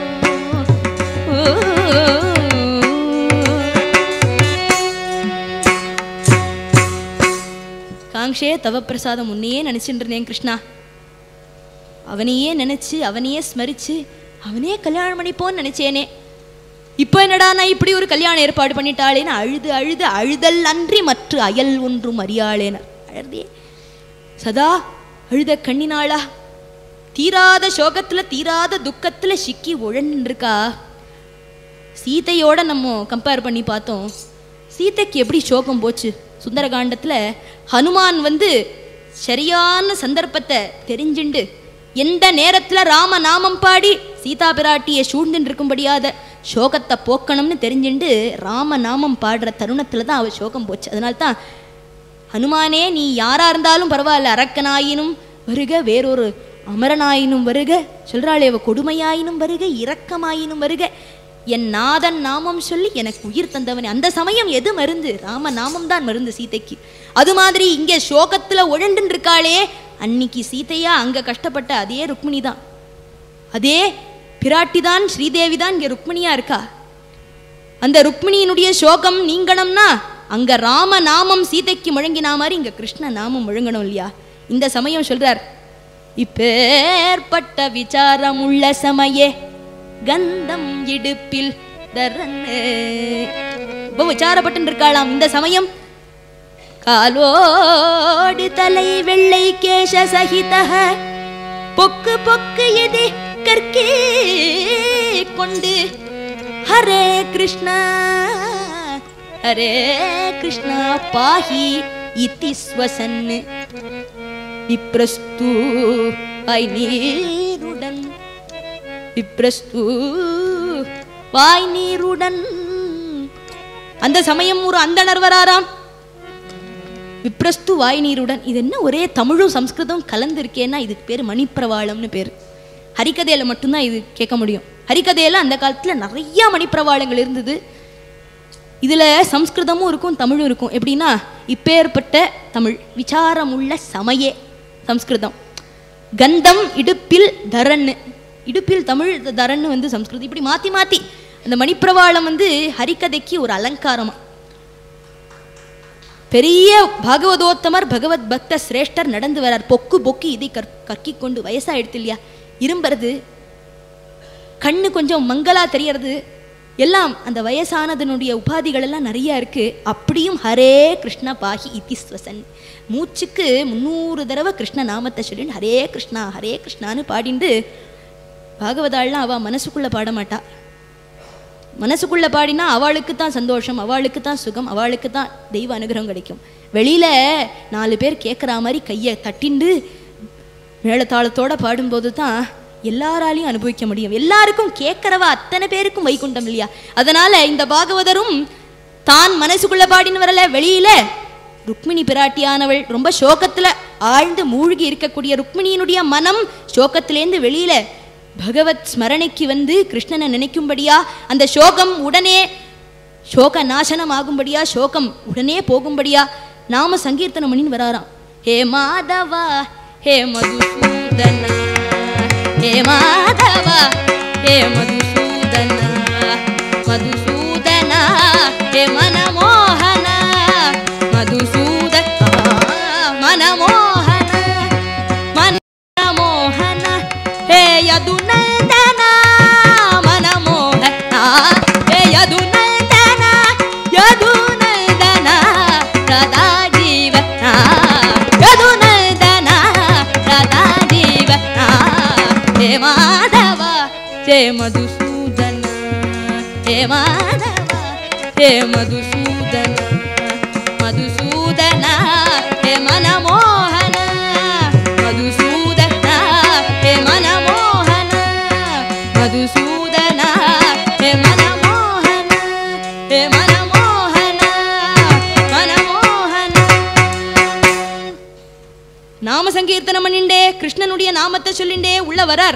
காங்ஷே தவ பிரசாதம் உன்னையே நினைச்சிட்டு இருந்தேன் கிருஷ்ணா அவனையே நினைச்சு அவனையே ஸ்மரிச்சு அவனே கல்யாணம் பண்ணிப்போன்னு நினைச்சேனே இப்போ என்னடா நான் இப்படி ஒரு கல்யாண ஏற்பாடு பண்ணிட்டாளேன்னு அழுது அழுது அழுதல் அன்றி மற்ற அயல் ஒன்றும் அறியாளேன்னு அழுதே சதா அழுத கண்ணினாளா தீராத சோகத்துல தீராத துக்கத்துல சிக்கி உழன்றிருக்கா சீதையோட நம்ம கம்பேர் பண்ணி பார்த்தோம் சீதைக்கு எப்படி சோகம் போச்சு சுந்தரகாண்டத்தில் ஹனுமான் வந்து சரியான சந்தர்ப்பத்தை தெரிஞ்சுண்டு எந்த நேரத்தில் ராம நாமம் பாடி சீதா பிராட்டியை சூழ்ந்துட்டு இருக்கும்படியாத சோகத்தை போக்கணும்னு தெரிஞ்சுண்டு ராம நாமம் பாடுற தருணத்தில் தான் அவள் சோகம் போச்சு அதனால தான் ஹனுமானே நீ யாரா இருந்தாலும் பரவாயில்ல அரக்கனாயினும் வருக வேறொரு அமரனாயினும் வருக சொல்றாளே அவ கொடுமையாயினும் வருக இரக்கமாயினும் வருக என் நாதன் நாமம் சொல்லி எனக்கு உயிர் தந்தவனே அந்த சமயம் எது மருந்து ராம நாமம் தான் மருந்து சீதைக்கு அது மாதிரி இங்கே சோகத்துல உழண்டுன்னு இருக்காளே அன்னைக்கு சீதையா அங்க கஷ்டப்பட்ட அதே ருக்மிணி தான் அதே பிராட்டி தான் ஸ்ரீதேவி தான் இங்க ருக்மிணியா இருக்கா அந்த ருக்மிணியினுடைய சோகம் நீங்கணும்னா அங்க ராம நாமம் சீதைக்கு முழங்கினா மாதிரி இங்க கிருஷ்ண நாமம் முழங்கணும் இல்லையா இந்த சமயம் சொல்றார் இப்பேற்பட்ட விசாரம் உள்ள சமயே கந்தம் இடுப்பில் தரன்னு ரொம்ப விசாரப்பட்டு இருக்காளாம் இந்த சமயம் காலோடு தலை வெள்ளை கேச சகித பொக்கு பொக்கு இது கற்கே கொண்டு ஹரே கிருஷ்ணா ஹரே கிருஷ்ணா பாஹி இத்தி ஸ்வசன் விப்ரஸ்து வாய் நீருடன் விப்ரஸ்து வாய் நீருடன் அந்த சமயம் ஒரு அந்தணர் வராராம் விப்ரஸ்து வாய் நீருடன் இது என்ன ஒரே தமிழும் சம்ஸ்கிருதம் கலந்து இருக்கேன்னா இதுக்கு பேர் மணிப்பிரவாளம்னு பேர் ஹரிகதையில மட்டும்தான் இது கேட்க முடியும் ஹரிகதையில அந்த காலத்துல நிறைய மணிப்பிரவாளங்கள் இருந்தது இதுல சம்ஸ்கிருதமும் இருக்கும் தமிழும் இருக்கும் எப்படின்னா இப்பேற்பட்ட தமிழ் விசாரமுள்ள சமயே சம்ஸ்கிருதம் கந்தம் இடுப்பில் தரன்னு இடுப்பில் தமிழ் தரன்னு வந்து சம்ஸ்கிருதம் இப்படி மாத்தி மாத்தி அந்த மணிப்பிரவாளம் வந்து ஹரிகதைக்கு ஒரு அலங்காரமா பெரிய பாகவதோத்தமர் பகவத் பக்த சிரேஷ்டர் நடந்து வரார் பொக்கு பொக்கி இதை கற் கற்கிக் கொண்டு வயசாயிடுத்து இல்லையா இரும்புறது கண்ணு கொஞ்சம் மங்களா தெரியறது எல்லாம் அந்த வயசானதனுடைய உபாதிகள் எல்லாம் நிறைய இருக்கு அப்படியும் ஹரே கிருஷ்ண பாகி இதிஸ்வசன் மூச்சுக்கு முந்நூறு தடவை கிருஷ்ண நாமத்தை சொல்லிட்டு ஹரே கிருஷ்ணா ஹரே கிருஷ்ணான்னு பாடிண்டு பாகவதாள்லாம் அவ மனசுக்குள்ள பாட மாட்டா மனசுக்குள்ள பாடினா அவளுக்கு தான் சந்தோஷம் அவளுக்கு தான் சுகம் அவளுக்கு தான் தெய்வ அனுகிரகம் கிடைக்கும் வெளியில நாலு பேர் கேட்குற மாதிரி கையை தட்டிண்டு மேளதாளத்தோட பாடும்போது தான் எல்லாராலையும் அனுபவிக்க முடியும் எல்லாருக்கும் கேட்கறவா அத்தனை பேருக்கும் வைகுண்டம் இல்லையா அதனால இந்த பாகவதரும் தான் மனசுக்குள்ள பாடின்னு வரல வெளியில ருக்மிணி பிராட்டியானவள் ரொம்ப சோகத்துல ஆழ்ந்து மூழ்கி இருக்கக்கூடிய ருக்மிணியினுடைய மனம் சோகத்திலேருந்து வெளியில பகவத் ஸ்மரணைக்கு வந்து கிருஷ்ணனை நினைக்கும்படியா அந்த சோகம் உடனே சோக நாசனம் ஆகும்படியா சோகம் உடனே போகும்படியா நாம சங்கீர்த்தனம் பண்ணின்னு வராராம் ஹே மாதவா ஹே மதுசூதனா ஹே மாதவா ஹே மதுசூதனா மதுசூதனா ஹே மனமோகன மதுசூதனா மனமோகன மனமோகன ಹೇ ಯದು ನಂದನ ಮನಮೋಹನ ಹೇ ಯದು ನಂದನ ಯದು ನಂದನ ಸದಾ ಜೀವನ ಯದು ನಂದನ ಸದಾ ಜೀವನ ಹೇ ಮಾಧವ ಹೇ ಮಧುಸೂದನ ಹೇ ಮಾಧವ ಹೇ ಮಧುಸೂದನ ಮಧುಸೂದನ ಹೇ ಮನಮೋಹನ ಮಧುಸೂದನ ಹೇ ಮನಮೋಹನ ಮಧುಸೂದನ ಹೇ ಮನಮೋಹನ ಹೇ ಮನಮೋಹನ மனமோகன நாம சங்கீர்த்தனம் பண்ணிண்டே கிருஷ்ணனுடைய நாமத்தை சொல்லிண்டே உள்ள வரார்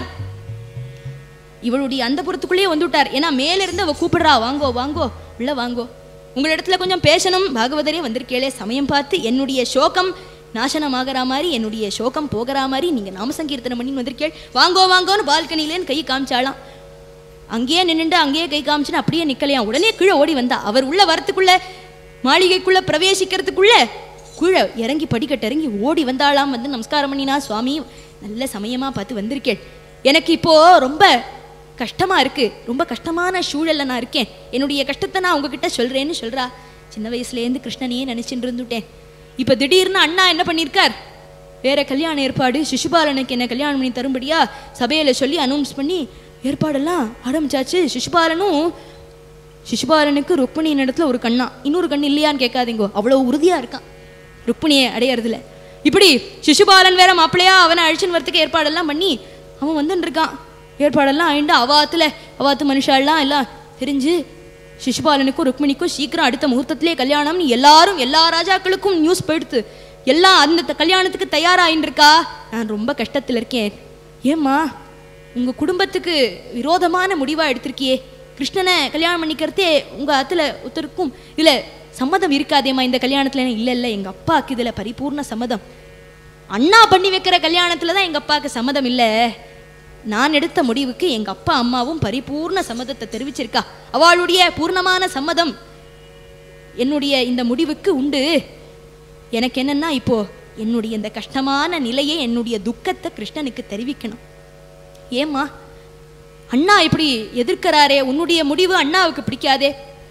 இவளுடைய அந்த புறத்துக்குள்ளேயே வந்துட்டார் ஏன்னா மேல இருந்து அவ கூப்பிடுறா வாங்கோ வாங்கோ உள்ள வாங்கோ உங்களிடத்துல கொஞ்சம் பேசணும் பாகவதரே வந்திருக்கேளே சமயம் பார்த்து என்னுடைய சோகம் நாசனமாகற மாதிரி என்னுடைய சோகம் போகிற மாதிரி நீங்க நாம சங்கீர்த்தனம் பண்ணி வந்திருக்கேள் வாங்கோ வாங்கோன்னு பால்கனிலேன்னு கை காமிச்சாலாம் அங்கேயே நின்னுண்டு அங்கேயே கை காமிச்சுன்னு அப்படியே நிக்கலையாம் உடனே கீழே ஓடி வந்தா அவர் உள்ள வரத்துக்குள்ள மாளிகைக்குள்ள பிரவேசிக்கிறதுக்குள்ள கீழே இறங்கி படிக்கட்டு இறங்கி ஓடி வந்தாளாம் வந்து நமஸ்காரம் பண்ணினா சுவாமி நல்ல சமயமா பார்த்து வந்திருக்கேன் எனக்கு இப்போ ரொம்ப கஷ்டமா இருக்கு ரொம்ப கஷ்டமான சூழல்ல நான் இருக்கேன் என்னுடைய கஷ்டத்தை நான் உங்ககிட்ட சொல்றேன்னு சொல்றா சின்ன வயசுலேருந்து கிருஷ்ணனையே நினைச்சுட்டு இருந்துட்டேன் இப்போ திடீர்னு அண்ணா என்ன பண்ணியிருக்கார் வேற கல்யாண ஏற்பாடு சிசுபாலனுக்கு என்ன கல்யாணம் பண்ணி தரும்படியா சபையில சொல்லி அனௌன்ஸ் பண்ணி ஏற்பாடெல்லாம் ஆரம்பிச்சாச்சு சிசுபாலனும் சிசுபாலனுக்கு ருக்மிணியின் இடத்துல ஒரு கண்ணா இன்னொரு கண் இல்லையான்னு கேட்காதீங்கோ அவ்வளோ உறுதியா இருக்கான் ருக்மிணியை அடையறதுல இப்படி சிசுபாலன் வேற மாப்பிள்ளையா அவனை அழிச்சுன்னு வரத்துக்கு ஏற்பாடெல்லாம் பண்ணி அவன் வந்துன்னு இருக்கான் ஏற்பாடெல்லாம் ஆயிண்டு அவாத்துல அவாத்து மனுஷாலாம் எல்லாம் தெரிஞ்சு சிசுபாலனுக்கும் ருக்மிணிக்கும் சீக்கிரம் அடுத்த முகூர்த்தத்திலே கல்யாணம்னு எல்லாரும் எல்லா ராஜாக்களுக்கும் நியூஸ் போயிடுத்து எல்லாம் அந்த த- கல்யாணத்துக்கு தயாராயின்னு இருக்கா நான் ரொம்ப கஷ்டத்தில் இருக்கேன் ஏம்மா உங்க குடும்பத்துக்கு விரோதமான முடிவா எடுத்திருக்கியே கிருஷ்ணனை கல்யாணம் பண்ணிக்கிறதே உங்க ஆத்துல ஒருத்தருக்கும் இல்ல சம்மதம் இருக்காதேம்மா இந்த கல்யாணத்துல இல்ல இல்ல எங்க அப்பாவுக்கு இதுல பரிபூர்ண சம்மதம் அண்ணா பண்ணி வைக்கிற கல்யாணத்துல தான் எங்க அப்பாவுக்கு சம்மதம் இல்ல நான் எடுத்த முடிவுக்கு எங்க அப்பா அம்மாவும் பரிபூர்ண சம்மதத்தை தெரிவிச்சிருக்கா அவளுடைய பூர்ணமான சம்மதம் என்னுடைய இந்த முடிவுக்கு உண்டு எனக்கு என்னன்னா இப்போ என்னுடைய இந்த கஷ்டமான நிலையை என்னுடைய துக்கத்தை கிருஷ்ணனுக்கு தெரிவிக்கணும் ஏம்மா அண்ணா இப்படி எதிர்க்கிறாரே உன்னுடைய முடிவு அண்ணாவுக்கு பிடிக்காதே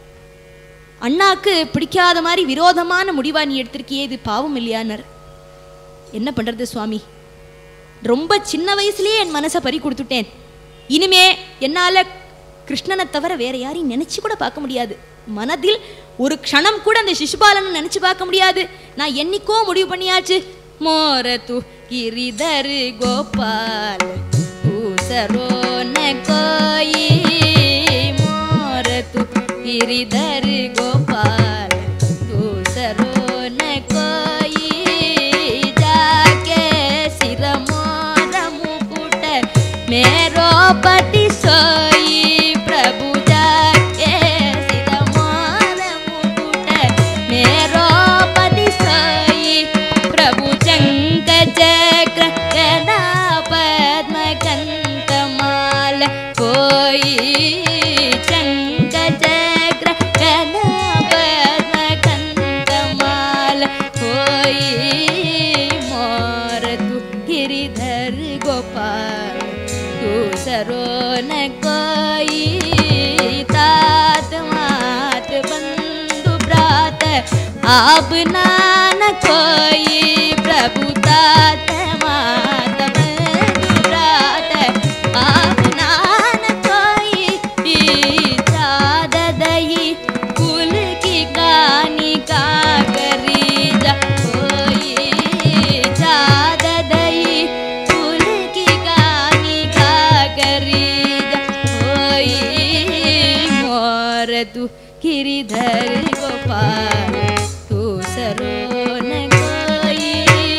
அண்ணாக்கு பிடிக்காத மாதிரி விரோதமான முடிவா நீ எடுத்திருக்கியே இது பாவம் இல்லையானர் என்ன பண்றது சுவாமி ரொம்ப சின்ன வயசுலயே என் மனசை பறி கொடுத்துட்டேன் இனிமே என்னால கிருஷ்ணனை தவிர வேற யாரையும் நினைச்சு கூட பார்க்க முடியாது மனதில் ஒரு க்ஷணம் கூட அந்த சிசுபாலனை நினைச்சு பார்க்க முடியாது நான் என்னைக்கோ முடிவு பண்ணியாச்சு மோர து கிரிதரு கோபால் ஊசரோ கோயி மோர து கிரிதரு கோபால் दूसरो न कोई जाके सिर मोर मुकुट मेरो पति सोई प्रभु जाके सिर मोर मुकुट मेरो पति सोई प्रभु चंक चक्र गदा पद्म कंतमाल कोई चंक चक्र गदा पद्म कंतमाल न कोई तात मात बंधु भ्रात आप नान कोई प्रभु तात मात बंधु भ्रात आप नान कोई दई कुल की गानी का करी जा कोई दई कुल की गानी का करी जा कोई मोर तू गिरिधर गोपाल तू सरो न कोई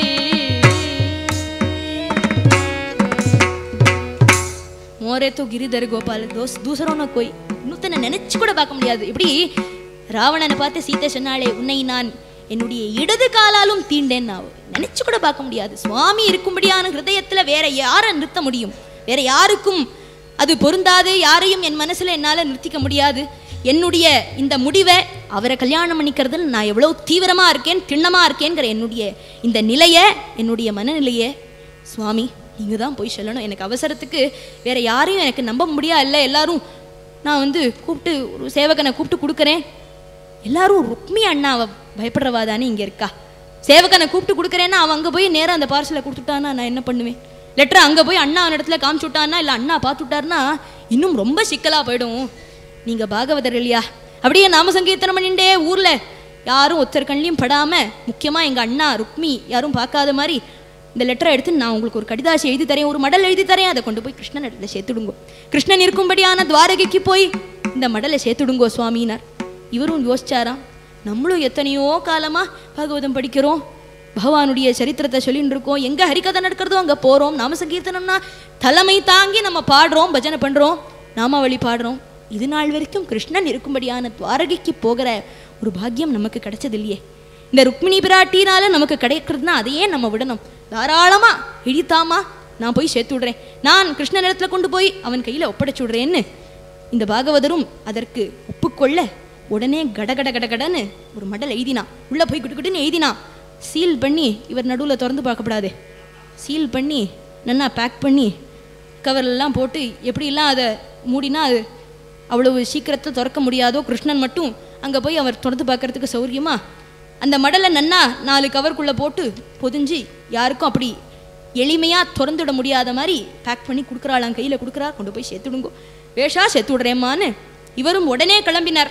மோரே தோ கிரிதர் கோபால் தோஸ் தூசரோன கோய் இன்னொருத்தனை நினைச்சு கூட பார்க்க முடியாது இப்படி ராவணனை பார்த்து சீதை சொன்னாளே உன்னை நான் என்னுடைய இடது காலாலும் தீண்டேன் நான் நினைச்சு கூட பார்க்க முடியாது சுவாமி இருக்கும்படியான ஹிருதயத்துல வேற யாரை நிறுத்த முடியும் வேற யாருக்கும் அது பொருந்தாது யாரையும் என் மனசுல என்னால நிறுத்திக்க முடியாது என்னுடைய இந்த முடிவை அவரை கல்யாணம் பண்ணிக்கிறதுல நான் எவ்வளவு தீவிரமா இருக்கேன் திண்ணமா இருக்கேங்கிற என்னுடைய இந்த நிலையை என்னுடைய மனநிலையை சுவாமி நீங்கள் தான் போய் சொல்லணும் எனக்கு அவசரத்துக்கு வேற யாரையும் எனக்கு நம்ப முடியா இல்லை எல்லாரும் நான் வந்து கூப்பிட்டு ஒரு சேவகனை கூப்பிட்டு கொடுக்குறேன் எல்லாரும் ருக்மி அண்ணாவை பயப்படுறவா தானே இங்கே இருக்கா சேவகனை கூப்பிட்டு கொடுக்குறேன்னா அவன் அங்கே போய் நேரா அந்த பார்சலை கொடுத்துட்டான்னா நான் என்ன பண்ணுவேன் லெட்டர் அங்கே போய் அண்ணா அவன் இடத்துல காமிச்சு விட்டான்னா இல்லை அண்ணா பார்த்து விட்டாருன்னா இன்னும் ரொம்ப சிக்கலாக போயிடும் நீங்கள் பாகவதர் இல்லையா அப்படியே நாம சங்கீர்த்தனம் பண்ணிண்டே ஊரில் யாரும் ஒருத்தர் கண்ணிலையும் படாமல் முக்கியமாக எங்கள் அண்ணா ருக்மி யாரும் பார்க்காத மாதிரி இந்த லெட்டரை எடுத்து நான் உங்களுக்கு ஒரு கடிதாசி எழுதி தரேன் ஒரு மடல் எழுதி தரேன் அதை கொண்டு போய் கிருஷ்ணன் இடத்துல சேர்த்துடுங்கோ கிருஷ்ணன் இருக்கும்படியான துவாரகைக்கு போய் இந்த மடலை சேர்த்துடுங்கோ சுவாமினார் இவரும் யோசிச்சாராம் நம்மளும் எத்தனையோ காலமா பாகவதம் படிக்கிறோம் பகவானுடைய சரித்திரத்தை சொல்லிட்டு இருக்கோம் எங்க ஹரிகதை நடக்கிறதோ அங்க போறோம் நாம சங்கீர்த்தனம்னா தலைமை தாங்கி நம்ம பாடுறோம் பஜனை பண்றோம் நாமாவளி பாடுறோம் இது நாள் வரைக்கும் கிருஷ்ணன் இருக்கும்படியான துவாரகைக்கு போகிற ஒரு பாக்கியம் நமக்கு கிடைச்சது இல்லையே இந்த ருக்மிணி பிராட்டினால நமக்கு கிடைக்கிறதுனா அதையே நம்ம விடணும் தாராளமா இழித்தாமா நான் போய் சேர்த்து விடுறேன் நான் கிருஷ்ண நேரத்தில் கொண்டு போய் அவன் கையில ஒப்படைச்சு விடுறேன்னு இந்த பாகவதரும் அதற்கு ஒப்புக்கொள்ள உடனே கடகட கடகடன்னு ஒரு மடல் எழுதினான் உள்ள போய் குட்டுக்குட்டுன்னு எழுதினான் சீல் பண்ணி இவர் நடுவில் திறந்து பார்க்கப்படாதே சீல் பண்ணி நல்லா பேக் பண்ணி கவர்லாம் போட்டு எப்படிலாம் அதை மூடினா அது அவ்வளவு சீக்கிரத்தை திறக்க முடியாதோ கிருஷ்ணன் மட்டும் அங்கே போய் அவர் திறந்து பார்க்கறதுக்கு சௌரியமா அந்த மடலை நன்னா நாலு கவருக்குள்ளே போட்டு பொதிஞ்சு யாருக்கும் அப்படி எளிமையாக திறந்துட முடியாத மாதிரி பேக் பண்ணி கொடுக்குறாளாம் கையில் கொடுக்குறா கொண்டு போய் சேர்த்துடுங்கோ வேஷா சேர்த்து விடுறேம்மான்னு இவரும் உடனே கிளம்பினார்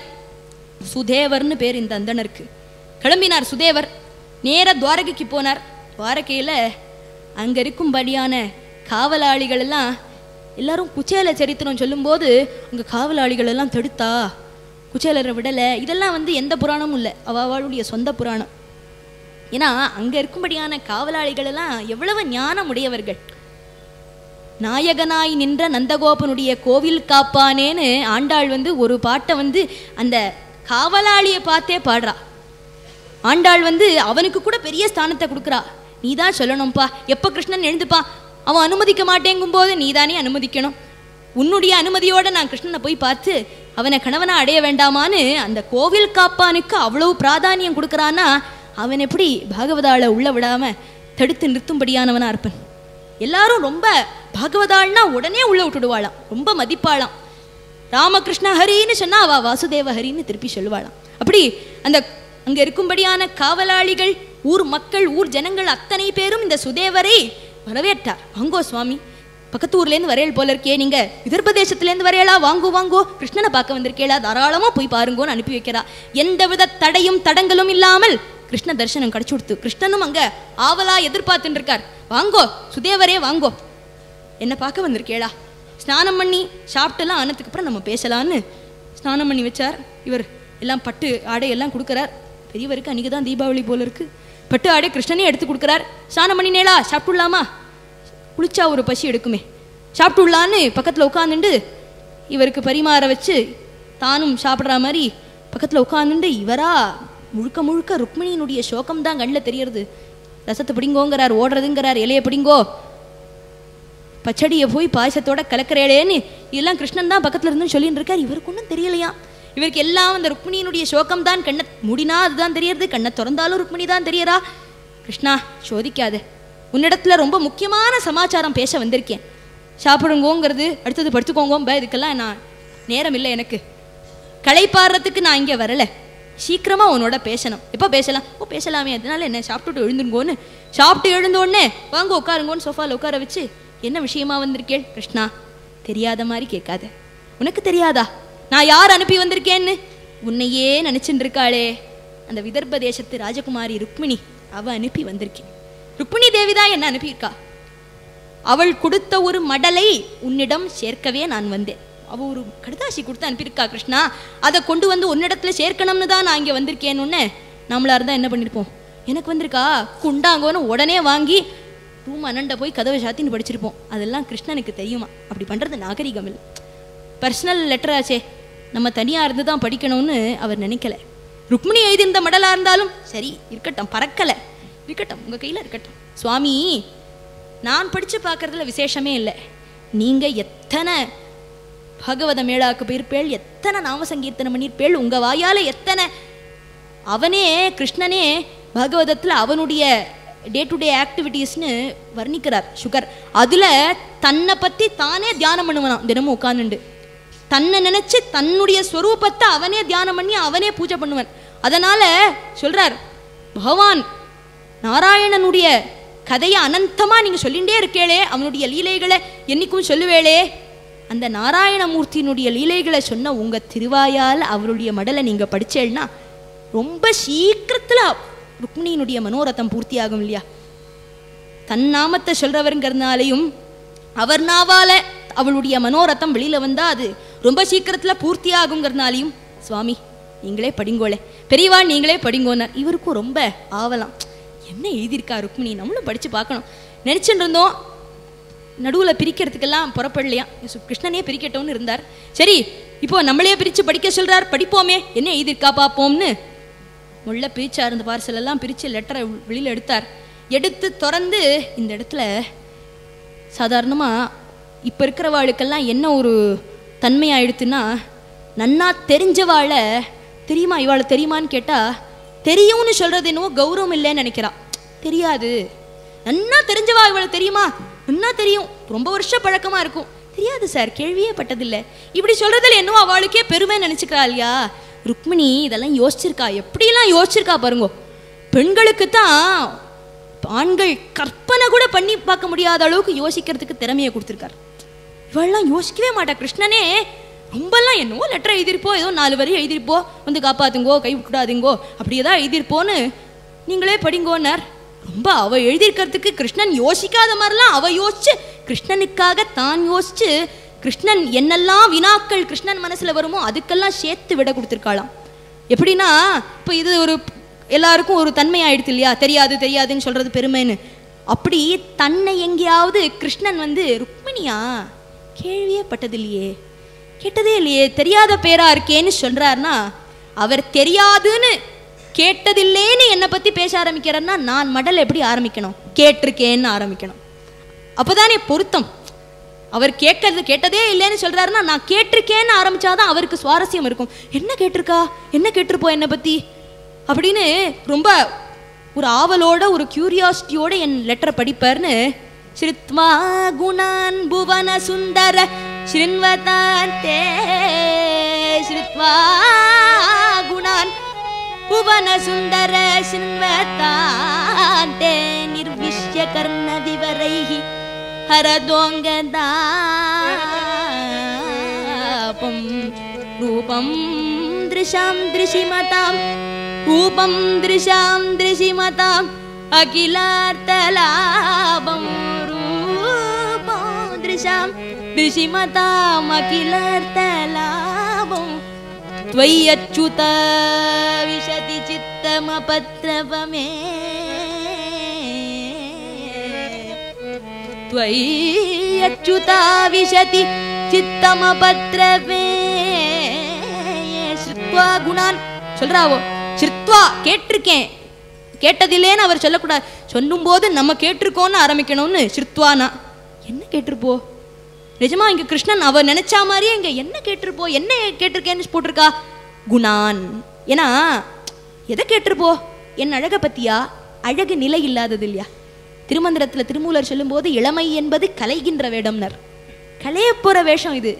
சுதேவர்னு பேர் இந்த அந்தணருக்கு கிளம்பினார் சுதேவர் நேர துவாரகைக்கு போனார் துவாரகையில் அங்கே இருக்கும்படியான காவலாளிகள் எல்லாம் எல்லாரும் குச்சேல சரித்திரம் சொல்லும்போது அங்கே காவலாளிகள் எல்லாம் தடுத்தா குச்சேலரை விடலை இதெல்லாம் வந்து எந்த புராணமும் இல்லை அவ அவளுடைய சொந்த புராணம் ஏன்னா அங்கே இருக்கும்படியான காவலாளிகள் எல்லாம் எவ்வளவு ஞானம் உடையவர்கள் நாயகனாய் நின்ற நந்தகோபனுடைய கோவில் காப்பானேன்னு ஆண்டாள் வந்து ஒரு பாட்டை வந்து அந்த காவலாளியை பார்த்தே பாடுறா ஆண்டாள் வந்து அவனுக்கு கூட பெரிய ஸ்தானத்தை கொடுக்குறா நீ தான் சொல்லணும்ப்பா எப்போ கிருஷ்ணன் எழுந்துப்பான் அவன் அனுமதிக்க மாட்டேங்கும் போது நீ தானே அனுமதிக்கணும் உன்னுடைய அனுமதியோட நான் கிருஷ்ணனை போய் பார்த்து அவனை கணவனா அடைய வேண்டாமான்னு அந்த கோவில் காப்பானுக்கு அவ்வளவு பிராதானியம் கொடுக்குறான்னா அவன் எப்படி பாகவதாளை உள்ள விடாம தடுத்து நிறுத்தும்படியானவனா இருப்பன் எல்லாரும் ரொம்ப பாகவதாள்னா உடனே உள்ள விட்டுடுவாளாம் ரொம்ப மதிப்பாளாம் ராமகிருஷ்ண ஹரின்னு சொன்னா அவ வாசுதேவ ஹரின்னு திருப்பி சொல்லுவாளாம் அப்படி அந்த அங்க இருக்கும்படியான காவலாளிகள் ஊர் மக்கள் ஊர் ஜனங்கள் அத்தனை பேரும் இந்த சுதேவரை வரவேற்றார் வாங்கோ சுவாமி பக்கத்து ஊர்லேருந்து வரையல் போல இருக்கே நீங்க விதர்பதேசத்துலேருந்து வரையலா வாங்கோ வாங்கோ கிருஷ்ணனை பார்க்க வந்திருக்கேளா தாராளமா போய் பாருங்கோன்னு அனுப்பி வைக்கிறா எந்தவித தடையும் தடங்களும் இல்லாமல் கிருஷ்ண தரிசனம் கிடைச்சு கொடுத்து கிருஷ்ணனும் அங்க ஆவலா எதிர்பார்த்துட்டு இருக்கார் வாங்கோ சுதேவரே வாங்கோ என்னை பார்க்க வந்திருக்கேளா ஸ்நானம் பண்ணி சாப்பிட்டுலாம் ஆனதுக்கு அப்புறம் நம்ம பேசலான்னு ஸ்நானம் பண்ணி வச்சார் இவர் எல்லாம் பட்டு ஆடை எல்லாம் கொடுக்குறார் பெரியவருக்கு அன்றைக்கி தான் தீபாவளி போல இருக்கு பட்டு ஆடை கிருஷ்ணனே எடுத்து கொடுக்குறார் ஸ்நானம் பண்ணினேளா சாப்பிட்டுடலாமா குளிச்சா ஒரு பசி எடுக்குமே சாப்பிட்டுடலான்னு பக்கத்தில் உட்காந்துண்டு இவருக்கு பரிமாற வச்சு தானும் சாப்பிட்ற மாதிரி பக்கத்தில் உட்காந்துண்டு இவரா முழுக்க முழுக்க ருக்மிணியினுடைய சோகம் தான் கண்ணில் தெரியறது ரசத்தை பிடிங்கோங்கிறார் ஓடுறதுங்கிறார் இலையை பிடிங்கோ பச்சடியை போய் பாயசத்தோட கலக்கிறேளேன்னு இதெல்லாம் கிருஷ்ணன் தான் பக்கத்துல இருந்து சொல்லிட்டு இருக்கார் இவருக்கு ஒன்றும் தெரியலையா இவருக்கு எல்லாம் அந்த ருக்மிணியினுடைய சோகம் தான் கண்ணை மூடினா அதுதான் தெரியறது கண்ணை திறந்தாலும் ருக்மிணி தான் தெரியறா கிருஷ்ணா சோதிக்காத உன்னிடத்துல ரொம்ப முக்கியமான சமாச்சாரம் பேச வந்திருக்கேன் சாப்பிடுங்கோங்கிறது அடுத்தது படுத்துக்கோங்க பே இதுக்கெல்லாம் நான் நேரம் இல்லை எனக்கு களைப்பாடுறதுக்கு நான் இங்கே வரல சீக்கிரமா உன்னோட பேசணும் எப்போ பேசலாம் ஓ பேசலாமே அதனால என்ன சாப்பிட்டுட்டு எழுந்துங்கோன்னு சாப்பிட்டு எழுந்த உடனே வாங்க உட்காருங்கோன்னு சோஃபால உட்கார வச்சு என்ன விஷயமா வந்திருக்கேன் கிருஷ்ணா தெரியாத மாதிரி கேட்காத உனக்கு தெரியாதா நான் யார் அனுப்பி வந்திருக்கேன்னு உன்னையே நினைச்சுட்டு இருக்காளே அந்த விதர்ப்ப தேசத்து ராஜகுமாரி ருக்மிணி அவ அனுப்பி வந்திருக்கேன் ருக்மிணி தேவி தான் என்ன அனுப்பியிருக்கா அவள் கொடுத்த ஒரு மடலை உன்னிடம் சேர்க்கவே நான் வந்தேன் அவ ஒரு கடுதாசி கொடுத்து அனுப்பியிருக்கா கிருஷ்ணா அதை கொண்டு வந்து உன்னிடத்துல சேர்க்கணும்னு தான் நான் இங்கே வந்திருக்கேன்னு நம்மளா இருந்தால் என்ன பண்ணியிருப்போம் எனக்கு வந்திருக்கா குண்டாங்கோன்னு உடனே வாங்கி ரூம் அனண்ட போய் கதவை சாத்தின்னு படிச்சிருப்போம் அதெல்லாம் கிருஷ்ணனுக்கு தெரியுமா அப்படி பண்ணுறது நாகரிகம் இல்லை பர்சனல் லெட்டர் ஆச்சே நம்ம தனியாக இருந்து தான் படிக்கணும்னு அவர் நினைக்கல ருக்மிணி எழுதியிருந்த மடலாக இருந்தாலும் சரி இருக்கட்டும் பறக்கலை இருக்கட்டும் உங்கள் கையில் இருக்கட்டும் சுவாமி நான் படித்து பார்க்கறதுல விசேஷமே இல்லை நீங்கள் எத்தனை பகவத மேளாக்கு போயிருப்பேள் எத்தனை நாம சங்கீர்த்தனம் பண்ணியிருப்பேள் உங்கள் வாயால் எத்தனை அவனே கிருஷ்ணனே பாகவதத்தில் அவனுடைய டே டு டே ஆக்டிவிட்டீஸ்னு வர்ணிக்கிறார் சுகர் அதில் தன்னை பற்றி தானே தியானம் பண்ணுவானாம் தினமும் உட்காந்துண்டு தன்னை நினைச்சு தன்னுடைய ஸ்வரூபத்தை அவனே தியானம் பண்ணி அவனே பூஜை பண்ணுவன் அதனால சொல்றார் பகவான் நாராயணனுடைய கதையை அனந்தமா நீங்க சொல்லிண்டே இருக்கேளே அவனுடைய லீலைகளை என்னைக்கும் சொல்லுவேளே அந்த நாராயணமூர்த்தியினுடைய லீலைகளை சொன்ன உங்க திருவாயால் அவருடைய மடலை நீங்க படிச்சேன்னா ரொம்ப சீக்கிரத்துல ருக்மிணியினுடைய மனோரதம் பூர்த்தியாகும் இல்லையா தன் நாமத்தை சொல்றவருங்கிறதுனாலையும் அவர் நாவால அவளுடைய மனோரதம் வெளியில வந்தா அது ரொம்ப சீக்கிரத்துல பூர்த்தி ஆகுங்கிறதுனாலையும் சுவாமி நீங்களே படிங்கோளே பெரியவா நீங்களே படிங்கோன்னார் இவருக்கும் ரொம்ப ஆவலாம் என்ன எழுதியிருக்கா ருக்மிணி நம்மளும் படிச்சு பார்க்கணும் நினைச்சுட்டு இருந்தோம் நடுவுல பிரிக்கிறதுக்கெல்லாம் புறப்படலையா சு- கிருஷ்ணனே பிரிக்கட்டும்னு இருந்தார் சரி இப்போ நம்மளே பிரிச்சு படிக்க சொல்றார் படிப்போமே என்ன எழுதியிருக்கா பார்ப்போம்னு முள்ள பிரிச்சார் இந்த பார்சல் எல்லாம் பிரிச்சு லெட்டரை வெளியில எடுத்தார் எடுத்து திறந்து இந்த இடத்துல சாதாரணமாக இப்போ இருக்கிறவாளுக்கெல்லாம் என்ன ஒரு தன்மை ஆயிடுத்துன்னா நன்னா தெரிஞ்சவாளை தெரியுமா இவாளை தெரியுமான்னு கேட்டால் தெரியும்னு சொல்கிறது என்னவோ கௌரவம் இல்லைன்னு நினைக்கிறா தெரியாது நன்னா தெரிஞ்சவா இவளை தெரியுமா நன்னா தெரியும் ரொம்ப வருஷ பழக்கமாக இருக்கும் தெரியாது சார் கேள்வியே பட்டதில்லை இப்படி சொல்கிறதுல என்னவோ அவளுக்கே பெருமை நினச்சிக்கிறா இல்லையா ருக்மிணி இதெல்லாம் யோசிச்சிருக்கா எப்படிலாம் யோசிச்சிருக்கா பாருங்கோ பெண்களுக்கு தான் ஆண்கள் கற்பனை கூட பண்ணி பார்க்க முடியாத அளவுக்கு யோசிக்கிறதுக்கு திறமையை கொடுத்துருக்கார் இவெல்லாம் யோசிக்கவே மாட்டா கிருஷ்ணனே ரொம்பலாம் என்னவோ லெட்டர் எழுதியிருப்போ ஏதோ நாலு வரி எழுதியிருப்போ வந்து காப்பாத்துங்கோ கை விட்டுடாதீங்கோ அப்படியே தான் எழுதியிருப்போன்னு நீங்களே படிங்கோன்னார் ரொம்ப அவ எழுதியிருக்கிறதுக்கு கிருஷ்ணன் யோசிக்காத மாதிரிலாம் அவ யோசிச்சு கிருஷ்ணனுக்காக தான் யோசிச்சு கிருஷ்ணன் என்னெல்லாம் வினாக்கள் கிருஷ்ணன் மனசுல வருமோ அதுக்கெல்லாம் சேர்த்து விட கொடுத்துருக்காளாம் எப்படின்னா இப்போ இது ஒரு எல்லாருக்கும் ஒரு தன்மை ஆயிடுது இல்லையா தெரியாது தெரியாதுன்னு சொல்றது பெருமைன்னு அப்படி தன்னை எங்கேயாவது கிருஷ்ணன் வந்து ருக்மிணியா கேள்வியே பட்டதில்லையே கேட்டதே இல்லையே தெரியாத பேரா இருக்கேன்னு சொல்றாருன்னா அவர் தெரியாதுன்னு கேட்டதில்லேன்னு என்னை பத்தி பேச ஆரம்பிக்கிறார்னா நான் மடல் எப்படி ஆரம்பிக்கணும் கேட்டிருக்கேன்னு ஆரம்பிக்கணும் அப்போதானே பொருத்தம் அவர் கேட்கறது கேட்டதே இல்லைன்னு சொல்றாருன்னா நான் கேட்டிருக்கேன்னு ஆரம்பிச்சாதான் அவருக்கு சுவாரஸ்யம் இருக்கும் என்ன கேட்டிருக்கா என்ன கேட்டிருப்போம் என்னை பத்தி அப்படின்னு ரொம்ப ஒரு ஆவலோட ஒரு கியூரியாசிட்டியோட என் லெட்டரை படிப்பார்னு ஸ்ருத்வா குணான் புவன சுந்தர ஸ்ருண்வதாந்தே ஸ்ருத்வா குணான் புவன சுந்தர ஸ்ருண்வதாந்தே நிர்விஷ்ய கர்ண விவரைஹி हरदोङ्गदापं रूपं दृशां दृशिमतां रूपं दृशां दृशिमताम् अखिलार्थलाभं रूपं दृशां दृशिमताम् अखिलार्थलाभं त्वय्यच्युत विशति चित्तमपत्रपमे त्वय्यच्युता विशति சித்தமபத்ரவே ஸ்ருத்வா குணான் சொல்றாவோ ஸ்ருத்வா கேட்டிருக்கேன் கேட்டதில்லேன்னு அவர் சொல்லக்கூடாது சொல்லும்போது நம்ம கேட்டிருக்கோம்னு ஆரம்பிக்கணும்னு ஸ்ருத்வானா என்ன கேட்டிருப்போ நிஜமா இங்க கிருஷ்ணன் அவ நினைச்சா மாதிரியே இங்க என்ன கேட்டிருப்போ என்ன கேட்டிருக்கேன்னு போட்டிருக்கா குணான் ஏன்னா எதை கேட்டிருப்போ என் அழகை பத்தியா அழகு நிலை இல்லாதது இல்லையா திருமந்திரத்துல திருமூலர் சொல்லும்போது இளமை என்பது கலைகின்ற வேடம்னர் களைய போற வேஷம் இது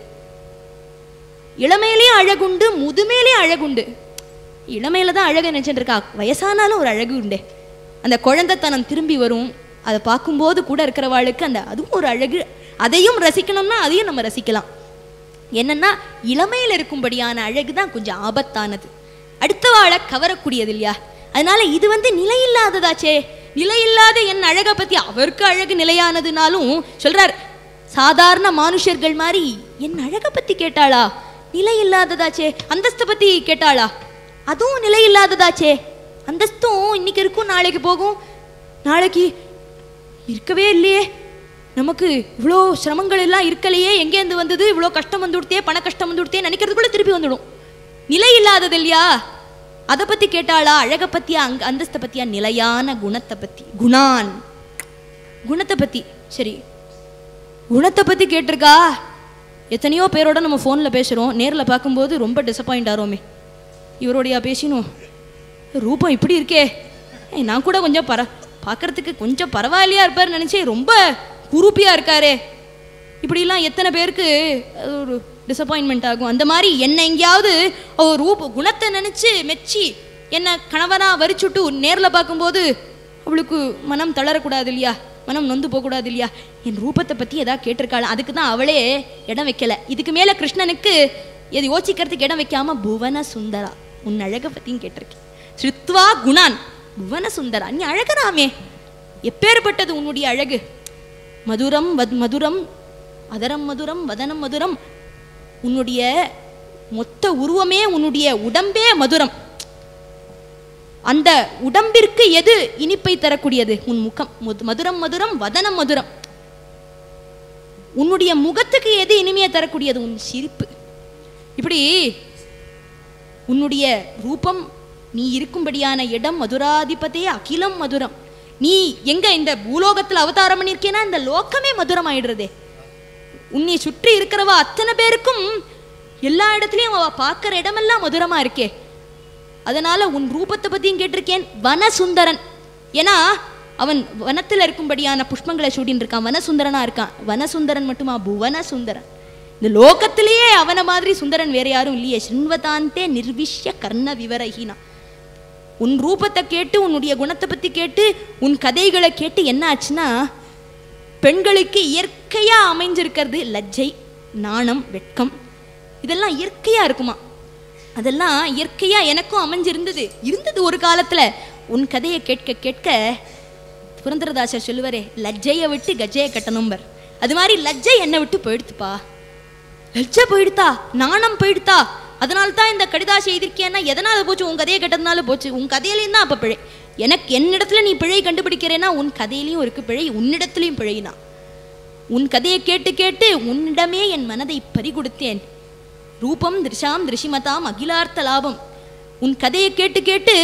இளமையிலே அழகுண்டு முதுமையிலே அழகுண்டு இளமையில தான் அழகு நினைச்சிட்டு இருக்கா வயசானாலும் ஒரு அழகு உண்டே அந்த குழந்தைத்தனம் திரும்பி வரும் அதை பார்க்கும்போது கூட இருக்கிறவாளுக்கு அந்த அதுவும் ஒரு அழகு அதையும் ரசிக்கணும்னா அதையும் நம்ம ரசிக்கலாம் என்னன்னா இளமையில இருக்கும்படியான அழகு தான் கொஞ்சம் ஆபத்தானது அடுத்தவாளை கவரக்கூடியது இல்லையா அதனால இது வந்து நிலையில்லாததாச்சே நிலையில்லாத என் அழகை பத்தி அவருக்கு அழகு நிலையானதுனாலும் சொல்றார் சாதாரண மானுஷர்கள் மாதிரி என் அழகை பத்தி கேட்டாளா நிலையில்லாததாச்சே அந்தஸ்தை பத்தி கேட்டாளா அதுவும் நிலையில்லாததாச்சே அந்தஸ்தும் இன்னைக்கு இருக்கும் நாளைக்கு போகும் நாளைக்கு இருக்கவே இல்லையே நமக்கு இவ்வளோ சிரமங்கள் எல்லாம் இருக்கலையே எங்கேருந்து வந்தது இவ்வளோ கஷ்டம் வந்து கொடுத்தே பண கஷ்டம் வந்து கொடுத்தே நினைக்கிறதுக்குள்ள திருப்பி வந்துடும் நிலை இல்லாதது இல்லையா அதை பத்தி கேட்டாளா அழகை பத்தியா அங்க அந்தஸ்தை பத்தியா நிலையான குணத்தை பத்தி குணான் குணத்தை பத்தி சரி குணத்தை பத்தி கேட்டிருக்கா எத்தனையோ பேரோட நம்ம ஃபோனில் பேசுகிறோம் நேரில் பார்க்கும்போது ரொம்ப டிசப்பாயிண்ட் ஆகிறோமே இவரோடையா பேசினோம் ரூபம் இப்படி இருக்கே ஏய், நான் கூட கொஞ்சம் பர பார்க்கறதுக்கு கொஞ்சம் பரவாயில்லையா இருப்பார் நினச்சேன் ரொம்ப குரூப்பியாக இருக்காரே இப்படிலாம் எத்தனை பேருக்கு அது ஒரு டிசப்பாயின்மெண்ட் ஆகும் அந்த மாதிரி என்னை எங்கேயாவது ஒரு ரூப குணத்தை நினச்சி மெச்சி என்னை கணவனா வரிச்சுட்டு நேரில் பார்க்கும்போது அவளுக்கு மனம் தளரக்கூடாது இல்லையா மனம் நொந்து போகக்கூடாது இல்லையா என் ரூபத்தை பற்றி எதாவது கேட்டிருக்காள் அதுக்கு தான் அவளே இடம் வைக்கல இதுக்கு மேலே கிருஷ்ணனுக்கு எது யோசிக்கிறதுக்கு இடம் வைக்காம புவன சுந்தரா உன் அழகை பற்றியும் கேட்டிருக்கேன் ஸ்ருத்வா குணான் புவன சுந்தரா நீ அழகராமே எப்பேற்பட்டது உன்னுடைய அழகு மதுரம் வத் மதுரம் அதரம் மதுரம் வதனம் மதுரம் உன்னுடைய மொத்த உருவமே உன்னுடைய உடம்பே மதுரம் அந்த உடம்பிற்கு எது இனிப்பை தரக்கூடியது உன் முகம் முத்- மதுரம் மதுரம் வதனம் மதுரம் உன்னுடைய முகத்துக்கு எது இனிமையை தரக்கூடியது உன் சிரிப்பு இப்படி உன்னுடைய ரூபம் நீ இருக்கும்படியான இடம் மதுராதிபதே அகிலம் மதுரம் நீ எங்க இந்த பூலோகத்துல அவதாரம் பண்ணியிருக்கேன்னா இந்த லோகமே மதுரம் ஆயிடுறதே உன்னை சுற்றி இருக்கிறவ அத்தனை பேருக்கும் எல்லா இடத்துலயும் அவ பார்க்கிற இடமெல்லாம் மதுரமா இருக்கே அதனால உன் ரூபத்தை பத்தியும் கேட்டிருக்கேன் வனசுந்தரன் ஏன்னா அவன் வனத்துல இருக்கும்படியான புஷ்பங்களை சூடின்னு இருக்கான் வனசுந்தரனா இருக்கான் வனசுந்தரன் மட்டுமா புவன சுந்தரன் இந்த லோகத்திலேயே அவன மாதிரி சுந்தரன் வேற யாரும் இல்லையே சின்வதாந்தே நிர்விஷ்ய கர்ண விவரஹீனா உன் ரூபத்தை கேட்டு உன்னுடைய குணத்தை பத்தி கேட்டு உன் கதைகளை கேட்டு என்ன ஆச்சுன்னா பெண்களுக்கு இயற்கையா அமைஞ்சிருக்கிறது லஜ்ஜை நாணம் வெட்கம் இதெல்லாம் இயற்கையா இருக்குமா அதெல்லாம் இயற்கையா எனக்கும் அமைஞ்சிருந்தது இருந்தது ஒரு காலத்துல உன் கதையை கேட்க கேட்க புரந்தரதாசர் சொல்லுவாரே லஜ்ஜையை விட்டு கஜையை கட்டணும்பர் அது மாதிரி லஜ்ஜை என்னை விட்டு போயிடுத்துப்பா லஜ்ஜை போயிடுத்தா நாணம் போயிடுத்தா அதனால தான் இந்த கடிதாசி எழுதிருக்கேன்னா எதனால போச்சு உன் கதையை கட்டதுனால போச்சு உன் கதையிலையும் தான் அப்போ பிழை எனக்கு என்னிடத்துல நீ பிழை கண்டுபிடிக்கிறேன்னா உன் கதையிலையும் இருக்கு பிழை உன்னிடத்துலையும் பிழைனா உன் கதையை கேட்டு கேட்டு உன்னிடமே என் மனதை பறிகொடுத்தேன் ரூபம் திருஷாம் திருஷிமதாம் அகிலார்த்த லாபம் உன் கதையை கேட்டு கேட்டு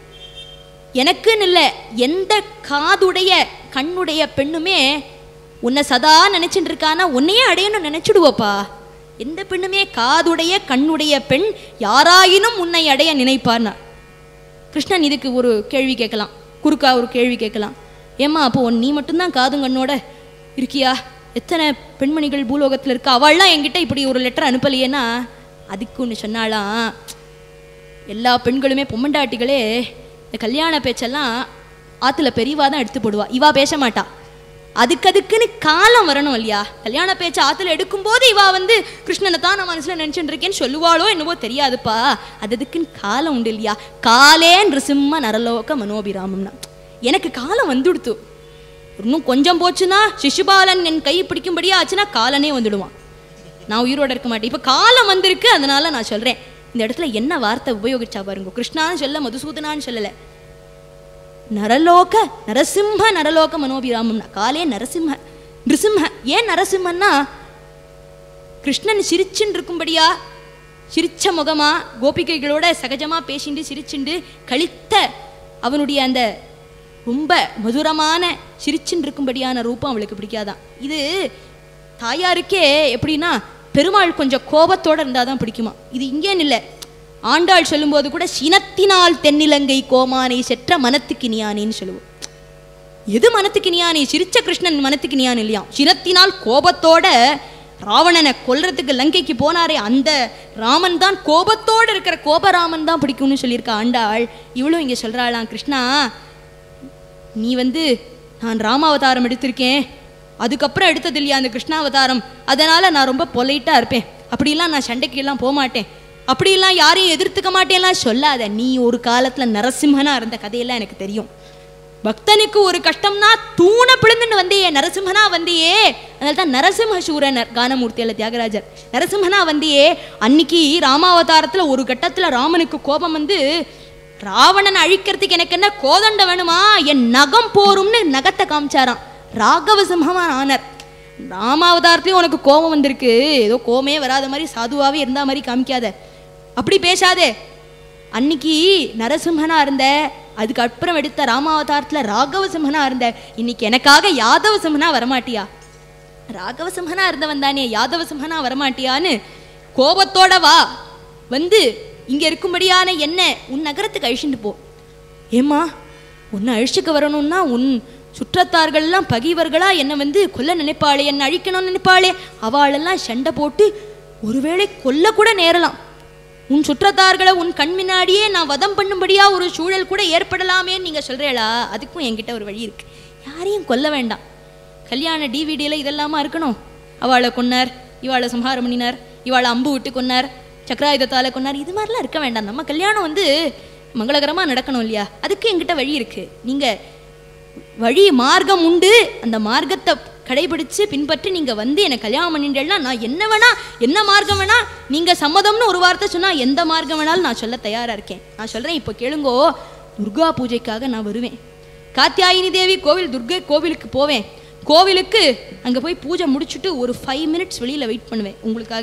எனக்குன்னு இல்லை எந்த காதுடைய கண்ணுடைய பெண்ணுமே உன்னை சதா நினைச்சிட்டு இருக்கானா உன்னையே அடையணும் நினைச்சிடுவோப்பா எந்த பெண்ணுமே காதுடைய கண்ணுடைய பெண் யாராயினும் உன்னை அடைய நினைப்பார்னா கிருஷ்ணன் இதுக்கு ஒரு கேள்வி கேட்கலாம் குறுக்கா ஒரு கேள்வி கேட்கலாம் ஏம்மா அப்போ உன் நீ மட்டும்தான் காதும் கண்ணோட இருக்கியா எத்தனை பெண்மணிகள் பூலோகத்தில் இருக்கா அவள்லாம் என்கிட்ட இப்படி ஒரு லெட்டர் அனுப்பலையேன்னா அதுக்கு ஒன்று சொன்னாலாம் எல்லா பெண்களுமே பொம்மண்டாட்டிகளே இந்த கல்யாண பேச்செல்லாம் ஆத்துல பெரியவா தான் எடுத்து போடுவா இவா பேச மாட்டா அதுக்கு அதுக்குன்னு காலம் வரணும் இல்லையா கல்யாண பேச்சை ஆத்துல எடுக்கும்போது இவா வந்து கிருஷ்ணனை தான் நான் மனசுல நினைச்சுட்டு இருக்கேன்னு சொல்லுவாளோ என்னவோ தெரியாதுப்பா அது அதுக்குன்னு காலம் உண்டு இல்லையா காலே நிருசிம்ம நரலோக மனோபிராமம்னா எனக்கு காலம் வந்துடுத்து இன்னும் கொஞ்சம் போச்சுன்னா சிசுபாலன் என் கை பிடிக்கும்படியா ஆச்சுன்னா காலனே வந்துடுவான் நான் உயிரோட இருக்க மாட்டேன் இப்போ காலம் வந்திருக்கு அதனால நான் சொல்றேன் இந்த இடத்துல என்ன வார்த்தை உபயோகிச்சா பாருங்க கிருஷ்ணான்னு சொல்ல மதுசூதனான்னு சொல்லல நரலோக நரசிம்ம நரலோக மனோபிராமம்னா காலே நரசிம்ம நிருசிம்ம ஏன் நரசிம்மன்னா கிருஷ்ணன் சிரிச்சுன்னு இருக்கும்படியா சிரிச்ச முகமா கோபிகைகளோட சகஜமா பேசிண்டு சிரிச்சுண்டு கழித்த அவனுடைய அந்த ரொம்ப மதுரமான சிரிச்சுன்னு இருக்கும்படியான ரூபம் அவளுக்கு பிடிக்காதான் இது தாயாருக்கே எப்படின்னா பெருமாள் கொஞ்சம் கோபத்தோட இருந்தாதான் பிடிக்குமா இது இங்கேன்னு இல்லை ஆண்டாள் சொல்லும்போது கூட சினத்தினால் தென்னிலங்கை கோமானை செற்ற மனத்துக்கு நியானின்னு சொல்லுவோம் எது மனத்துக்கு நியானி சிரிச்ச கிருஷ்ணன் மனத்துக்கு நியான் இல்லையா சினத்தினால் கோபத்தோட ராவணனை கொல்றதுக்கு லங்கைக்கு போனாரே அந்த ராமன் தான் கோபத்தோடு இருக்கிற கோபராமன் தான் பிடிக்கும்னு சொல்லியிருக்கா ஆண்டாள் இவளும் இங்க சொல்றாளாம் கிருஷ்ணா நீ வந்து நான் ராமாவதாரம் எடுத்திருக்கேன் அதுக்கப்புறம் எடுத்தது இல்லையா அந்த கிருஷ்ணாவதாரம் அதனால நான் ரொம்ப பொலைட்டா இருப்பேன் அப்படிலாம் நான் சண்டைக்கு எல்லாம் போக மாட்டேன் அப்படிலாம் யாரையும் எதிர்த்துக்க மாட்டேன்லாம் சொல்லாத நீ ஒரு காலத்துல நரசிம்மனா இருந்த கதையெல்லாம் எனக்கு தெரியும் பக்தனுக்கு ஒரு கஷ்டம்னா தூண பிளந்துன்னு வந்தியே நரசிம்மனா வந்தியே அதனால தான் நரசிம்ம சூரனர் கானமூர்த்தியில தியாகராஜர் நரசிம்மனா வந்தியே அன்னைக்கு ராமாவதாரத்துல ஒரு கட்டத்துல ராமனுக்கு கோபம் வந்து ராவணன் அழிக்கிறதுக்கு எனக்கு என்ன கோதண்ட வேணுமா என் நகம் போரும்னு நகத்தை காமிச்சாராம் ராகவ சிம்மமா ஆனார் ராமாவதாரத்துலயும் உனக்கு கோபம் வந்திருக்கு ஏதோ கோமே வராத மாதிரி சாதுவாவே இருந்தா மாதிரி காமிக்காத அப்படி பேசாதே அன்னைக்கு நரசிம்மனா இருந்த அதுக்கப்புறம் எடுத்த ராமாவதாரத்துல ராகவ சிம்மனா இருந்த இன்னைக்கு எனக்காக யாதவ சிம்மனா வரமாட்டியா ராகவ சிம்மனா இருந்தவன் தானே யாதவ சிம்மனா வரமாட்டியான்னு கோபத்தோட வா வந்து இங்க இருக்கும்படியான என்ன உன் நகரத்துக்கு அழிச்சுட்டு போ ஏம்மா உன்னை அழிச்சுக்க வரணும்னா உன் சுற்றத்தார்கள்லாம் பகைவர்களா என்னை வந்து கொல்ல நினைப்பாளே என்னை அழிக்கணும்னு நினைப்பாளே அவளெல்லாம் சண்டை போட்டு ஒருவேளை கொல்ல கூட நேரலாம் உன் சுற்றத்தார்களை உன் கண் முன்னாடியே நான் வதம் பண்ணும்படியா ஒரு சூழல் கூட ஏற்படலாமேன்னு நீங்க சொல்றீங்களா அதுக்கும் என்கிட்ட ஒரு வழி இருக்கு யாரையும் கொல்ல வேண்டாம் கல்யாண டிவிடியில இதெல்லாமா இருக்கணும் அவளை கொன்னார் இவாளை சம்ஹாரம் பண்ணினார் இவாளை அம்பு விட்டு கொன்னார் சக்கராயுதத்தால கொன்னார் இது மாதிரிலாம் இருக்க வேண்டாம் நம்ம கல்யாணம் வந்து மங்களகரமா நடக்கணும் இல்லையா அதுக்கு என்கிட்ட வழி இருக்கு நீங்க வழி மார்க்கம் உண்டு அந்த மார்க்கத்தை கடைபிடிச்சு பின்பற்றி நீங்க வந்து என்னை கல்யாணம் பண்ணிட்டேன்னா நான் என்ன வேணா என்ன மார்க்கம் வேணா நீங்க சம்மதம்னு ஒரு வார்த்தை சொன்னா எந்த மார்க்கம் வேணாலும் நான் சொல்ல தயாரா இருக்கேன் நான் சொல்றேன் இப்போ கேளுங்கோ துர்கா பூஜைக்காக நான் வருவேன் காத்தியாயினி தேவி கோவில் துர்கை கோவிலுக்கு போவேன் கோவிலுக்கு அங்க போய் பூஜை முடிச்சுட்டு ஒரு ஃபைவ் மினிட்ஸ் வெளியில வெயிட் பண்ணுவேன் உங்களுக்காக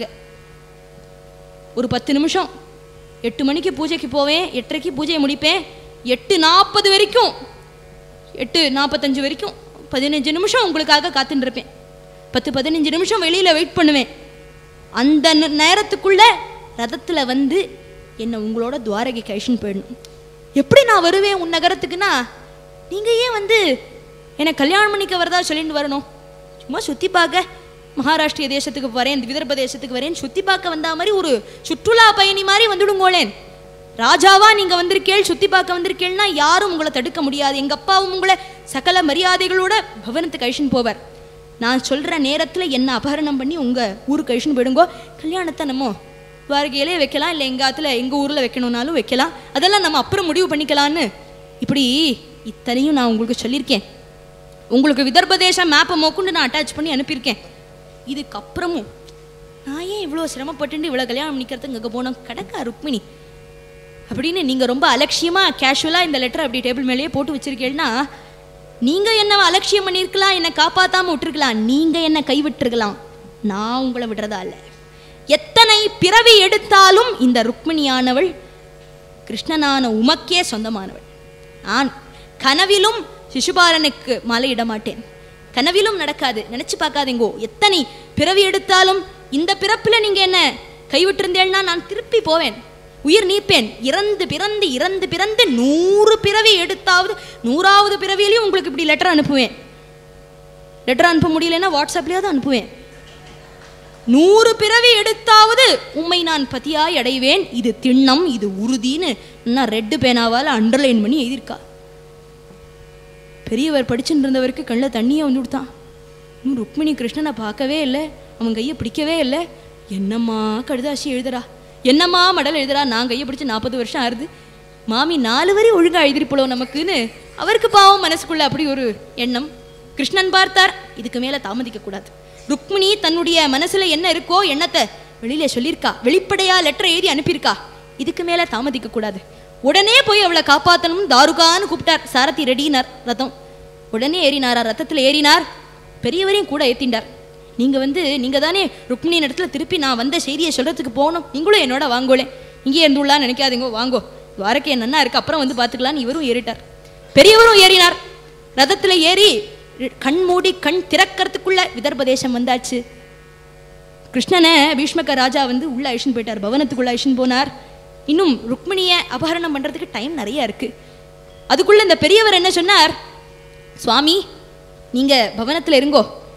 ஒரு பத்து நிமிஷம் எட்டு மணிக்கு பூஜைக்கு போவேன் எட்டரைக்கு பூஜையை முடிப்பேன் எட்டு நாற்பது வரைக்கும் எட்டு நாற்பத்தஞ்சு வரைக்கும் பதினஞ்சு நிமிஷம் உங்களுக்காக காத்துட்டு இருப்பேன் பத்து பதினஞ்சு நிமிஷம் வெளியில் வெயிட் பண்ணுவேன் அந்த நே- நேரத்துக்குள்ள ரதத்துல வந்து என்னை உங்களோட துவாரகைக்கு அழிச்சுன்னு போயிடணும் எப்படி நான் வருவேன் உன் நகரத்துக்குன்னா நீங்க ஏன் வந்து என்னை கல்யாணம் பண்ணிக்க வரதா சொல்லிட்டு வரணும் சும்மா சுத்தி பார்க்க மகாராஷ்டிரிய தேசத்துக்கு வரேன் இந்த விதர்ப தேசத்துக்கு வரேன் சுத்தி பார்க்க வந்தா மாதிரி ஒரு சுற்றுலா பயணி மாதிரி வந்துடுங்கோளேன் ராஜாவா நீங்க வந்திருக்கேள் சுத்தி பார்க்க வந்திருக்கேள்னா யாரும் உங்களை தடுக்க முடியாது எங்க அப்பாவும் உங்களை சகல மரியாதைகளோட பவனத்துக்கு அழிச்சுன்னு போவார் நான் சொல்ற நேரத்துல என்ன அபகரணம் பண்ணி உங்க ஊருக்கு அழிச்சுன்னு போயிடுங்கோ கல்யாணத்தை நம்ம துவாரகையிலே வைக்கலாம் இல்லை எங்க ஆத்துல எங்க ஊர்ல வைக்கணும்னாலும் வைக்கலாம் அதெல்லாம் நம்ம அப்புறம் முடிவு பண்ணிக்கலான்னு இப்படி இத்தனையும் நான் உங்களுக்கு சொல்லியிருக்கேன் உங்களுக்கு விதர்ப தேசம் மேப்பை மோக்குண்டு நான் அட்டாச் பண்ணி அனுப்பியிருக்கேன் இதுக்கப்புறமும் நான் ஏன் இவ்வளோ சிரமப்பட்டு இவ்வளோ கல்யாணம் பண்ணிக்கிறதுக்கு அங்கே போனோம் கடக்கா ருக்மிணி அப்படின்னு நீங்கள் ரொம்ப அலட்சியமாக கேஷுவலாக இந்த லெட்டர் அப்படி டேபிள் மேலேயே போட்டு வச்சிருக்கீங்கன்னா நீங்கள் என்ன அலட்சியம் பண்ணியிருக்கலாம் என்னை காப்பாற்றாமல் விட்டுருக்கலாம் நீங்கள் என்ன கைவிட்டுருக்கலாம் நான் உங்களை விடுறதா இல்லை எத்தனை பிறவி எடுத்தாலும் இந்த ருக்மிணியானவள் கிருஷ்ணனான உமக்கே சொந்தமானவள் நான் கனவிலும் சிசுபாலனுக்கு மாலையிட மாட்டேன் கனவிலும் நடக்காது நினைச்சு பார்க்காதீங்கோ எத்தனை பிறவி எடுத்தாலும் இந்த பிறப்புல நீங்க என்ன கைவிட்டிருந்தேன்னா நான் திருப்பி போவேன் உயிர் நீப்பேன் இறந்து பிறந்து இறந்து பிறந்து நூறு பிறவி எடுத்தாவது நூறாவது பிறவியிலையும் உங்களுக்கு இப்படி லெட்டர் அனுப்புவேன் லெட்டர் அனுப்ப முடியலன்னா வாட்ஸ்அப்லயாவது அனுப்புவேன் நூறு பிறவி எடுத்தாவது உம்மை நான் பதியாய் அடைவேன் இது திண்ணம் இது உறுதின்னு நான் ரெட்டு பேனாவால் அண்டர்லைன் பண்ணி எழுதியிருக்கா பெரியவர் படிச்சுட்டு இருந்தவருக்கு கண்ணில் தண்ணியை வந்து கொடுத்தான் இன்னும் ருக்மிணி கிருஷ்ணனை பார்க்கவே இல்லை அவன் கையை பிடிக்கவே இல்லை என்னம்மா கடுதாசி எழுதுறா என்னம்மா மடல் எழுதுறா நான் கையை பிடிச்சு நாற்பது வருஷம் ஆறுது மாமி நாலு வரி ஒழுங்கா எழுதிருப்போம் நமக்குன்னு அவருக்கு பாவம் மனசுக்குள்ள அப்படி ஒரு எண்ணம் கிருஷ்ணன் பார்த்தார் இதுக்கு மேல தாமதிக்க கூடாது ருக்மிணி தன்னுடைய மனசுல என்ன இருக்கோ எண்ணத்தை வெளியில சொல்லியிருக்கா வெளிப்படையா லெட்டர் எழுதி அனுப்பியிருக்கா இதுக்கு மேல தாமதிக்க கூடாது உடனே போய் அவளை காப்பாத்தணும்னு தாருகான்னு கூப்பிட்டார் சாரதி ரெடினார் ரதம் உடனே ஏறினாரா ரத்தத்துல ஏறினார் பெரியவரையும் கூட ஏத்திண்டார் நீங்க வந்து நீங்க தானே ருக்மிணி இடத்துல திருப்பி நான் வந்த செய்தியை சொல்றதுக்கு போகணும் நீங்களும் என்னோட வாங்கோளேன் இங்கே இருந்துள்ளான்னு நினைக்காதீங்க வாங்கோ துவாரகை நன்னா இருக்கு அப்புறம் வந்து பார்த்துக்கலான்னு இவரும் ஏறிட்டார் பெரியவரும் ஏறினார் ரதத்துல ஏறி கண் மூடி கண் திறக்கறதுக்குள்ள விதர்ப தேசம் வந்தாச்சு கிருஷ்ணனை பீஷ்மக ராஜா வந்து உள்ள அழிச்சுன்னு போயிட்டார் பவனத்துக்குள்ள அழிச்சுன்னு போனார் இன்னும் ருக்மிணியை அபகரணம் பண்றதுக்கு டைம் நிறைய இருக்கு அதுக்குள்ள இந்த பெரியவர் என்ன சொன்னார் சுவாமி நீங்க பவனத்துல இருங்கோ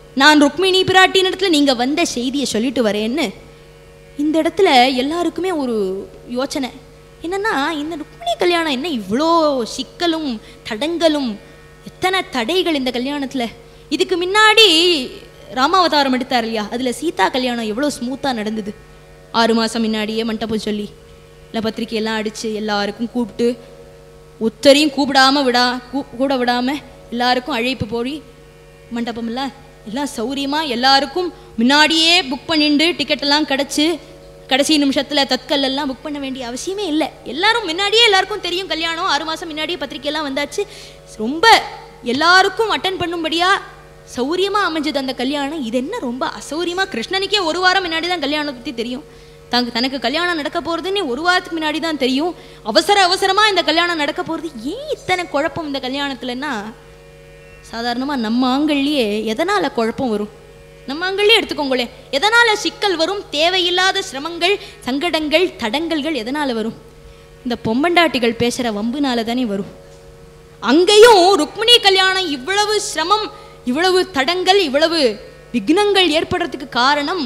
நான் ருக்மிணி பிராட்டியின் இடத்துல நீங்க வந்த செய்தியை சொல்லிட்டு வரேன்னு இந்த இடத்துல எல்லாருக்குமே ஒரு யோசனை என்னன்னா இந்த ருக்மிணி கல்யாணம் என்ன இவ்வளோ சிக்கலும் தடங்களும் எத்தனை தடைகள் இந்த கல்யாணத்துல இதுக்கு முன்னாடி ராமாவதாரம் எடுத்தார் இல்லையா அதுல சீதா கல்யாணம் எவ்வளோ ஸ்மூத்தா நடந்தது ஆறு மாசம் முன்னாடியே மண்டபம் சொல்லி இல்லை பத்திரிக்கையெல்லாம் அடிச்சு எல்லாருக்கும் கூப்பிட்டு ஒத்தரையும் கூப்பிடாம விடா கூ கூட விடாம எல்லாருக்கும் அழைப்பு போய் மண்டபம்லாம் எல்லாம் சௌரியமா எல்லாருக்கும் முன்னாடியே புக் பண்ணிண்டு டிக்கெட் எல்லாம் கிடச்சி கடைசி நிமிஷத்துல தத்கல் எல்லாம் புக் பண்ண வேண்டிய அவசியமே இல்லை எல்லாரும் முன்னாடியே எல்லாருக்கும் தெரியும் கல்யாணம் ஆறு மாசம் முன்னாடியே பத்திரிக்கையெல்லாம் வந்தாச்சு ரொம்ப எல்லாருக்கும் அட்டன் பண்ணும்படியா சௌரியமா அமைஞ்சது அந்த கல்யாணம் இது என்ன ரொம்ப அசௌரியமா கிருஷ்ணனுக்கே ஒரு வாரம் முன்னாடி தான் கல்யாணத்தை பத்தி தெரியும் தங்க தனக்கு கல்யாணம் நடக்க போறதுன்னு ஒரு வாரத்துக்கு முன்னாடி தான் தெரியும் அவசர அவசரமா இந்த கல்யாணம் நடக்க போறது ஏன் இத்தனை குழப்பம் இந்த கல்யாணத்துலன்னா சாதாரணமா நம்ம ஆங்கள்லயே எதனால குழப்பம் வரும் நம்ம ஆங்கள்லயே எடுத்துக்கோங்களே எதனால சிக்கல் வரும் தேவையில்லாத சிரமங்கள் சங்கடங்கள் தடங்கல்கள் எதனால வரும் இந்த பொம்பண்டாட்டிகள் பேசுற வம்புனால தானே வரும் அங்கேயும் ருக்மிணி கல்யாணம் இவ்வளவு சிரமம் இவ்வளவு தடங்கள் இவ்வளவு விக்னங்கள் ஏற்படுறதுக்கு காரணம்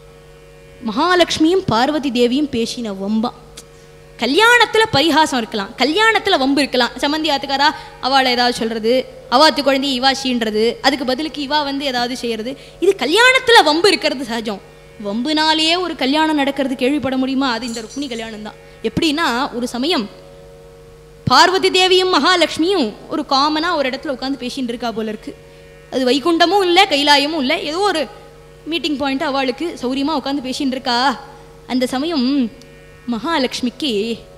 மகாலட்சுமியும் பார்வதி தேவியும் பேசின வம்பா கல்யாணத்துல பரிகாசம் இருக்கலாம் கல்யாணத்துல வம்பு இருக்கலாம் சம்மந்தி ஆத்துக்காரா அவளை ஏதாவது சொல்றது அவாத்து குழந்தை இவா சீன்றது அதுக்கு பதிலுக்கு இவா வந்து ஏதாவது செய்யறது இது கல்யாணத்துல வம்பு இருக்கிறது சகஜம் வம்புனாலேயே ஒரு கல்யாணம் நடக்கிறது கேள்விப்பட முடியுமா அது இந்த ருக்மிணி கல்யாணம் தான் எப்படின்னா ஒரு சமயம் பார்வதி தேவியும் மகாலட்சுமியும் ஒரு காமனா ஒரு இடத்துல உட்காந்து பேசிட்டு இருக்கா போல இருக்கு அது வைகுண்டமும் இல்லை கைலாயமும் இல்லை ஏதோ ஒரு மீட்டிங் பாயிண்ட் அவளுக்கு சௌரியமா உட்காந்து பேசிட்டு இருக்கா அந்த சமயம் மகாலட்சுமிக்கு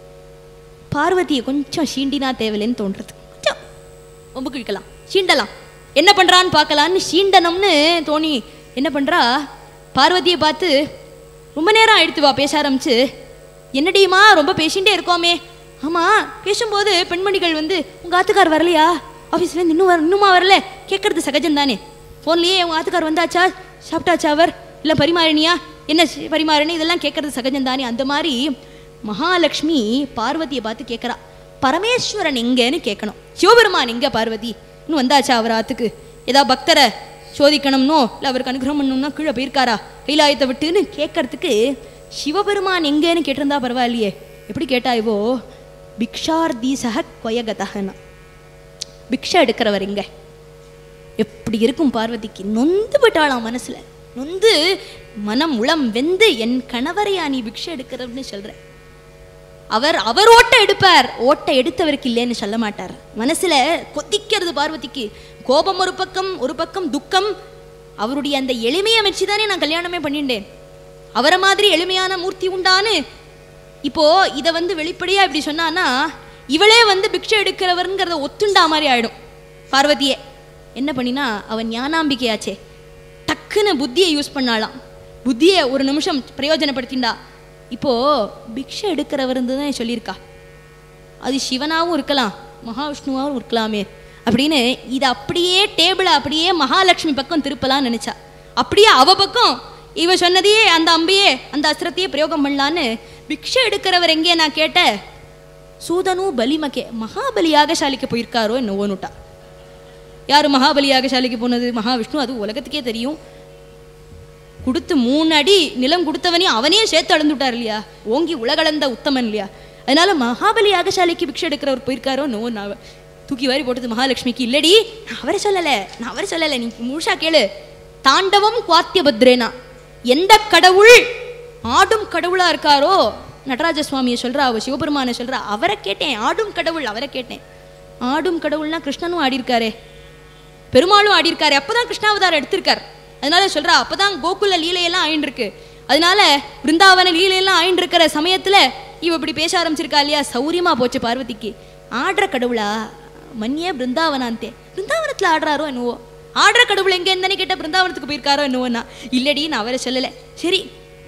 பார்வதியை கொஞ்சம் சீண்டினா தேவையில்லைன்னு தோன்றது கொஞ்சம் ரொம்ப கிழிக்கலாம் சீண்டலாம் என்ன பண்றான்னு பார்க்கலான்னு சீண்டனம்னு தோணி என்ன பண்றா பார்வதியை பார்த்து ரொம்ப நேரம் ஆயிடுத்து வா பேச ஆரம்பிச்சு என்னடியுமா ரொம்ப பேசிகிட்டே இருக்கோமே ஆமா பேசும்போது பெண்மணிகள் வந்து உங்க ஆத்துக்கார் வரலையா ஆஃபீஸ்ல இருந்து இன்னும் வர இன்னுமா வரல கேட்கறது சகஜம் தானே ஃபோன்லயே உங்க ஆத்துக்கார் வந்தாச்சா சாப்பிட்டாச்சா அவர் இல்லை பரிமாறினியா என்ன சி- பரிமாறினி இதெல்லாம் கேட்கறது சகஜம் தானே அந்த மாதிரி மகாலட்சுமி பார்வதியை பார்த்து கேட்குறா பரமேஸ்வரன் எங்கன்னு கேட்கணும் சிவபெருமான் எங்க பார்வதி இன்னும் வந்தாச்சா அவர் ஆத்துக்கு ஏதா பக்தரை சோதிக்கணும்னோ இல்லை அவருக்கு அனுகிரகம் பண்ணணும்னா கீழே போயிருக்காரா கைலாயத்தை விட்டுன்னு கேட்கறதுக்கு சிவபெருமான் எங்கன்னு கேட்டிருந்தா பரவாயில்லையே எப்படி கேட்டா இவோ பிக்ஷார்தி சக கொயகதகனா பிக்ஷை எடுக்கிறவர் எங்க எப்படி இருக்கும் பார்வதிக்கு நொந்து விட்டாளாம் மனசுல நொந்து மனம் உளம் வெந்து என் கணவரையா நீ பிக்ஷை எடுக்கிறவன்னு சொல்ற அவர் அவர் ஓட்ட எடுப்பார் ஓட்ட எடுத்தவருக்கு இல்லைன்னு சொல்ல மாட்டார் மனசுல கொதிக்கிறது பார்வதிக்கு கோபம் ஒரு பக்கம் ஒரு பக்கம் துக்கம் அவருடைய அந்த எளிமையை வச்சுதானே நான் கல்யாணமே பண்ணிட்டேன் அவரை மாதிரி எளிமையான மூர்த்தி உண்டான்னு இப்போ இதை வந்து வெளிப்படையா இப்படி சொன்னான்னா இவளே வந்து பிக்ஷை எடுக்கிறவருங்கிறத ஒத்துண்டா மாதிரி ஆயிடும் பார்வதியே என்ன பண்ணினா அவன் ஞானாம்பிகையாச்சே டக்குன்னு புத்தியை யூஸ் பண்ணாளாம் புத்தியை ஒரு நிமிஷம் பிரயோஜனப்படுத்திண்டா இப்போ பிக்ஷை எடுக்கிறவர் தான் சொல்லியிருக்கா அது சிவனாவும் இருக்கலாம் மகாவிஷ்ணுவாவும் இருக்கலாமே அப்படின்னு இதை அப்படியே டேபிளை அப்படியே மகாலட்சுமி பக்கம் திருப்பலாம்னு நினைச்சா அப்படியே அவ பக்கம் இவ சொன்னதையே அந்த அம்பையே அந்த அஸ்திரத்தையே பிரயோகம் பண்ணலான்னு பிக்ஷை எடுக்கிறவர் எங்கே நான் கேட்டேன் சூதனு பலிமகே மகாபலி யாகசாலிக்கு போயிருக்காரோ என்னவோனுட்டா யார் மகாபலி யாகசாலிக்கு போனது மகாவிஷ்ணு அது உலகத்துக்கே தெரியும் கொடுத்து மூணு அடி நிலம் கொடுத்தவனையும் அவனே சேர்த்து அளந்துட்டார் இல்லையா ஓங்கி உலகளந்த உத்தமன் இல்லையா அதனால மகாபலி யாகசாலைக்கு பிக்ஷை எடுக்கிறவர் போயிருக்காரோ நோ நான் தூக்கி வாரி போட்டது மகாலட்சுமிக்கு இல்லடி நான் அவரை சொல்லலை நான் அவரை சொல்லலை நீ முழுசா கேளு தாண்டவம் குவாத்திய பத்ரேனா எந்த கடவுள் ஆடும் கடவுளா இருக்காரோ நடராஜ சுவாமியை சொல்றா அவ சிவபெருமானை சொல்றா அவரை கேட்டேன் ஆடும் கடவுள் அவரை கேட்டேன் ஆடும் கடவுள்னா கிருஷ்ணனும் ஆடியிருக்காரே பெருமாளும் ஆடியிருக்காரு அப்பதான் கிருஷ்ணாவதாரம் எடுத்திருக்கார் அதனால சொல்றா அப்பதான் கோகுல லீலையெல்லாம் ஆயின்றிருக்கு அதனால பிருந்தாவன லீலையெல்லாம் ஆயின்றிருக்கிற சமயத்துல இவ இப்படி பேச ஆரம்பிச்சிருக்கா இல்லையா சௌரியமா போச்சு பார்வதிக்கு ஆடுற கடவுளா மன்னியே பிருந்தாவனாந்தே பிருந்தாவனத்துல ஆடுறாரோ என்னவோ ஆடுற கடவுள் எங்க இருந்தானே கேட்ட பிருந்தாவனத்துக்கு போயிருக்காரோ என்னவோன்னா இல்லடி நான் அவரை சொல்லலை சரி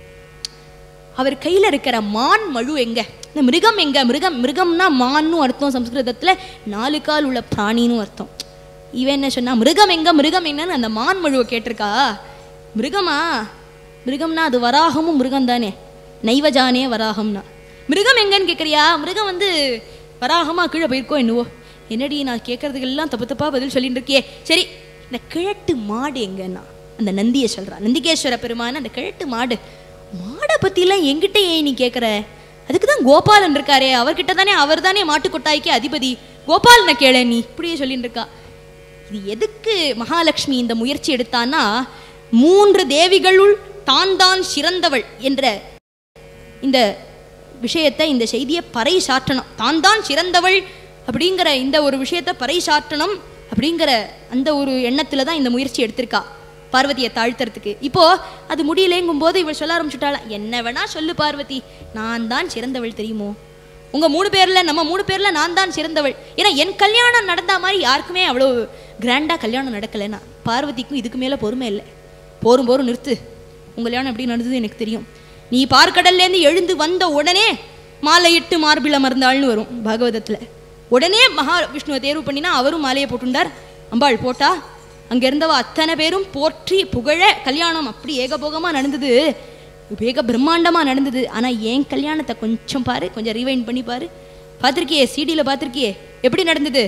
அவர் கையில இருக்கிற மான் மழு எங்க இந்த மிருகம் எங்க மிருகம் மிருகம்னா மான்னு அர்த்தம் சம்ஸ்கிருதத்துல நாலு கால் உள்ள பிராணின்னு அர்த்தம் இவன் என்ன சொன்னா மிருகம் எங்க மிருகம் என்னன்னு அந்த மான் மழுவை கேட்டிருக்கா மிருகமா மிருகம்னா அது வராகமும் மிருகம் தானே நைவஜானே வராகம்னா மிருகம் எங்கன்னு கேட்குறியா மிருகம் வந்து வராகமா கீழே போயிருக்கோ என்னவோ என்னடி நான் கேட்கறதுக்கெல்லாம் தப்பு தப்பா பதில் சொல்லிட்டு இருக்கியே சரி இந்த கிழட்டு மாடு எங்கன்னா அந்த நந்தியை சொல்றா நந்திகேஸ்வர பெருமான் அந்த கிழட்டு மாடு மாடை பத்திலாம் எங்கிட்ட ஏன் நீ கேட்குற அதுக்கு தான் கோபாலன் இருக்காரே அவர்கிட்ட தானே அவர் தானே மாட்டு கொட்டாய்க்கு அதிபதி கோபாலனை கேள நீ இப்படியே சொல்லிட்டு இருக்கா இது எதுக்கு மகாலட்சுமி இந்த முயற்சி எடுத்தான்னா மூன்று தேவிகளுள் தான் தான் சிறந்தவள் என்ற இந்த விஷயத்தை இந்த செய்தியை பறை சாற்றணும் தான் தான் சிறந்தவள் அப்படிங்கிற இந்த ஒரு விஷயத்தை பறை சாற்றணும் அப்படிங்கிற அந்த ஒரு எண்ணத்துல தான் இந்த முயற்சி எடுத்திருக்கா பார்வதியை தாழ்த்துறதுக்கு இப்போ அது முடியலேங்கும் போது இவள் சொல்ல ஆரம்பிச்சுட்டாளாம் என்ன வேணா சொல்லு பார்வதி நான் தான் சிறந்தவள் தெரியுமோ உங்க மூணு பேர்ல நம்ம மூணு பேர்ல நான் தான் சிறந்தவள் ஏன்னா என் கல்யாணம் நடந்த மாதிரி யாருக்குமே அவ்வளோ கிராண்டா கல்யாணம் நடக்கலைன்னா பார்வதிக்கும் இதுக்கு மேல பொறுமை இல்லை போரும் போரும் நிறுத்து உங்க கல்யாணம் எப்படி நடந்தது எனக்கு தெரியும் நீ பார்க்கடல்லேருந்து எழுந்து வந்த உடனே மாலையிட்டு மார்பில் அமர்ந்தாள்னு வரும் பாகவதத்துல உடனே மகா விஷ்ணுவை தேர்வு பண்ணினா அவரும் மாலையை போட்டுண்டார் அம்பாள் போட்டா அங்க இருந்தவ அத்தனை பேரும் போற்றி புகழ கல்யாணம் அப்படி ஏகபோகமா நடந்தது வேக பிரம்மாண்டமா நடந்தது ஆனா என் கல்யாணத்தை கொஞ்சம் பாரு கொஞ்சம் ரீவைண்ட் பண்ணி பாரு பார்த்திருக்கியே சிடியில் பார்த்திருக்கியே எப்படி நடந்தது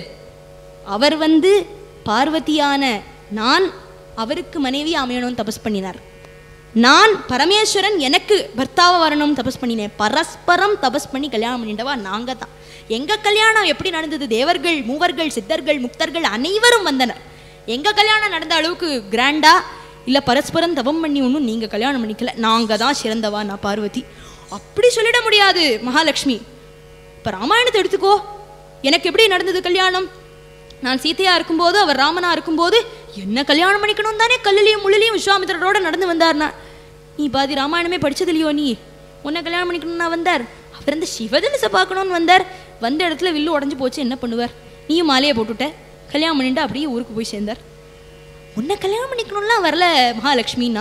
அவர் வந்து பார்வதியான நான் அவருக்கு மனைவி அமையணும்னு தபஸ் பண்ணினார் நான் பரமேஸ்வரன் எனக்கு பர்த்தாவா வரணும் தபஸ் பண்ணினேன் பரஸ்பரம் தபஸ் பண்ணி கல்யாணம் பண்ணிட்டவா நாங்க தான் எங்க கல்யாணம் எப்படி நடந்தது தேவர்கள் மூவர்கள் சித்தர்கள் முக்தர்கள் அனைவரும் வந்தனர் எங்க கல்யாணம் நடந்த அளவுக்கு கிராண்டா இல்ல பரஸ்பரம் தவம் பண்ணி ஒன்றும் நீங்க கல்யாணம் பண்ணிக்கல நாங்க தான் சிறந்தவா நான் பார்வதி அப்படி சொல்லிட முடியாது மகாலட்சுமி இப்ப ராமாயணத்தை எடுத்துக்கோ எனக்கு எப்படி நடந்தது கல்யாணம் நான் சீதையா இருக்கும்போது அவர் ராமனா இருக்கும்போது என்ன கல்யாணம் பண்ணிக்கணும் தானே கல்லுலையும் முள்ளிலையும் விஸ்வாமித்திரரோட நடந்து வந்தார்னா நீ பாதி ராமாயணமே படிச்சது இல்லையோ நீ உன்னை கல்யாணம் பண்ணிக்கணும்னா வந்தார் அவர் இந்த சிவதனுசை பார்க்கணும்னு வந்தார் வந்த இடத்துல வில்லு உடஞ்சு போச்சு என்ன பண்ணுவார் நீயும் மாலையை போட்டுட்ட கல்யாணம் பண்ணிட்டு அப்படியே ஊருக்கு போய் சேர்ந்தார் உன்னை கல்யாணம் பண்ணிக்கணும்லாம் வரல மகாலட்சுமின்னா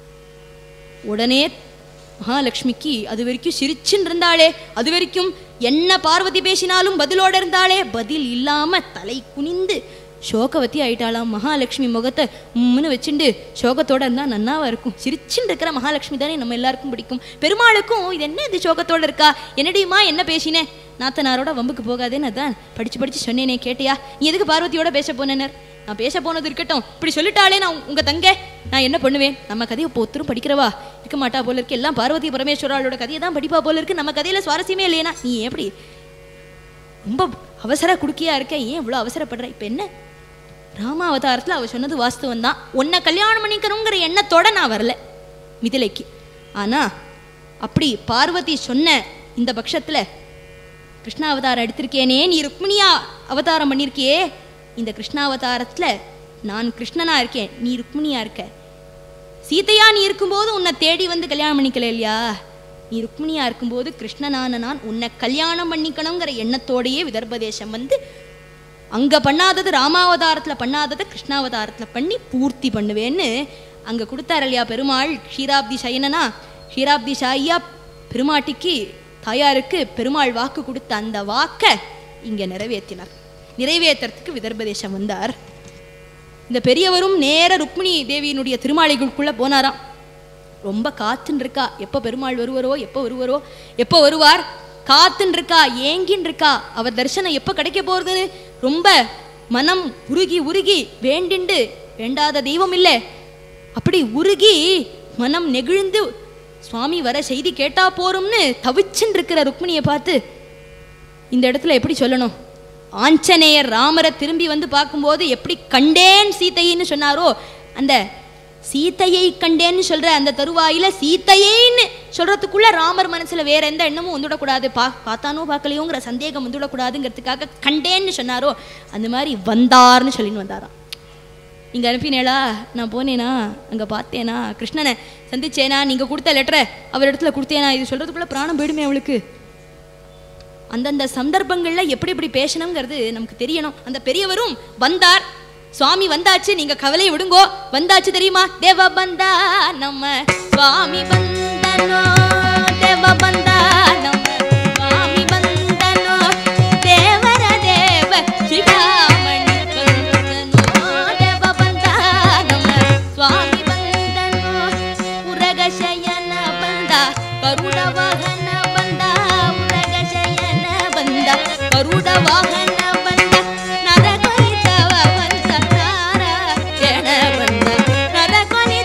உடனே மகாலட்சுமிக்கு அது வரைக்கும் சிரிச்சுன்னு இருந்தாளே அது வரைக்கும் என்ன பார்வதி பேசினாலும் பதிலோட இருந்தாளே பதில் இல்லாம தலை குனிந்து சோகவதி ஆயிட்டாளாம் மகாலட்சுமி முகத்தை உம்முன்னு வச்சுண்டு சோகத்தோட இருந்தா நன்னாவா இருக்கும் சிரிச்சுன்னு இருக்கிற மகாலட்சுமி தானே நம்ம எல்லாருக்கும் பிடிக்கும் பெருமாளுக்கும் இது என்ன இது சோகத்தோட இருக்கா என்னடியுமா என்ன பேசினேன் நாத்தனாரோட வம்புக்கு போகாதேன்னு அதான் படிச்சு படிச்சு சொன்னேனே கேட்டியா நீ எதுக்கு பார்வதியோட பேச போனேனர் நான் பேச போனது இருக்கட்டும் இப்படி சொல்லிட்டாளே நான் உங்க தங்க நான் என்ன பண்ணுவேன் நம்ம கதையை இப்போ ஒருத்தரும் படிக்கிறவா இருக்க மாட்டா போல இருக்கு எல்லாம் பார்வதி பரமேஸ்வராளோட கதையை தான் படிப்பா போல இருக்கு நம்ம கதையில சுவாரஸ்யமே இல்லையா நீ எப்படி ரொம்ப அவசர குடுக்கியா இருக்க ஏன் இவ்வளோ அவசரப்படுற இப்போ என்ன ராம அவதாரத்தில் அவ சொன்னது வாஸ்தவம் தான் உன்னை கல்யாணம் பண்ணிக்கணுங்கிற எண்ணத்தோட நான் வரல மிதிலைக்கு ஆனா அப்படி பார்வதி சொன்ன இந்த பட்சத்துல கிருஷ்ணா அவதாரம் எடுத்திருக்கேனே நீ ருக்மிணியா அவதாரம் பண்ணியிருக்கியே இந்த கிருஷ்ணாவதாரத்துல நான் கிருஷ்ணனா இருக்கேன் நீ ருக்மிணியா இருக்க சீதையா நீ இருக்கும்போது உன்னை தேடி வந்து கல்யாணம் பண்ணிக்கல இல்லையா நீ ருக்மிணியா இருக்கும்போது கிருஷ்ணனான நான் உன்னை கல்யாணம் பண்ணிக்கணுங்கிற எண்ணத்தோடையே விதர்பதேசம் வந்து அங்க பண்ணாதது ராமாவதாரத்துல பண்ணாததை கிருஷ்ணாவதாரத்துல பண்ணி பூர்த்தி பண்ணுவேன்னு அங்க கொடுத்தார் இல்லையா பெருமாள் க்ஷீராப்தி சயனனா க்ஷீராப்தி சாயியா பெருமாட்டிக்கு தாயாருக்கு பெருமாள் வாக்கு கொடுத்த அந்த வாக்கை இங்க நிறைவேற்றினார் நிறைவேற்றுறதுக்கு விதர்பதேசம் வந்தார் இந்த பெரியவரும் நேர ருக்மிணி தேவியினுடைய திருமாளிகளுக்குள்ள போனாராம் ரொம்ப காத்துன்னு இருக்கா எப்போ பெருமாள் வருவாரோ எப்போ வருவாரோ எப்போ வருவார் காத்துன்னு இருக்கா ஏங்கின்னு இருக்கா அவர் தரிசனம் எப்போ கிடைக்க போறதுன்னு ரொம்ப மனம் உருகி உருகி வேண்டிண்டு வேண்டாத தெய்வம் இல்லை அப்படி உருகி மனம் நெகிழ்ந்து சுவாமி வர செய்தி கேட்டா போறோம்னு தவிச்சுன்னு இருக்கிற ருக்மிணியை பார்த்து இந்த இடத்துல எப்படி சொல்லணும் ஆஞ்சநேயர் ராமரை திரும்பி வந்து பார்க்கும்போது எப்படி கண்டேன் சீதைன்னு சொன்னாரோ அந்த சீதையை கண்டேன்னு சொல்ற அந்த தருவாயில சீதையைன்னு சொல்றதுக்குள்ள ராமர் மனசுல வேற எந்த எண்ணமும் வந்துடக்கூடாது பா பார்த்தானோ பார்க்கலையோங்கிற சந்தேகம் வந்துடக்கூடாதுங்கிறதுக்காக கண்டேன்னு சொன்னாரோ அந்த மாதிரி வந்தார்னு சொல்லின்னு வந்தாராம் நீங்க அனுப்பினேளா நான் போனேனா அங்க பார்த்தேனா கிருஷ்ணனை சந்திச்சேனா நீங்க கொடுத்த லெட்டரை அவர் இடத்துல கொடுத்தேனா இது சொல்றதுக்குள்ள பிராணம் போயிடுமே அவளுக்கு அந்தந்த சந்தர்ப்பங்கள்ல எப்படி எப்படி பேசணுங்கிறது நமக்கு தெரியணும் அந்த பெரியவரும் வந்தார் சுவாமி வந்தாச்சு நீங்க கவலையை விடுங்கோ வந்தாச்சு தெரியுமா தேவ பந்தா நம்ம சுவாமி வந்தனோ தேவ பந்தா நம்ம சுவாமி வந்தனோ தேவர தேவ சிகாமணி வந்தனோ தேவ பந்தா நம்ம சுவாமி வந்தனோ உரக ಶಯನ ಬಂದ ಕರುಡ ವಾಹನ ಬಂದ ಉರಗ ಶಯನ ಬಂದ ಕರುಡ ವಾಹನ ಬಂದ ನರ ಕೊರಿತವ ಬಂದ ನಾರಾಯಣ ಬಂದ ನರ ಕೊರಿ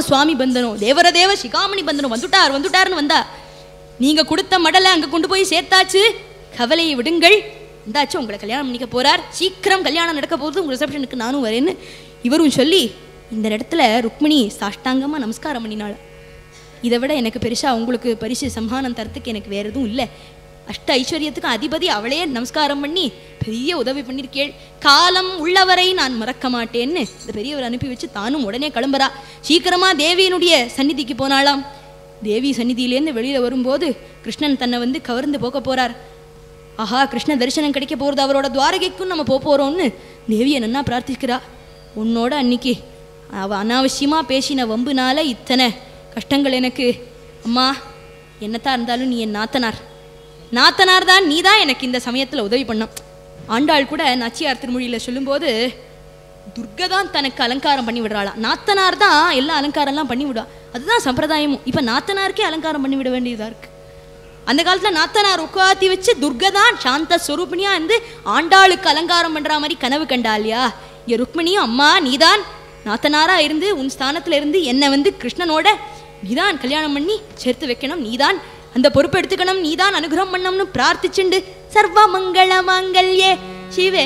நம்ம சுவாமி பந்தனம் தேவர தேவ சிகாமணி பந்தனம் வந்துட்டார் வந்துட்டார்னு வந்தா நீங்க கொடுத்த மடலை அங்க கொண்டு போய் சேர்த்தாச்சு கவலையை விடுங்கள் வந்தாச்சு உங்களை கல்யாணம் பண்ணிக்க போறார் சீக்கிரம் கல்யாணம் நடக்க போகுது உங்க ரிசப்ஷனுக்கு நானும் வரேன்னு இவரும் சொல்லி இந்த இடத்துல ருக்மிணி சாஷ்டாங்கமா நமஸ்காரம் பண்ணினாள் இதை விட எனக்கு பெருசா உங்களுக்கு பரிசு சம்மானம் தரத்துக்கு எனக்கு வேற எதுவும் இல்லை அஷ்ட ஐஸ்வர்யத்துக்கு அதிபதி அவளே நமஸ்காரம் பண்ணி பெரிய உதவி பண்ணியிருக்கேள் காலம் உள்ளவரை நான் மறக்க மாட்டேன்னு இந்த பெரியவர் அனுப்பி வச்சு தானும் உடனே கிளம்புறா சீக்கிரமா தேவியினுடைய சந்நிதிக்கு போனாளாம் தேவி சந்நிதியிலேருந்து வெளியில வரும்போது கிருஷ்ணன் தன்னை வந்து கவர்ந்து போக போறார் ஆஹா கிருஷ்ண தரிசனம் கிடைக்க போகிறது அவரோட துவாரகைக்கும் நம்ம போக போகிறோம்னு தேவியை நன்னா பிரார்த்திக்கிறா உன்னோட அன்னைக்கு அவ அனாவசியமா பேசின வம்புனால இத்தனை கஷ்டங்கள் எனக்கு அம்மா என்னத்தான் இருந்தாலும் நீ என் நாத்தனார் நாத்தனார் தான் நீ தான் எனக்கு இந்த சமயத்தில் உதவி பண்ணோம் ஆண்டாள் கூட நச்சியார் திருமொழியில் சொல்லும்போது துர்கை தான் தனக்கு அலங்காரம் பண்ணி விடுறாளாம் நாத்தனார் தான் எல்லா அலங்காரம்லாம் பண்ணி விடுவா அதுதான் சம்பிரதாயமும் இப்போ நாத்தனாருக்கே அலங்காரம் பண்ணி விட வேண்டியதா இருக்கு அந்த காலத்துல நாத்தனார் உட்காத்தி வச்சு துர்கை தான் சாந்த ஸ்வரூபிணியா இருந்து ஆண்டாளுக்கு அலங்காரம் பண்ற மாதிரி கனவு கண்டா இல்லையா இங்க ருக்மிணியும் அம்மா நீதான் நாத்தனாரா இருந்து உன் ஸ்தானத்துல இருந்து என்னை வந்து கிருஷ்ணனோட நீதான் கல்யாணம் பண்ணி சேர்த்து வைக்கணும் நீதான் அந்த பொறுப்பு எடுத்துக்கணும் நீதான் அனுகிரகம் பண்ணணும்னு பிரார்த்திச்சுண்டு சர்வ மங்கள மாங்கல்யே சிவே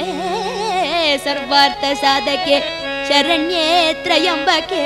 சர்வார்த்த சாதகே சரண்யே திரையம்பகே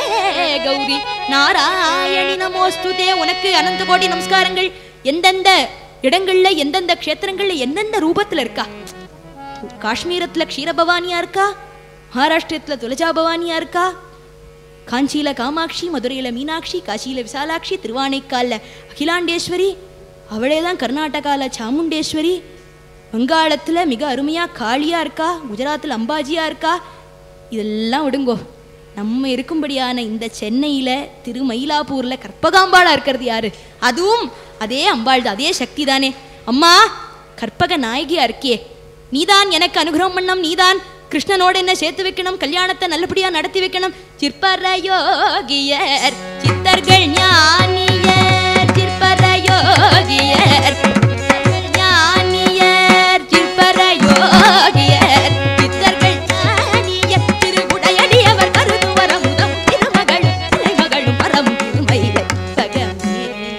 கௌரி நாராயணி நமோஸ்துதே உனக்கு அனந்த கோடி நமஸ்காரங்கள் எந்தெந்த இடங்கள்ல எந்தெந்த க்ஷேத்திரங்கள்ல எந்தெந்த ரூபத்துல இருக்கா காஷ்மீரத்துல க்ஷீரபவானியா இருக்கா மகாராஷ்டிரத்துல துலஜா பவானியா இருக்கா காஞ்சியில காமாட்சி மதுரையில மீனாட்சி காசியில விசாலாட்சி திருவானைக்கால்ல அகிலாண்டேஸ்வரி அவளே தான் கர்நாடகால சாமுண்டேஸ்வரி வங்காளத்துல மிக அருமையா காளியா இருக்கா குஜராத்தில் அம்பாஜியா இருக்கா இதெல்லாம் விடுங்கோ நம்ம இருக்கும்படியான இந்த சென்னையில திருமயிலாப்பூர்ல கற்பகாம்பாளா இருக்கிறது யாரு அதுவும் அதே அம்பாள் தான் அதே சக்தி தானே அம்மா கற்பக நாயகியா இருக்கியே நீதான் எனக்கு அனுகிரகம் பண்ணம் நீதான் கிருஷ்ணனோட என்ன சேர்த்து வைக்கணும் கல்யாணத்தை நல்லபடியா நடத்தி வைக்கணும் சிற்பர யோகியர் சித்தர்கள் ஞானியர் சிற்பர யோகியர் ஞானியர் சிற்பர யோகியர் சித்தர்கள் ஞானியர் திருவுடையடியவர் கருதுவர முதம் திருமகளும் தலைமகளும் மரமும் திருமயிலை பகமே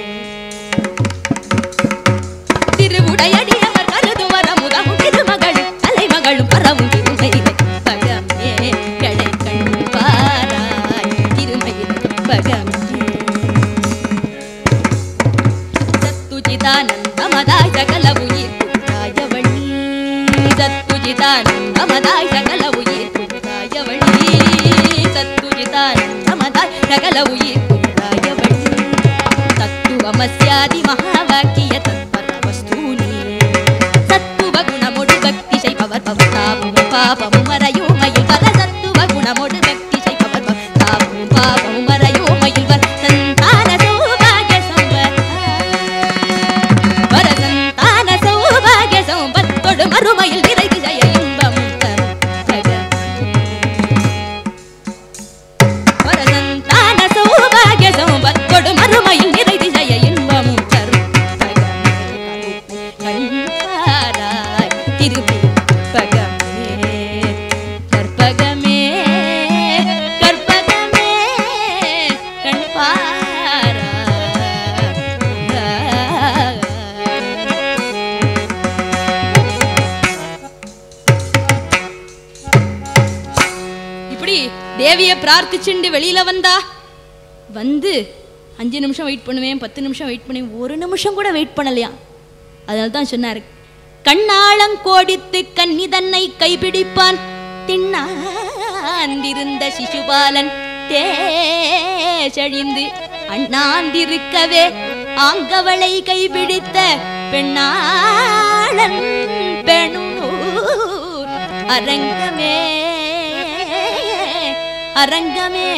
திருவுடையடியவர் கருதுவர முதமும் திருமகளும் தலைமகளும் மரமும் திருமயிலை பகமே கடை கண் பாராய் திருமயிலை பகமே சத்துஜிதானந்தமதாய் சகல உயிர் குந்தாயவழி சத்துஜிதானந்தமதாய் சகல உயிர் குந்தாயவழி சத்துஜிதானந்தமதாய் சகல உயிர் குந்தாயவழி தத்துவமஸ்யாதி மகாவாக்கிய தத்பர வஸ்தூனி சத்துவ குணமொடு பக்தி செய்பவர் பவதாபம் பாபமும் மறையும் மயில் வர சத்துவ குணமொடு பக்தி செய்பவர் பவதாபம் பாபமும் மறையும் மயில் வர் சந்தான சௌபாகிய சம்பத் வரசந்தான சௌபாகிய சம்பத்தொடு மறுமையில் நிறைவு ஜெய இன்பம் தரும் வரசந்தான சௌபாகிய சம்பத்தொடு மறுமையில் நிறைவு ஜெய இன்பமும் தரும் கண்பாராய் திருமை பகமே கற்பகமே கற்பகமே இப்படி தேவிய பிரார்த்திச்சுண்டு வெளியில வந்தா வந்து அஞ்சு நிமிஷம் வெயிட் பண்ணுவேன் பத்து நிமிஷம் வெயிட் பண்ணுவேன் ஒரு நிமிஷம் கூட வெயிட் பண்ணலையா அதனால தான் சொன்னாரு கண்ணாளங்கோடித்து கன்னி தன்னை கைப்பிடிப்பான் திண்ணாந்திருந்த சிசுபாலன் தேசழிந்து அண்ணாந்திருக்கவே ஆங்கவளை கைப்பிடித்த பெண்ணாளன் பெணூர் அரங்கமே அரங்கமே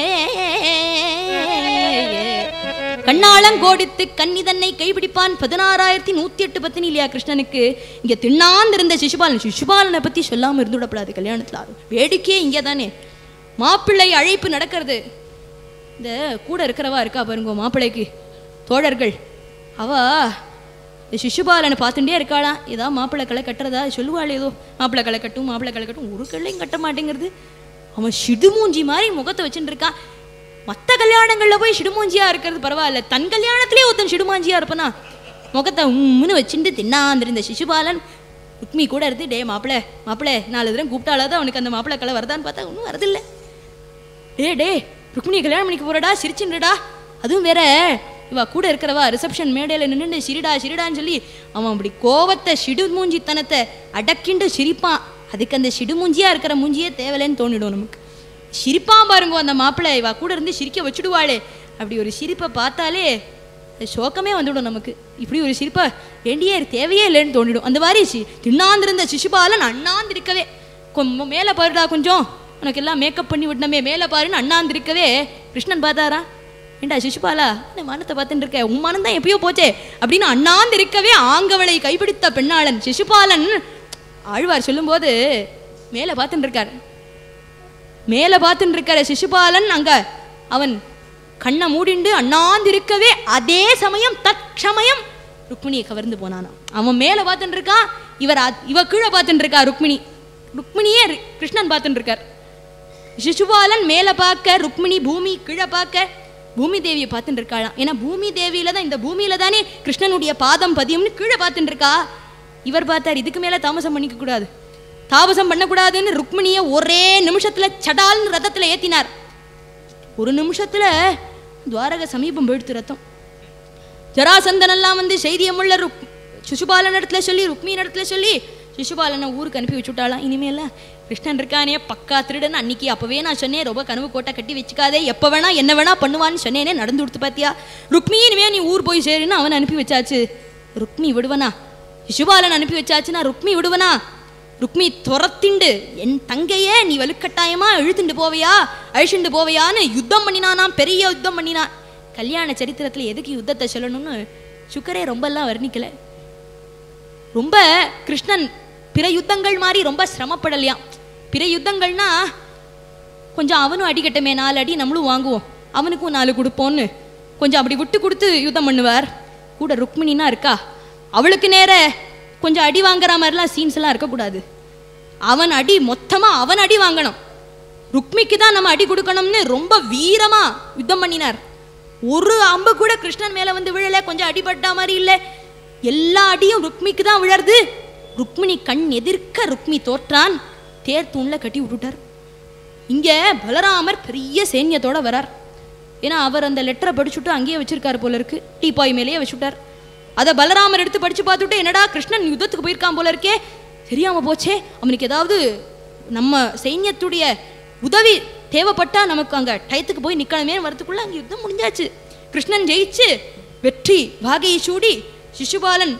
கண்ணாளங்கோடித்து கன்னி தன்னை கைப்பிடிப்பான் பதினாறாயிரத்தி நூத்தி எட்டு பத்தினி இல்லையா கிருஷ்ணனுக்கு இங்க திண்ணாந்திருந்த சிசுபாலன் சிசுபாலனை பத்தி சொல்லாம இருந்துவிடப்படாது கல்யாணத்துல யாரும் வேடிக்கையே இங்கே தானே மாப்பிள்ளை அழைப்பு நடக்கிறது இந்த கூட இருக்கிறவா இருக்கா பாருங்க மாப்பிள்ளைக்கு தோழர்கள் அவ இந்த சிசுபாலனை பார்த்துட்டே இருக்காளா ஏதாவது மாப்பிள்ளை களை கட்டுறதா சொல்லுவாள் ஏதோ மாப்பிள்ளை களை கட்டும் மாப்பிள்ளை களை கட்டும் ஒரு கல்லையும் கட்ட மாட்டேங்கிறது அவன் சிடுமூஞ்சி மாதிரி முகத்தை வச்சுட்டு இருக்கான் மற்ற கல்யாணங்கள்ல போய் சிடுமூஞ்சியா இருக்கிறது பரவாயில்ல தன் கல்யாணத்திலே ஒருத்தன் சிடுமாஞ்சியா இருப்பனா முகத்தை உம்முன்னு வச்சுட்டு தின்னாந்திருந்த சிசுபாலன் ருக்மி கூட இருந்து டே மாப்பிள மாப்பிள நாலு தரம் கூப்பிட்டாலாதான் அவனுக்கு அந்த மாப்பிளை கலை வருதான்னு பார்த்தா ஒன்றும் வரதில்லை டே டே ருக்மிணியை கல்யாணம் பண்ணிக்க போறடா சிரிச்சுன்றடா அதுவும் வேற இவ கூட இருக்கிறவா ரிசப்ஷன் மேடையில் நின்னுண்டு சிரிடா சிரிடான்னு சொல்லி அவன் அப்படி கோவத்தை சிடு மூஞ்சித்தனத்தை அடக்கிண்டு சிரிப்பான் அதுக்கு அந்த சிடு மூஞ்சியா இருக்கிற மூஞ்சியே தேவையில்லைன்னு தோணிடும் நமக்கு சிரிப்பான் பாருங்க அந்த மாப்பிள்ளை இவ கூட இருந்து சிரிக்க வச்சுடுவாளே அப்படி ஒரு சிரிப்பை பார்த்தாலே சோகமே வந்துடும் நமக்கு இப்படி ஒரு சிரிப்பை வேண்டியே தேவையே இல்லைன்னு தோணிடும் அந்த மாதிரி சி தின்னாந்திருந்த சிசுபாலன் அண்ணாந்திருக்கவே கொஞ்சம் மேலே பாருடா கொஞ்சம் உனக்கு எல்லாம் மேக்கப் பண்ணி விடணுமே மேலே பாருன்னு அண்ணாந்திருக்கவே கிருஷ்ணன் பார்த்தாரா ஏண்டா சிசுபாலா என்ன மானத்தை பார்த்துட்டு இருக்க உன் மனம் தான் எப்பயோ போச்சே அப்படின்னு அண்ணாந்திருக்கவே ஆங்கவளை கைப்பிடித்த பெண்ணாளன் சிசுபாலன் ஆழ்வார் சொல்லும்போது மேலே பார்த்துட்டு இருக்கார் மேலே பார்த்துட்டு இருக்கிற சிசுபாலன் அங்க அவன் கண்ணை மூடிண்டு அண்ணாந்திருக்கவே அதே சமயம் தற்சமயம் ருக்மிணியை கவர்ந்து போனானாம் அவன் மேலே பார்த்துட்டு இருக்கான் இவர் அ- இவ கீழே பார்த்துட்டு இருக்கா ருக்மிணி ருக்மிணியே ரி- கிருஷ்ணன் பார்த்துட்டு இருக்கார் சிசுபாலன் மேலே பார்க்க ருக்மிணி பூமி கீழே பார்க்க பூமி தேவியை பார்த்துட்டு இருக்காளாம் ஏன்னா பூமி தேவியில தான் இந்த பூமியில தானே கிருஷ்ணனுடைய பாதம் பதியும்னு கீழே பார்த்துட்டு இருக்கா இவர் பார்த்தார் இதுக்கு மேலே தாமசம் பண்ணிக்க கூடாது தாமசம் பண்ணக்கூடாதுன்னு ருக்மிணியை ஒரே நிமிஷத்துல சடால்னு ரதத்துல ஏத்தினார் ஒரு நிமிஷத்துல துவாரக சமீபம் போயிடுத்து ரத்தம் ஜராசந்தன் எல்லாம் வந்து செய்தியை முள்ள ருக் சிசுபாலன் இடத்துல சொல்லி ருக்மி இடத்துல சொல்லி சிசுபாலனை ஊருக்கு அனுப்பி வச்சுட்டாலாம் இனிமேல கிருஷ்ணன் இருக்கானே பக்கா திருடன் அன்னைக்கு அப்பவே நான் சொன்னேன் ரொம்ப கனவு கோட்டை கட்டி வச்சுக்காதே எப்போ வேணா என்ன வேணா பண்ணுவான்னு சொன்னேனே நடந்து கொடுத்து பாத்தியா ருக்மி இனிமே நீ ஊர் போய் சேருன்னு அவன் அனுப்பி வச்சாச்சு ருக்மி விடுவனா சிசுபாலன் அனுப்பி வச்சாச்சுன்னா ருக்மி விடுவனா ருக்மி துரத்திண்டு என் தங்கையே நீ வலுக்கட்டாயமா இழுத்துண்டு போவையா அழிச்சுண்டு போவையான்னு யுத்தம் பண்ணினானாம் பெரிய யுத்தம் பண்ணினான் கல்யாண சரித்திரத்துல எதுக்கு யுத்தத்தை சொல்லணும்னு சுக்கரே ரொம்பலாம் வர்ணிக்கல ரொம்ப கிருஷ்ணன் பிற யுத்தங்கள் மாதிரி ரொம்ப சிரமப்படலையாம் பிற யுத்தங்கள்னா கொஞ்சம் அவனும் அடிக்கட்டுமே நாலு அடி நம்மளும் வாங்குவோம் அவனுக்கும் நாலு கொடுப்போம்னு கொஞ்சம் அப்படி விட்டு கொடுத்து யுத்தம் பண்ணுவார் கூட ருக்மிணினா இருக்கா அவளுக்கு நேர கொஞ்சம் அடி வாங்குற மாதிரிலாம் சீன்ஸ் எல்லாம் இருக்கக்கூடாது அவன் அடி மொத்தமா அவன் அடி வாங்கணும் ருக்மிக்கு தான் நம்ம அடி கொடுக்கணும்னு ரொம்ப வீரமா யுத்தம் பண்ணினார் ஒரு அம்பு கூட கிருஷ்ணன் மேல வந்து விழல கொஞ்சம் அடிபட்ட மாதிரி இல்லை எல்லா அடியும் ருக்மிக்கு தான் விழருது ருக்மிணி கண் எதிர்க்க ருக்மி தோற்றான் தேர் தூண்ல கட்டி விட்டுட்டார் இங்க பலராமர் பெரிய சைன்யத்தோட வரார் ஏன்னா அவர் அந்த லெட்டரை படிச்சுட்டு அங்கேயே வச்சிருக்காரு போல இருக்கு டீபாய் மேலேயே வச்சுட்டார் அதை பலராமர் எடுத்து படிச்சு பார்த்துட்டு என்னடா கிருஷ்ணன் யுத்தத்துக்கு போயிருக்கான் போல இருக்கே தெரியாம போச்சே அவனுக்கு ஏதாவது நம்ம சைன்யத்துடைய உதவி தேவைப்பட்டா நமக்கு அங்க டயத்துக்கு போய் நிக்கணுமே வரதுக்குள்ள அங்க யுத்தம் முடிஞ்சாச்சு கிருஷ்ணன் ஜெயிச்சு வெற்றி வாகையை சூடி சிசுபாலன்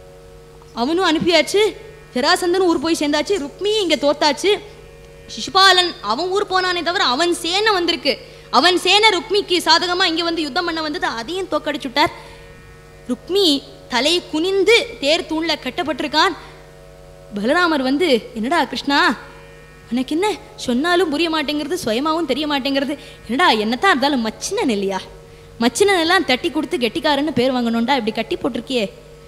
அவனும் அனுப்பியாச்சு ஜராசந்தனும் ஊர் போய் சேர்ந்தாச்சு ருக்மியும் இங்க தோத்தாச்சு சிசுபாலன் அவன் ஊர் போனானே தவிர அவன் சேனை வந்திருக்கு அவன் சேனை ருக்மிக்கு சாதகமா இங்க வந்து யுத்தம் பண்ண வந்தது அதையும் தோக்கடிச்சுட்டார் ருக்மி தலை குனிந்து தேர் தூண்ல கட்டப்பட்டிருக்கான் பலராமர் வந்து என்னடா கிருஷ்ணா உனக்கு என்ன சொன்னாலும் புரிய மாட்டேங்கிறது சுயமாவும் தெரிய மாட்டேங்கிறது என்னடா என்னத்தான் இருந்தாலும் மச்சினன் இல்லையா மச்சினன் எல்லாம் தட்டி கொடுத்து கெட்டிக்காரன்னு பேர் வாங்கணும்டா இப்படி கட்டி போட்டிருக்கியே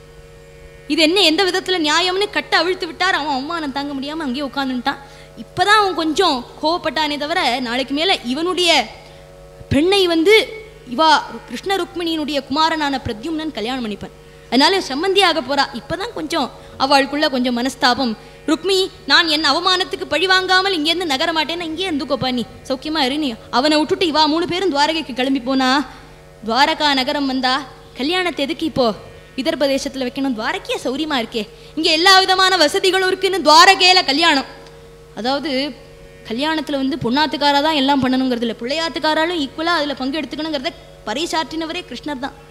இது என்ன எந்த விதத்துல நியாயம்னு கட்ட அவிழ்த்து விட்டார் அவன் அவமானம் தாங்க முடியாம அங்கேயே உட்காந்துட்டான் இப்பதான் அவன் கொஞ்சம் கோவப்பட்டானே தவிர நாளைக்கு மேல இவனுடைய பெண்ணை வந்து இவா கிருஷ்ண ருக்மிணியினுடைய குமாரனான பிரத்யும்னன் கல்யாணம் பண்ணிப்பான் அதனால சம்மந்தி ஆக போறா இப்பதான் கொஞ்சம் அவளுக்குள்ள கொஞ்சம் மனஸ்தாபம் ருக்மி நான் என் அவமானத்துக்கு பழி வாங்காமல் இங்கேருந்து நகர மாட்டேன்னா இங்கே இருந்துக்கோப்பா நீ சௌக்கியமா இரு நீ அவனை விட்டுட்டு இவா மூணு பேரும் துவாரகைக்கு கிளம்பி போனா துவாரகா நகரம் வந்தா கல்யாணத்தை எதுக்கு இப்போ விதர்ப தேசத்துல வைக்கணும் துவாரகையே சௌரியமா இருக்கே இங்க எல்லா விதமான வசதிகளும் இருக்குன்னு துவாரகையில கல்யாணம் அதாவது கல்யாணத்துல வந்து பொண்ணாத்துக்காரா தான் எல்லாம் பண்ணணுங்கிறது இல்லை பிள்ளையாத்துக்காராலும் ஈக்குவலா அதுல பங்கு எடுத்துக்கணுங்கிறத பறைசாற்றினவரே கிருஷ்ணர் தான்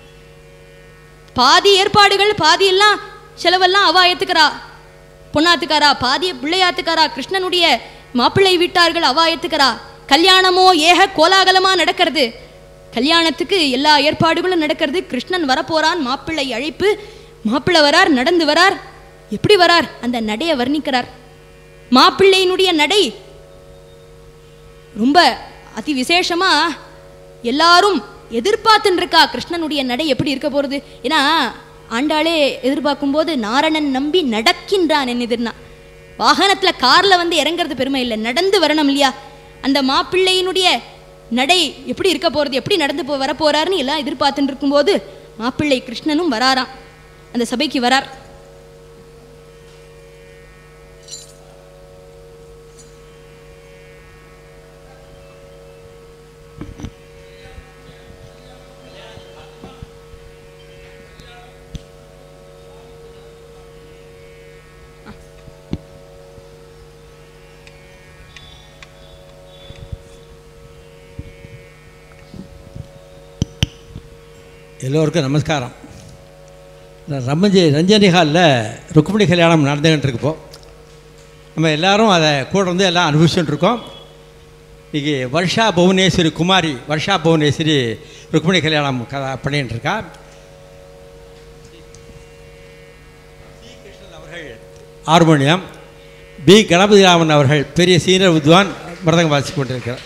பாதி ஏற்பாடுகள் பாதி எல்லாம் செலவெல்லாம் அவ ஏத்துக்கிறா பொண்ணாத்துக்காரா பாதிய பிள்ளையாத்துக்காரா கிருஷ்ணனுடைய மாப்பிள்ளை வீட்டார்கள் அவ ஏத்துக்கிறா கல்யாணமோ ஏக கோலாகலமா நடக்கிறது கல்யாணத்துக்கு எல்லா ஏற்பாடுகளும் நடக்கிறது கிருஷ்ணன் வரப்போறான் மாப்பிள்ளை அழைப்பு மாப்பிள்ளை வரார் நடந்து வரார் எப்படி வரார் அந்த நடையை வர்ணிக்கிறார் மாப்பிள்ளையினுடைய நடை ரொம்ப அதி விசேஷமா எல்லாரும் எதிர்பார்த்துன்னு இருக்கா கிருஷ்ணனுடைய நடை எப்படி இருக்க போறது ஏன்னா ஆண்டாளே எதிர்பார்க்கும் போது நாரணன் நம்பி நடக்கின்றான் என் எதிர்னா வாகனத்துல கார்ல வந்து இறங்குறது பெருமை இல்லை நடந்து வரணும் இல்லையா அந்த மாப்பிள்ளையினுடைய நடை எப்படி இருக்க போகிறது எப்படி நடந்து போ வர போறாருன்னு எல்லாம் எதிர்பார்த்துட்டு இருக்கும்போது மாப்பிள்ளை கிருஷ்ணனும் வராராம் அந்த சபைக்கு வரார் எல்லோருக்கும் நமஸ்காரம் இந்த ரம்மஞ்சி ரஞ்சனி ஹாலில் ருக்மிணி கல்யாணம் நடந்துகிட்டு இருக்கு இப்போ நம்ம எல்லாரும் அதை கூட இருந்து எல்லாம் அனுபவிச்சுட்டு இருக்கோம் இன்றைக்கி வர்ஷா புவனேஸ்வரி குமாரி வர்ஷா புவனேஸ்வரி ருக்மிணி கல்யாணம் கதா பண்ணிட்டு இருக்கா அவர்கள் ஹார்மோனியம் பி கணபதிராமன் அவர்கள் பெரிய சீனியர் வித்வான் மிருதங்கம் வாசித்து கொண்டிருக்கிறார்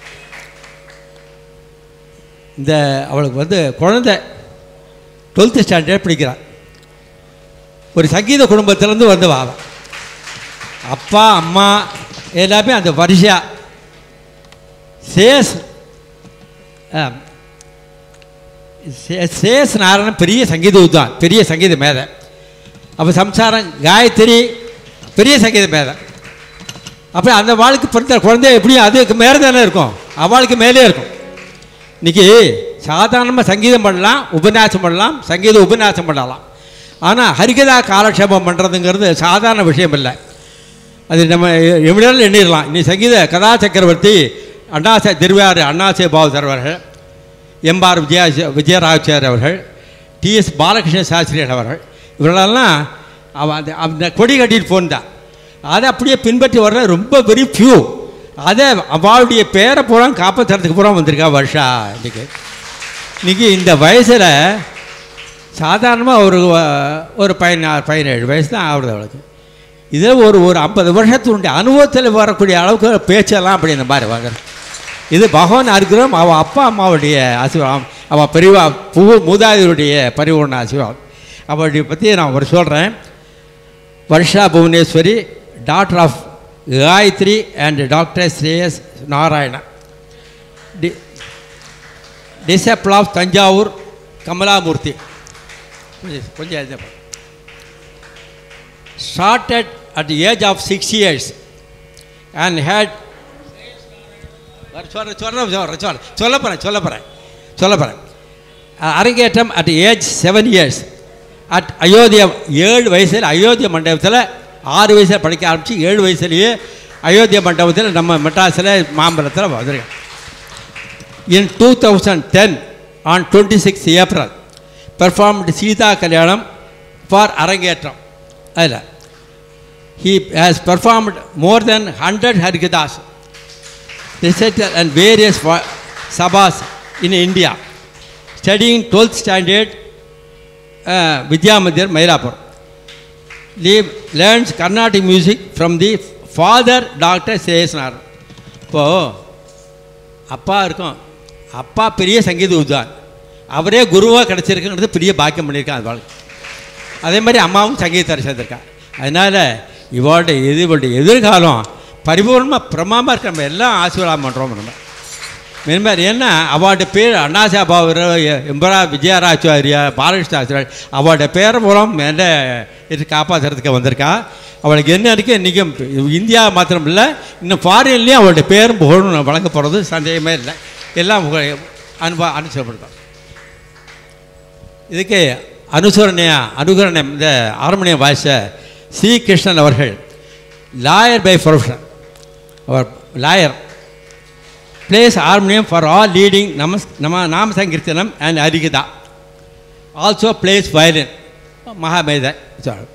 இந்த அவளுக்கு வந்து குழந்தை டுவெல்த்து ஸ்டாண்டர்ட் படிக்கிறாள் ஒரு சங்கீத குடும்பத்திலேருந்து வந்து அவ அப்பா அம்மா எல்லாமே அந்த வரிசையா சேஸ் ஆ, சே- சேஸ் நாராயணன் பெரிய சங்கீத வித்வான் பெரிய சங்கீத மேதை அப்போ சம்சாரம் காயத்ரி பெரிய சங்கீத மேதை அப்போ அந்த வாழ்க்கை பிறந்த குழந்தை எப்படியும் அதுக்கு மேலே தானே இருக்கும் அவளுக்கு மேலே இருக்கும் இன்னைக்கு சாதாரணமாக சங்கீதம் பண்ணலாம் உபன்யாசம் பண்ணலாம் சங்கீத உபன்யாசம் பண்ணலாம் ஆனால் ஹரிகதா காலக்ஷேபம் பண்ணுறதுங்கிறது சாதாரண விஷயம் இல்லை அது நம்ம எவ்வளோ எண்ணிடலாம் இன்னைக்கு சங்கீத கதா சக்கரவர்த்தி அண்ணாசே திருவாரு அண்ணாசே பாவதர் அவர்கள் எம்ஆர் விஜயா விஜயராஜார் அவர்கள் டிஎஸ் பாலகிருஷ்ண சாஸ்திரியர் அவர்கள் இவர்களெல்லாம் அவன் அந்த அந்த கொடி கட்டிட்டு போன்தான் அதை அப்படியே பின்பற்றி வர்ற ரொம்ப வெரி ஃபியூ அதை அவளுடைய பேரை பூரா காப்பாற்றுறதுக்கு பூரா வந்திருக்கா வருஷா இன்னைக்கு இன்னைக்கு இந்த வயசில் சாதாரணமாக ஒரு அஹ், ஒரு பதினாறு பதினேழு வயசு தான் ஆகுது அவளுக்கு இதே ஒரு ஒரு ஐம்பது வருஷத்தினுடைய அனுபவத்தில் வரக்கூடிய அளவுக்கு பேச்செல்லாம் அப்படி இந்த மாதிரி வாங்க இது பகவான் அனுகிரகம் அவள் அப்பா அம்மாவுடைய ஆசீர்வாதம் அவள் பெரியவா பூ மூதாதையருடைய பரிபூர்ண ஆசீர்வாதம் அவளுடைய பற்றி நான் ஒரு சொல்கிறேன் Varsha Bhuvaneswari daughter of Gayathri and doctor Shreyas Narayana டி டிசப்பிள் ஆஃப் தஞ்சாவூர் கமலாமூர்த்தி கொஞ்சம் கொஞ்சம் எழுத started at the age of six years and had சொல்ல சொல்ல சொல்ல சொல்ல சொல்ல போகிறேன் சொல்ல போகிறேன் சொல்ல போகிறேன் அரங்கேற்றம் at age seven years at Ayodhya ஏழு வயசில் அயோத்தியா மண்டபத்தில் ஆறு வயசில் படிக்க ஆரம்பித்து ஏழு வயசுலேயே அயோத்தியா மண்டபத்தில் நம்ம மெட்ராஸில் மாம்பலத்தில் வந்திருக்கேன் in 2010 on 26 April performed Sita Kalyanam for Arangetram. அதில் he has performed more than 100 Harikadas recited and various va- sabhas in India studying 12th standard uh, Vidya Mandir Mailapur Leave, learns Carnatic music from the father Dr. Sesnar இப்போது அப்பா இருக்கும் அப்பா பெரிய சங்கீத வித்வான் அவரே குருவாக கிடச்சிருக்குங்கிறது பெரிய பாக்கியம் பண்ணியிருக்கான் அது வாழ்க்கை அதே மாதிரி அம்மாவும் சங்கீதத்தை சேர்ந்திருக்கா அதனால் இவளுடைய எது இவளுடைய எதிர்காலம் பரிபூர்ணமாக பிரமாமாக இருக்க நம்ம எல்லாம் ஆசீர்வாதம் பண்ணுறோம் நம்ம மென்பார் ஏன்னா அவளுடைய பேர் அண்ணாசா பாவர் எம்பரா விஜயராச்சாரியா பாலகிருஷ்ண ஆச்சாரியர் அவளுடைய பேரை மூலம் மேலே இது காப்பாற்றுறதுக்கு வந்திருக்கா அவளுக்கு என்ன இருக்குது இன்றைக்கும் இந்தியா மாத்திரம் இல்லை இன்னும் ஃபாரின்லேயும் அவளுடைய பேரும் புகழும் வழங்க போகிறது சந்தேகமே இல்லை எல்லாம் உங்க- அனுபவ அனுசரப்படுத்தோம் இதுக்கு அனுசரணையா அனுகரணம் இந்த ஆரம்பணிய வாய்ஸ சி கிருஷ்ணன் அவர்கள் லாயர் பை ப்ரொஃபஷன் அவர் lawyer plays harmonium for all leading namas, nama, Nam Sankirtanam and Arigida. Also plays violin. மகாமேதை சொல்றார்.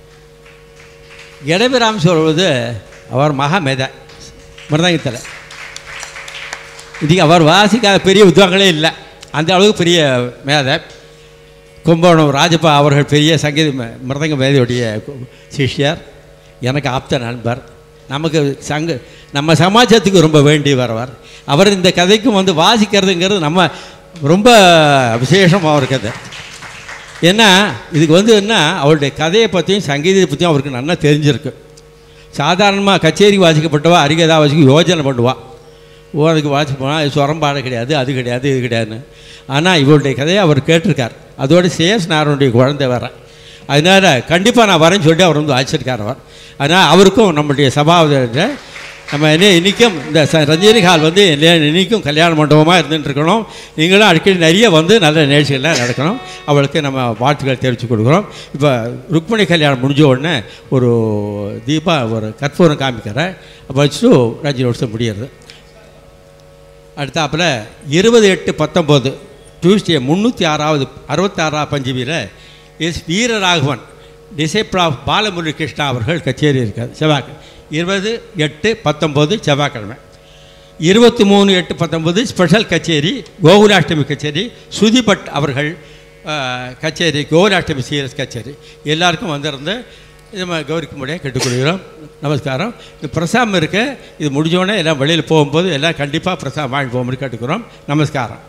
இடபிராம் சொல்வது அவர் மகாமேதை மிருதங்கத்தில் இதுக்கு அவர் வாசிக்காத பெரிய வித்வாங்களே இல்லை அந்த அளவுக்கு பெரிய மேதை கும்பகோணம் ராஜப்பா அவர்கள் பெரிய சங்கீத ம- மிருதங்க மேதையுடைய கு- சிஷ்யர் எனக்கு ஆப்த நண்பர் நமக்கு சங்க நம்ம சமாஜத்துக்கு ரொம்ப வேண்டி வரவர் அவர் இந்த கதைக்கும் வந்து வாசிக்கிறதுங்கிறது நம்ம ரொம்ப விசேஷமாக இருக்குது ஏன்னா இதுக்கு வந்து என்ன அவருடைய கதையை பற்றியும் சங்கீதத்தை பற்றியும் அவருக்கு நல்லா தெரிஞ்சிருக்கு சாதாரணமாக கச்சேரி வாசிக்கப்பட்டவா அரிகதா வாசிக்க யோஜனை பண்ணுவா ஓனுக்கு வாட்சி போனால் சுரம்பாட கிடையாது அது கிடையாது இது கிடையாதுன்னு ஆனால் இவருடைய கதையை அவர் கேட்டிருக்கார் அதோட சேஸ் நாரனுடைய குழந்தை வேற அதனால் கண்டிப்பாக நான் வரேன்னு சொல்லிட்டு அவர் வந்து வாசிச்சிருக்கார் அவர் அதனால் அவருக்கும் நம்முடைய சபாவதிட்ட நம்ம என்ன இன்றைக்கும் இந்த ச ரஞ்சனி ஹால் வந்து இன்றைக்கும் கல்யாண மண்டபமாக இருந்துட்டு இருக்கணும் நீங்களும் அடிக்கடி நிறைய வந்து நல்ல நிகழ்ச்சிகள்லாம் நடக்கணும் அவளுக்கு நம்ம வாழ்த்துக்கள் தெரிவித்து கொடுக்குறோம் இப்போ ருக்மணி கல்யாணம் முடிஞ்ச உடனே ஒரு தீபா ஒரு கற்பூரம் காமிக்கிறேன் வச்சுட்டு ரஞ்சனி வருஷம் முடியறது அடுத்தாப்புல இருபது எட்டு பத்தொம்போது டியூஸ்டே முந்நூற்றி ஆறாவது அறுபத்தாறாவது பஞ்சமியில் S Veeraraghavan disciple of Balamurali Krishna அவர்கள் கச்சேரி இருக்காது செவ்வாய்க்கிழமை இருபது எட்டு பத்தொம்போது செவ்வாய்க்கிழமை இருபத்தி மூணு எட்டு பத்தொம்போது ஸ்பெஷல் கச்சேரி கோகுலாஷ்டமி கச்சேரி சுதிபட் அவர்கள் அஹ், கச்சேரி கோகுலாஷ்டமி சீரஸ் கச்சேரி எல்லாருக்கும் வந்திருந்து நம்ம கௌரிக்க முடியாது கேட்டுக்கொள்கிறோம் நமஸ்காரம் இது பிரசாதம் இருக்கு இது முடிஞ்சோடனே எல்லாம் வெளியில் போகும்போது எல்லாம் கண்டிப்பாக பிரசாதம் வாங்கி போகும்போது கேட்டுக்கிறோம் நமஸ்காரம்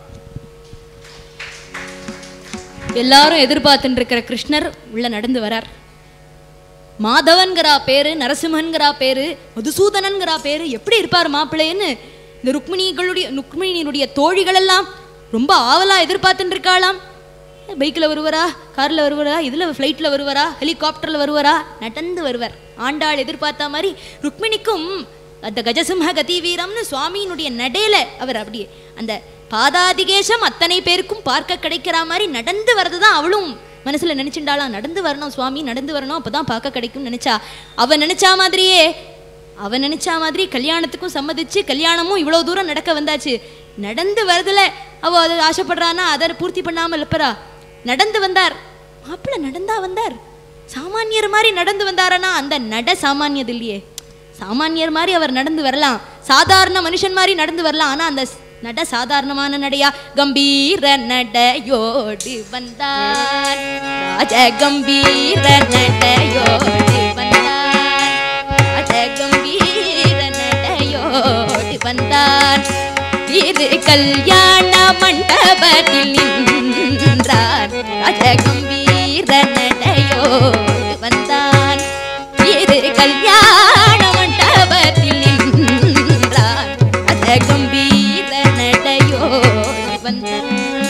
எல்லாரும் எதிர்பார்த்துட்டு இருக்கிற கிருஷ்ணர் உள்ள நடந்து வரார் மாதவன்கிறா பேரு நரசிம்மன்கிறா பேரு மதுசூதனன்கிறா பேரு எப்படி இருப்பார் மாப்பிள்ளைன்னு இந்த ருக்மிணிகளுடைய ருக்மிணியினுடைய தோழிகள் எல்லாம் ரொம்ப ஆவலா எதிர்பார்த்துட்டு இருக்காளாம் பைக்கில் வருவரா காரில் வருவரா இதில் ஃப்ளைட்டில் வருவரா ஹெலிகாப்டரில் வருவரா நடந்து வருவார் ஆண்டாள் எதிர்பார்த்த மாதிரி ருக்மிணிக்கும் அந்த கஜசிம்ஹ கதி வீரம்னு சுவாமியினுடைய நடையில அவர் அப்படியே அந்த பாதாதிகேசம் அத்தனை பேருக்கும் பார்க்க கிடைக்கிற மாதிரி நடந்து வர்றது தான் அவளும் மனசுல நினைச்சுட்டாளாம் நடந்து வரணும் சுவாமி நடந்து வரணும் அப்பதான் பார்க்க கிடைக்கும்னு நினைச்சா அவ நினைச்சா மாதிரியே அவ நினைச்சா மாதிரி கல்யாணத்துக்கும் சம்மதிச்சு கல்யாணமும் இவ்வளவு தூரம் நடக்க வந்தாச்சு நடந்து வரதுல அவ அதை ஆசைப்படுறான்னா அதை பூர்த்தி பண்ணாம இருப்பறா நடந்து வந்தார் மாப்பிள்ளை நடந்தா வந்தார் சாமானியர் மாதிரி நடந்து வந்தாரனா அந்த நட சாமானியது இல்லையே சாமானியர் மாதிரி அவர் நடந்து வரலாம் சாதாரண மனுஷன் மாதிரி நடந்து வரலாம் ஆனா அந்த ஸ்- நட சாதாரணமான நடையா கம்பீர நடையோடு வந்தார் ராஜ கம்பீர நடையோடு வந்தார் ராஜ கம்பீர நடையோடு வந்தார் திரு கல்யாண மண்டபத்தில் நின்றார் ராஜ கம்பீர நடையோடு வந்தான் திரு கல்யாண மண்டபத்தில் நின்றார் ராஜ கம்பீர நடையோடு வந்தான்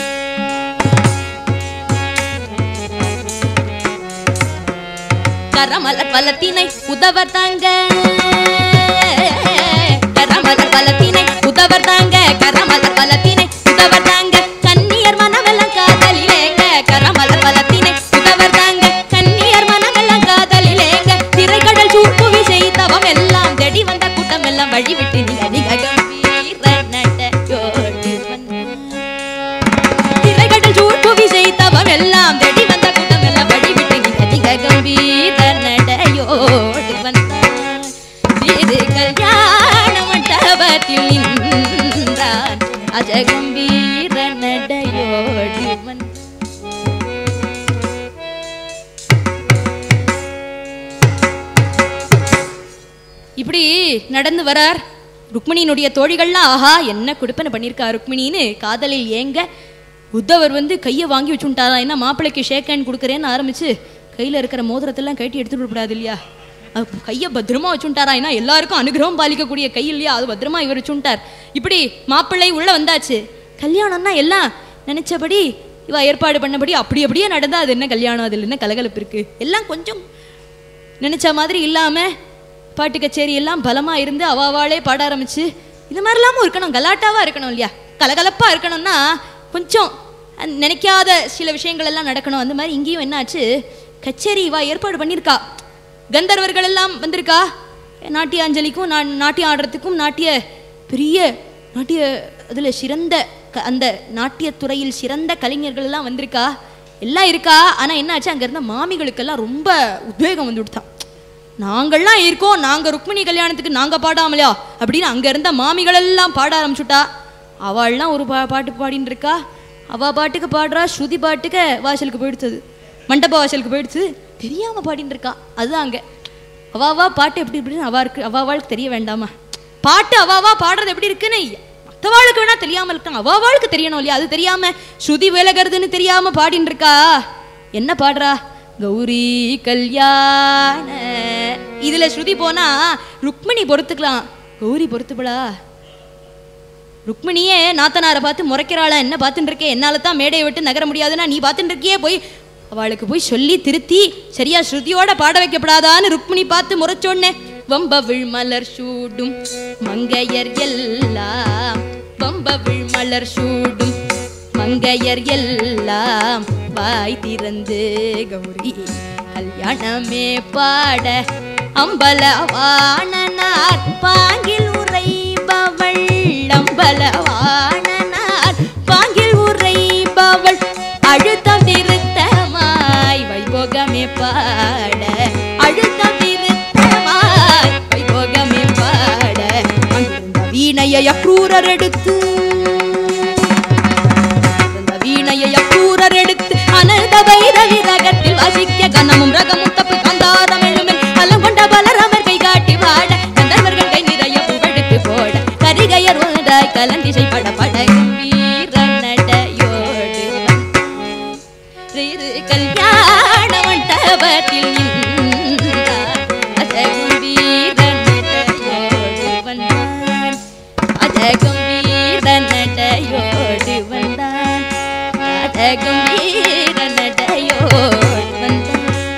கரமலர் பலத்தினை உதவர் தாங்க கரமலர் பலத்தினை உதவர் தாங்க கரமலர் பலத்தினை உதவர் தாங்க கன்னியர் மனமெல்லாம் காதலிலேங்க கரமலர் பலத்தினை உதவர் தாங்க கன்னியர் மனமெல்லாம் காதலிலேங்க திரைக்கடல் சூழ்புவி செய்தவம் எல்லாம் தேடி வந்த கூட்டம் எல்லாம் வழிவிட்டு நீங்க நீங்க கம்பீர நடையோடு வந்தார். திரைக்கடல் சூழ்புவி செய்தவம் எல்லாம் தேடி வந்த கூட்டம் எல்லாம் வழிவிட்டு நீங்க நீங்க கம்பீர நடையோடு வந்தார் திரு கல்யாண மண்டபத்தில் நின்றான் அஜகம்பீர நடையோடு வந்தார் இப்படி நடந்து வரார் ருக்மிணியினுடைய தோழிகள்லாம் ஆஹா என்ன கொடுப்பனை பண்ணியிருக்கா ருக்மிணின்னு காதலில் ஏங்க உத்தவர் வந்து கையை வாங்கி வச்சுட்டாரா என்ன மாப்பிள்ளைக்கு ஷேக் ஹேண்ட் கொடுக்குறேன்னு ஆரம்பிச்சு கையில் இருக்கிற மோதிரத்தெல்லாம் கட்டி எடுத்துட்டு விடக்கூடாது இல்லையா அது கையை பத்திரமா வச்சுட்டாரா ஏன்னா எல்லாருக்கும் அனுகிரகம் பாலிக்கக்கூடிய கை இல்லையா அது பத்திரமா இவர் வச்சுட்டார் இப்படி மாப்பிள்ளை உள்ள வந்தாச்சு கல்யாணம்னா எல்லாம் நினைச்சபடி இவ ஏற்பாடு பண்ணபடி அப்படி அப்படியே நடந்தா அது என்ன கல்யாணம் அதில் என்ன கலகலப்பு இருக்கு எல்லாம் கொஞ்சம் நினைச்ச மாதிரி இல்லாம பாட்டு கச்சேரி எல்லாம் பலமா இருந்து அவாவாளே பாட ஆரம்பிச்சு இந்த மாதிரிலாமும் இருக்கணும் கலாட்டாவா இருக்கணும் இல்லையா கலகலப்பா இருக்கணும்னா கொஞ்சம் அஹ், நினைக்காத சில விஷயங்கள் எல்லாம் நடக்கணும் அந்த மாதிரி இங்கேயும் என்னாச்சு கச்சேரி இவா ஏற்பாடு பண்ணியிருக்கா கந்தர்வர்கள் எல்லாம் வந்திருக்கா நாட்டியாஞ்சலிக்கும் நான் நாட்டியம் ஆடுறதுக்கும் நாட்டிய பெரிய நாட்டிய அதுல சிறந்த க- அந்த நாட்டியத் துறையில் சிறந்த கலைஞர்கள் எல்லாம் வந்திருக்கா எல்லாம் இருக்கா ஆனா என்னாச்சு அங்க இருந்த மாமிகளுக்கெல்லாம் ரொம்ப உத்வேகம் வந்து விடுத்தான் நாங்கள்லாம் இருக்கோம் நாங்க ருக்மிணி கல்யாணத்துக்கு நாங்க பாடாமலையா அப்படின்னு அங்க இருந்த மாமிகள் எல்லாம் பாட ஆரம்பிச்சுட்டா அவள்லாம் ஒரு பா பாட்டு பாடின்னு இருக்கா அவ பாட்டுக்கு பாடுறா ஸ்ருதி பாட்டுக்கு வாசலுக்கு போயிடுச்சது மண்டப வாசலுக்கு போயிடுச்சு தெரியாம பாடின்னு இருக்கா அதுதான் அங்க அவாவா பாட்டு எப்படி இப்படின்னு அவா இருக்கு அவாவாளுக்கு தெரிய வேண்டாமா பாட்டு அவாவா பாடுறது எப்படி இருக்குன்னு மற்றவாளுக்கு வேணா தெரியாம இருக்காங்க அவாவாளுக்கு தெரியணும் இல்லையா அது தெரியாம ஸ்ருதி விலகிறதுன்னு தெரியாம பாடின்னு இருக்கா என்ன பாடுறா கௌரி கல்யாண இதுல ஸ்ருதி போனா ருக்மிணி பொறுத்துக்கலாம் கௌரி பொறுத்துப்படா ருக்மிணியே நாத்தனாரை பார்த்து முறைக்கிறாளா என்ன பார்த்துட்டு இருக்கே என்னால தான் மேடையை விட்டு நகர முடியாதுன்னா நீ பார்த்துட்டு இருக்கியே போய் அவளுக்கு போய் சொல்லி திருத்தி சரியா ஸ்ருதியோட பாட வைக்கப்படாதான்னு ருக்மிணி பார்த்து முறைச்சோன்னே வம்ப விழ்மலர் சூடும் மங்கையர் எல்லாம் வம்ப விழ்மலர் சூடும் மங்கையர் எல்லாம் வாய் திறந்து கௌரி கல்யாணமே பாட அம்பலவாணனார் பாங்கில் உரைபவள் அம்பலவாணனார் பாங்கில் உரைபவள் அழுத்தம் திருத்தமாய் வைபோகமே பாட அழுத்தம் திருத்தமாய் வைபோகமே பாட அங்கிருந்த வீணையை அக்ரூரர் எடுத்து அந்த வீணையை அக்கூரர் எடுத்து அனந்த பைரவி ரகத்தில் வாசிக்க கனமும் ரகமும் தப்பு கந்தாரம் எழுமை பலம் கொண்ட பலரமர் கை காட்டி பாட கந்தர்வர்கள் கை நிறைய புகழுக்கு போட கரிகையர் ஒன்றாய் கலந்திசை பட பட வீர நடையோடு திரு கல்யாண மண்டபத்தில் நின்றார். அசகும் வீர நடையோடு வந்தான். அசகும் வீர நடையோடு வந்தான். அசகும் வீர நடையோடு வந்தான்.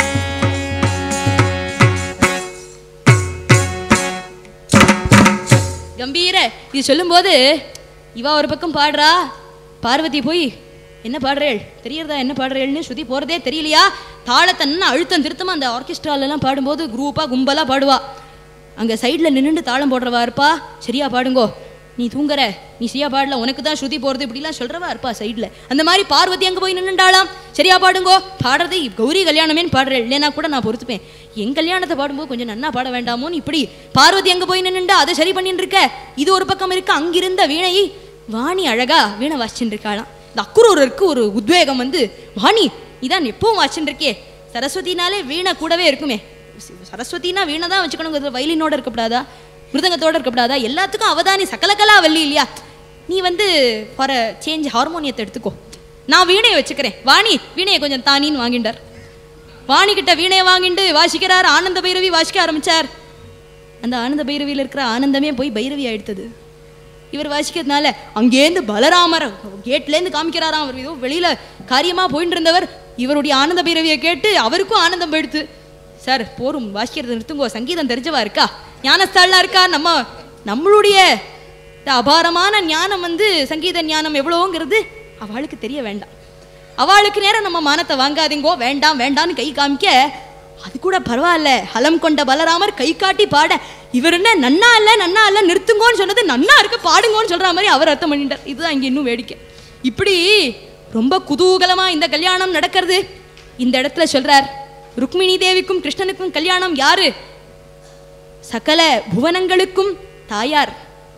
கம்பீர இது சொல்லும்போது இவ ஒரு பக்கம் பாடுறா பார்வதி போய் என்ன பாடுறேள் தெரியறதா என்ன பாடுறேள்னு ஸ்ருதி போறதே தெரியலையா தாளத்தன்னு அழுத்தம் திருத்தமா அந்த ஆர்கெஸ்ட்ரால எல்லாம் பாடும்போது குரூப்பா கும்பலா பாடுவா அங்க சைடுல நின்னுட்டு தாளம் போடுறவா இருப்பா சரியா பாடுங்கோ நீ தூங்குற நீ சரியா பாடல உனக்கு தான் ஸ்ருதி போறது இப்படிலாம் சொல்றவா இருப்பா சைடுல அந்த மாதிரி பார்வதி அங்க போய் நின்னுண்டாளாம் சரியா பாடுங்கோ பாடுறது கௌரி கல்யாணமேன்னு பாடுறேன் இல்லைன்னா கூட நான் பொறுத்துப்பேன் என் கல்யாணத்தை பாடும்போது கொஞ்சம் நன்னா பாட வேண்டாமோன்னு இப்படி பார்வதி அங்க போய் நின்னுண்டா அதை சரி பண்ணிட்டு இருக்க இது ஒரு பக்கம் இருக்கு அங்கிருந்த வீணையை வாணி அழகா வீணை வாசிச்சுட்டு இருக்காளாம் இந்த அக்குரூருக்கு ஒரு உத்வேகம் வந்து வாணி இதான் எப்பவும் வாசிச்சுட்டு இருக்கே சரஸ்வதினாலே வீணை கூடவே இருக்குமே சரஸ்வதினா வீணை தான் வச்சுக்கணும் வயலினோட இருக்கக்கூடாதா மிருதங்கத்தோட இருக்கக்கூடாதா எல்லாத்துக்கும் அவதானி சகலகலா வள்ளி இல்லையா நீ வந்து ஃபார் சேஞ்ச் ஹார்மோனியத்தை எடுத்துக்கோ நான் வீணையை வச்சுக்கிறேன் வாணி வீணையை கொஞ்சம் தானின்னு வாங்கிண்டார் வாணி கிட்ட வீணையை வாங்கிண்டு வாசிக்கிறார் ஆனந்த பைரவி வாசிக்க ஆரம்பிச்சார் அந்த ஆனந்த பைரவியில் இருக்கிற ஆனந்தமே போய் பைரவி ஆயிடுத்தது இவர் வாசிக்கிறதுனால அங்கேருந்து பலராமர் கேட்லேருந்து காமிக்கிறாராம் அவர் ஏதோ வெளியில காரியமா போயிட்டு இருந்தவர் இவருடைய ஆனந்த பைரவியை கேட்டு அவருக்கும் ஆனந்தம் போயிடுத்து சார் போரும் வாசிக்கிறது நிறுத்துங்கோ சங்கீதம் தெரிஞ்சவா இருக்கா ஞானஸ்தாலாம் இருக்கா நம்ம நம்மளுடைய இந்த அபாரமான ஞானம் வந்து சங்கீத ஞானம் எவ்வளோங்கிறது அவளுக்கு தெரிய வேண்டாம் அவளுக்கு நேரம் நம்ம மானத்தை வாங்காதீங்கோ வேண்டாம் வேண்டாம்னு கை காமிக்க அது கூட பரவாயில்ல ஹலம் கொண்ட பலராமர் கை காட்டி பாட இவர் என்ன நன்னா இல்ல நன்னா இல்ல நிறுத்துங்கோன்னு சொன்னது நன்னா இருக்கு பாடுங்கோன்னு சொல்ற மாதிரி அவர் அர்த்தம் பண்ணிட்டார் இதுதான் இங்க இன்னும் வேடிக்கை இப்படி ரொம்ப குதூகலமா இந்த கல்யாணம் நடக்கிறது இந்த இடத்துல சொல்றார் ருக்மிணி தேவிக்கும் கிருஷ்ணனுக்கும் கல்யாணம் யாரு சகல புவனங்களுக்கும் தாயார்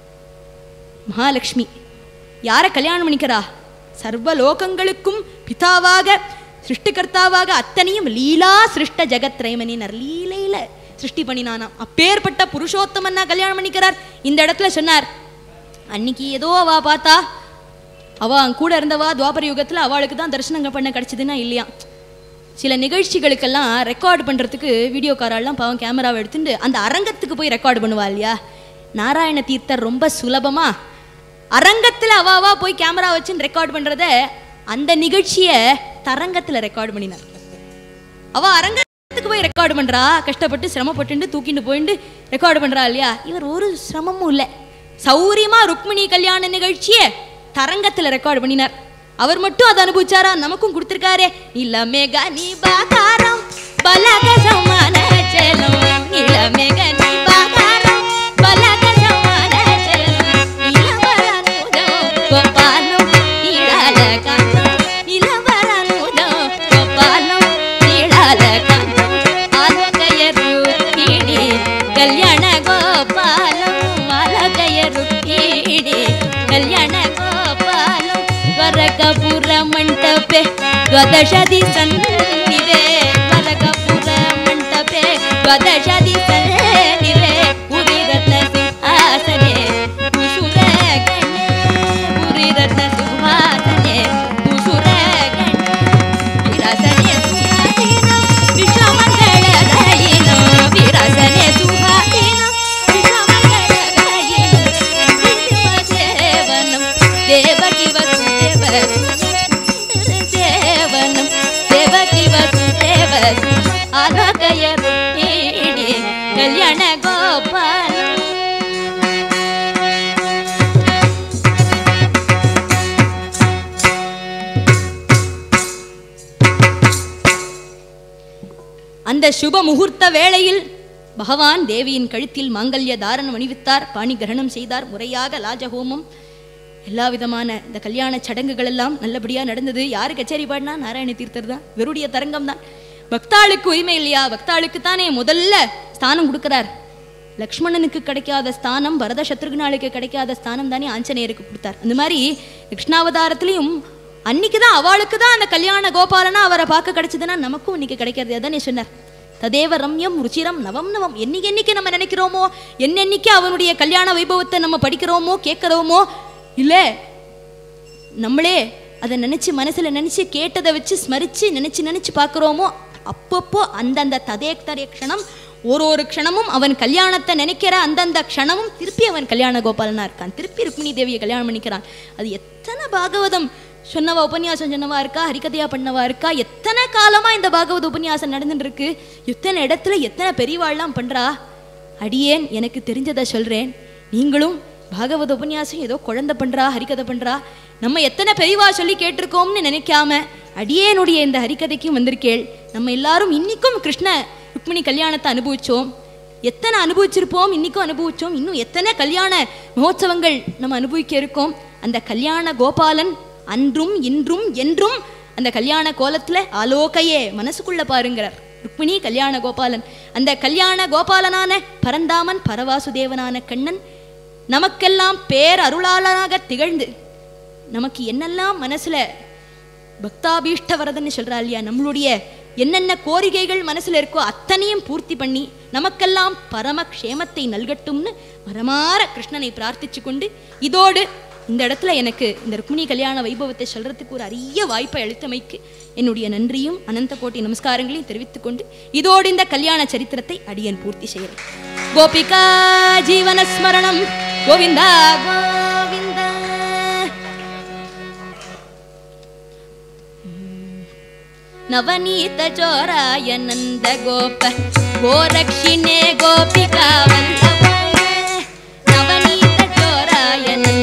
மகாலட்சுமி யாரை கல்யாணம் பண்ணிக்கிறா சர்வ லோகங்களுக்கும் பிதாவாக சிருஷ்டிகர்த்தாவாக அத்தனையும் லீலா சிருஷ்ட ஜெகத்ரேமனினர் லீலையில சிருஷ்டி பண்ணினானாம் அப்பேற்பட்ட புருஷோத்தமன்னா கல்யாணம் பண்ணிக்கிறார் இந்த இடத்துல சொன்னார் அன்னைக்கு ஏதோ அவ பார்த்தா அவ அங்க கூட இருந்தவா துவாபர யுகத்துல அவளுக்கு தான் தரிசனங்கள் பண்ண கிடைச்சதுன்னா இல்லையா சில நிகழ்ச்சிகளுக்கெல்லாம் ரெக்கார்ட் பண்ணுறதுக்கு வீடியோக்காரெல்லாம் பாவம் கேமராவை எடுத்துட்டு அந்த அரங்கத்துக்கு போய் ரெக்கார்டு பண்ணுவா இல்லையா நாராயண தீர்த்தர் ரொம்ப சுலபமா அரங்கத்தில் அவாவா போய் கேமரா வச்சுன்னு ரெக்கார்ட் பண்ணுறத அந்த நிகழ்ச்சியை தரங்கத்தில் ரெக்கார்டு பண்ணினார் அவ அரங்கத்துக்கு போய் ரெக்கார்டு பண்றா கஷ்டப்பட்டு சிரமப்பட்டு தூக்கிட்டு போயிட்டு ரெக்கார்டு பண்றா இல்லையா இவர் ஒரு சிரமமும் இல்லை சௌரியமா ருக்மிணி கல்யாண நிகழ்ச்சியை தரங்கத்துல ரெக்கார்டு பண்ணினார் அவர் மட்டும் அதை அனுபவிச்சாரா நமக்கும் கொடுத்திருக்காரே இளமேக நீ பாகாரம் பலக சமான செல்லும் இளமேக நீ பாகாரம் பலக சமான செல்லும் இளவரனுதம் கோபாலம் இளல காந்தம் இளவரனுதம் கோபாலம் இளல காந்தம் ஆலோகய ருக்கிணி கல்யாண கோபாலம் ஆலோகய ருக்கிணி கல்யாಣ ಗೋಪಾಲಂ ವರಕಪುರ ಮಂಟಪೆ ದ್ವಾದಶದಿ ಸನ್ನಿವೆ ವರಕಪುರ ಮಂಟಪೆ ದ್ವಾದಶದಿ ಸನ್ನಿವೆ ಉರಿರತ್ನ ಸಿಂಹಾಸನೆ ಕುಸುರ ಗಣೆ ಉರಿರತ್ನ ಸಿಂಹಾಸನೆ ಕುಸುರ ಗಣೆ ವಿರಸನೆ ಸುಖಾದೀನ ವಿಶ್ವಮಂಗಳದಾಯಿನ ವಿರಸನೆ ಸುಖಾದೀನ ವಿಶ್ವಮಂಗಳದಾಯಿನ ವಿಶ್ವದೇವನ அந்த சுப முகூர்த்த வேளையில் பகவான் தேவியின் கழுத்தில் மாங்கல்ய தாரணம் அணிவித்தார் பாணி கிரகணம் செய்தார் முறையாக லாஜஹோமம் எல்லா விதமான இந்த கல்யாண சடங்குகள் எல்லாம் நல்லபடியா நடந்தது யாரு கச்சேரி பாடினா நாராயண தீர்த்தர் தான் வெறுடைய தரங்கம் தான் பக்தாளுக்கு உரிமை இல்லையா பக்தாளுக்கு தானே முதல்ல ஸ்தானம் கொடுக்கிறார் லக்ஷ்மணனுக்கு கிடைக்காத ஸ்தானம் பரத சத்ருகுணாளுக்கு கிடைக்காத ஸ்தானம் தானே ஆஞ்சநேயருக்கு கொடுத்தார் அந்த மாதிரி கிருஷ்ணாவதாரத்திலையும் அன்னைக்கு தான் அவளுக்கு தான் அந்த கல்யாண கோபாலனா அவரை பார்க்க கிடைச்சதுன்னா நமக்கும் இன்னைக்கு கிடைக்கிறது அதானே சொன்னார் ததேவ ரம்யம் ருச்சிரம் நவம் நவம் என்னைக்கு என்னைக்கு நம்ம நினைக்கிறோமோ என்னென்னைக்கு அவனுடைய கல்யாண வைபவத்தை நம்ம படிக்கிறோமோ கேட்கிறோமோ இல்லை நம்மளே அதை நினைச்சு மனசுல நினைச்சு கேட்டதை வச்சு ஸ்மரிச்சு நினைச்சு நினைச்சு பார்க்குறோமோ அப்பப்போ அந்தந்த ததே ததே க்ஷணம் ஒரு ஒரு க்ஷணமும் அவன் கல்யாணத்தை நினைக்கிற அந்தந்த க்ஷணமும் திருப்பி அவன் கல்யாண கோபாலனா இருக்கான் திருப்பி ருக்மிணி தேவியை கல்யாணம் பண்ணிக்கிறான் அது எத்தனை பாகவதம் சொன்னவா உபன்யாசம் சொன்னவா இருக்கா ஹரிகதையா பண்ணவா இருக்கா எத்தனை காலமா இந்த பாகவத உபன்யாசம் நடந்துட்டு இருக்கு எத்தனை இடத்துல எத்தனை பெரியவாள்லாம் பண்றா அடியேன் எனக்கு தெரிஞ்சதை சொல்றேன் நீங்களும் பாகவத உபன்யாசம் ஏதோ குழந்தை பண்றா ஹரிகதை பண்றா நம்ம எத்தனை பெரியவா சொல்லி கேட்டிருக்கோம்னு நினைக்காம அடியேனுடைய இந்த ஹரிகதைக்கும் வந்திருக்கேள் நம்ம எல்லாரும் இன்னிக்கும் கிருஷ்ண ருக்மிணி கல்யாணத்தை அனுபவிச்சோம் எத்தனை அனுபவிச்சிருப்போம் இன்னிக்கும் அனுபவிச்சோம் இன்னும் எத்தனை கல்யாண மகோத்சவங்கள் நம்ம அனுபவிக்க இருக்கோம் அந்த கல்யாண கோபாலன் அன்றும் இன்றும் என்றும் அந்த கல்யாண கோலத்துல ஆலோகையே மனசுக்குள்ள பாருங்கிறார் ருக்மிணி கல்யாண கோபாலன் அந்த கல்யாண கோபாலனான பரந்தாமன் பரவாசுதேவனான கண்ணன் நமக்கெல்லாம் பேர் அருளாளனாக திகழ்ந்து நமக்கு என்னெல்லாம் மனசுல பக்தாபீஷ்ட வரதன்னு சொல்றா இல்லையா நம்மளுடைய என்னென்ன கோரிக்கைகள் மனசுல இருக்கோ அத்தனையும் பூர்த்தி பண்ணி நமக்கெல்லாம் பரம க்ஷேமத்தை நல்கட்டும்னு மரமாற கிருஷ்ணனை பிரார்த்திச்சு கொண்டு இதோடு இந்த இடத்துல எனக்கு இந்த ருக்மிணி கல்யாண வைபவத்தை சொல்றதுக்கு ஒரு அரிய வாய்ப்பை அளித்தமைக்கு என்னுடைய நன்றியும் அனந்த கோட்டி நமஸ்காரங்களையும் தெரிவித்துக் கொண்டு இதோடு இந்த கல்யாண சரித்திரத்தை அடியன் பூர்த்தி செய்கிறேன் கோபிகா ஜீவன ஸ்மரணம் கோவிந்தா கோவிந்தா ನವನೀತ ಚೋರಾಯ ನಂದ ಗೋಪ ಗೋರಕ್ಷಿಣೆ ಗೋಪಿಕಾ ವಲ್ಲಭ ನವನೀತ ಚೋರಾಯ ನಂದ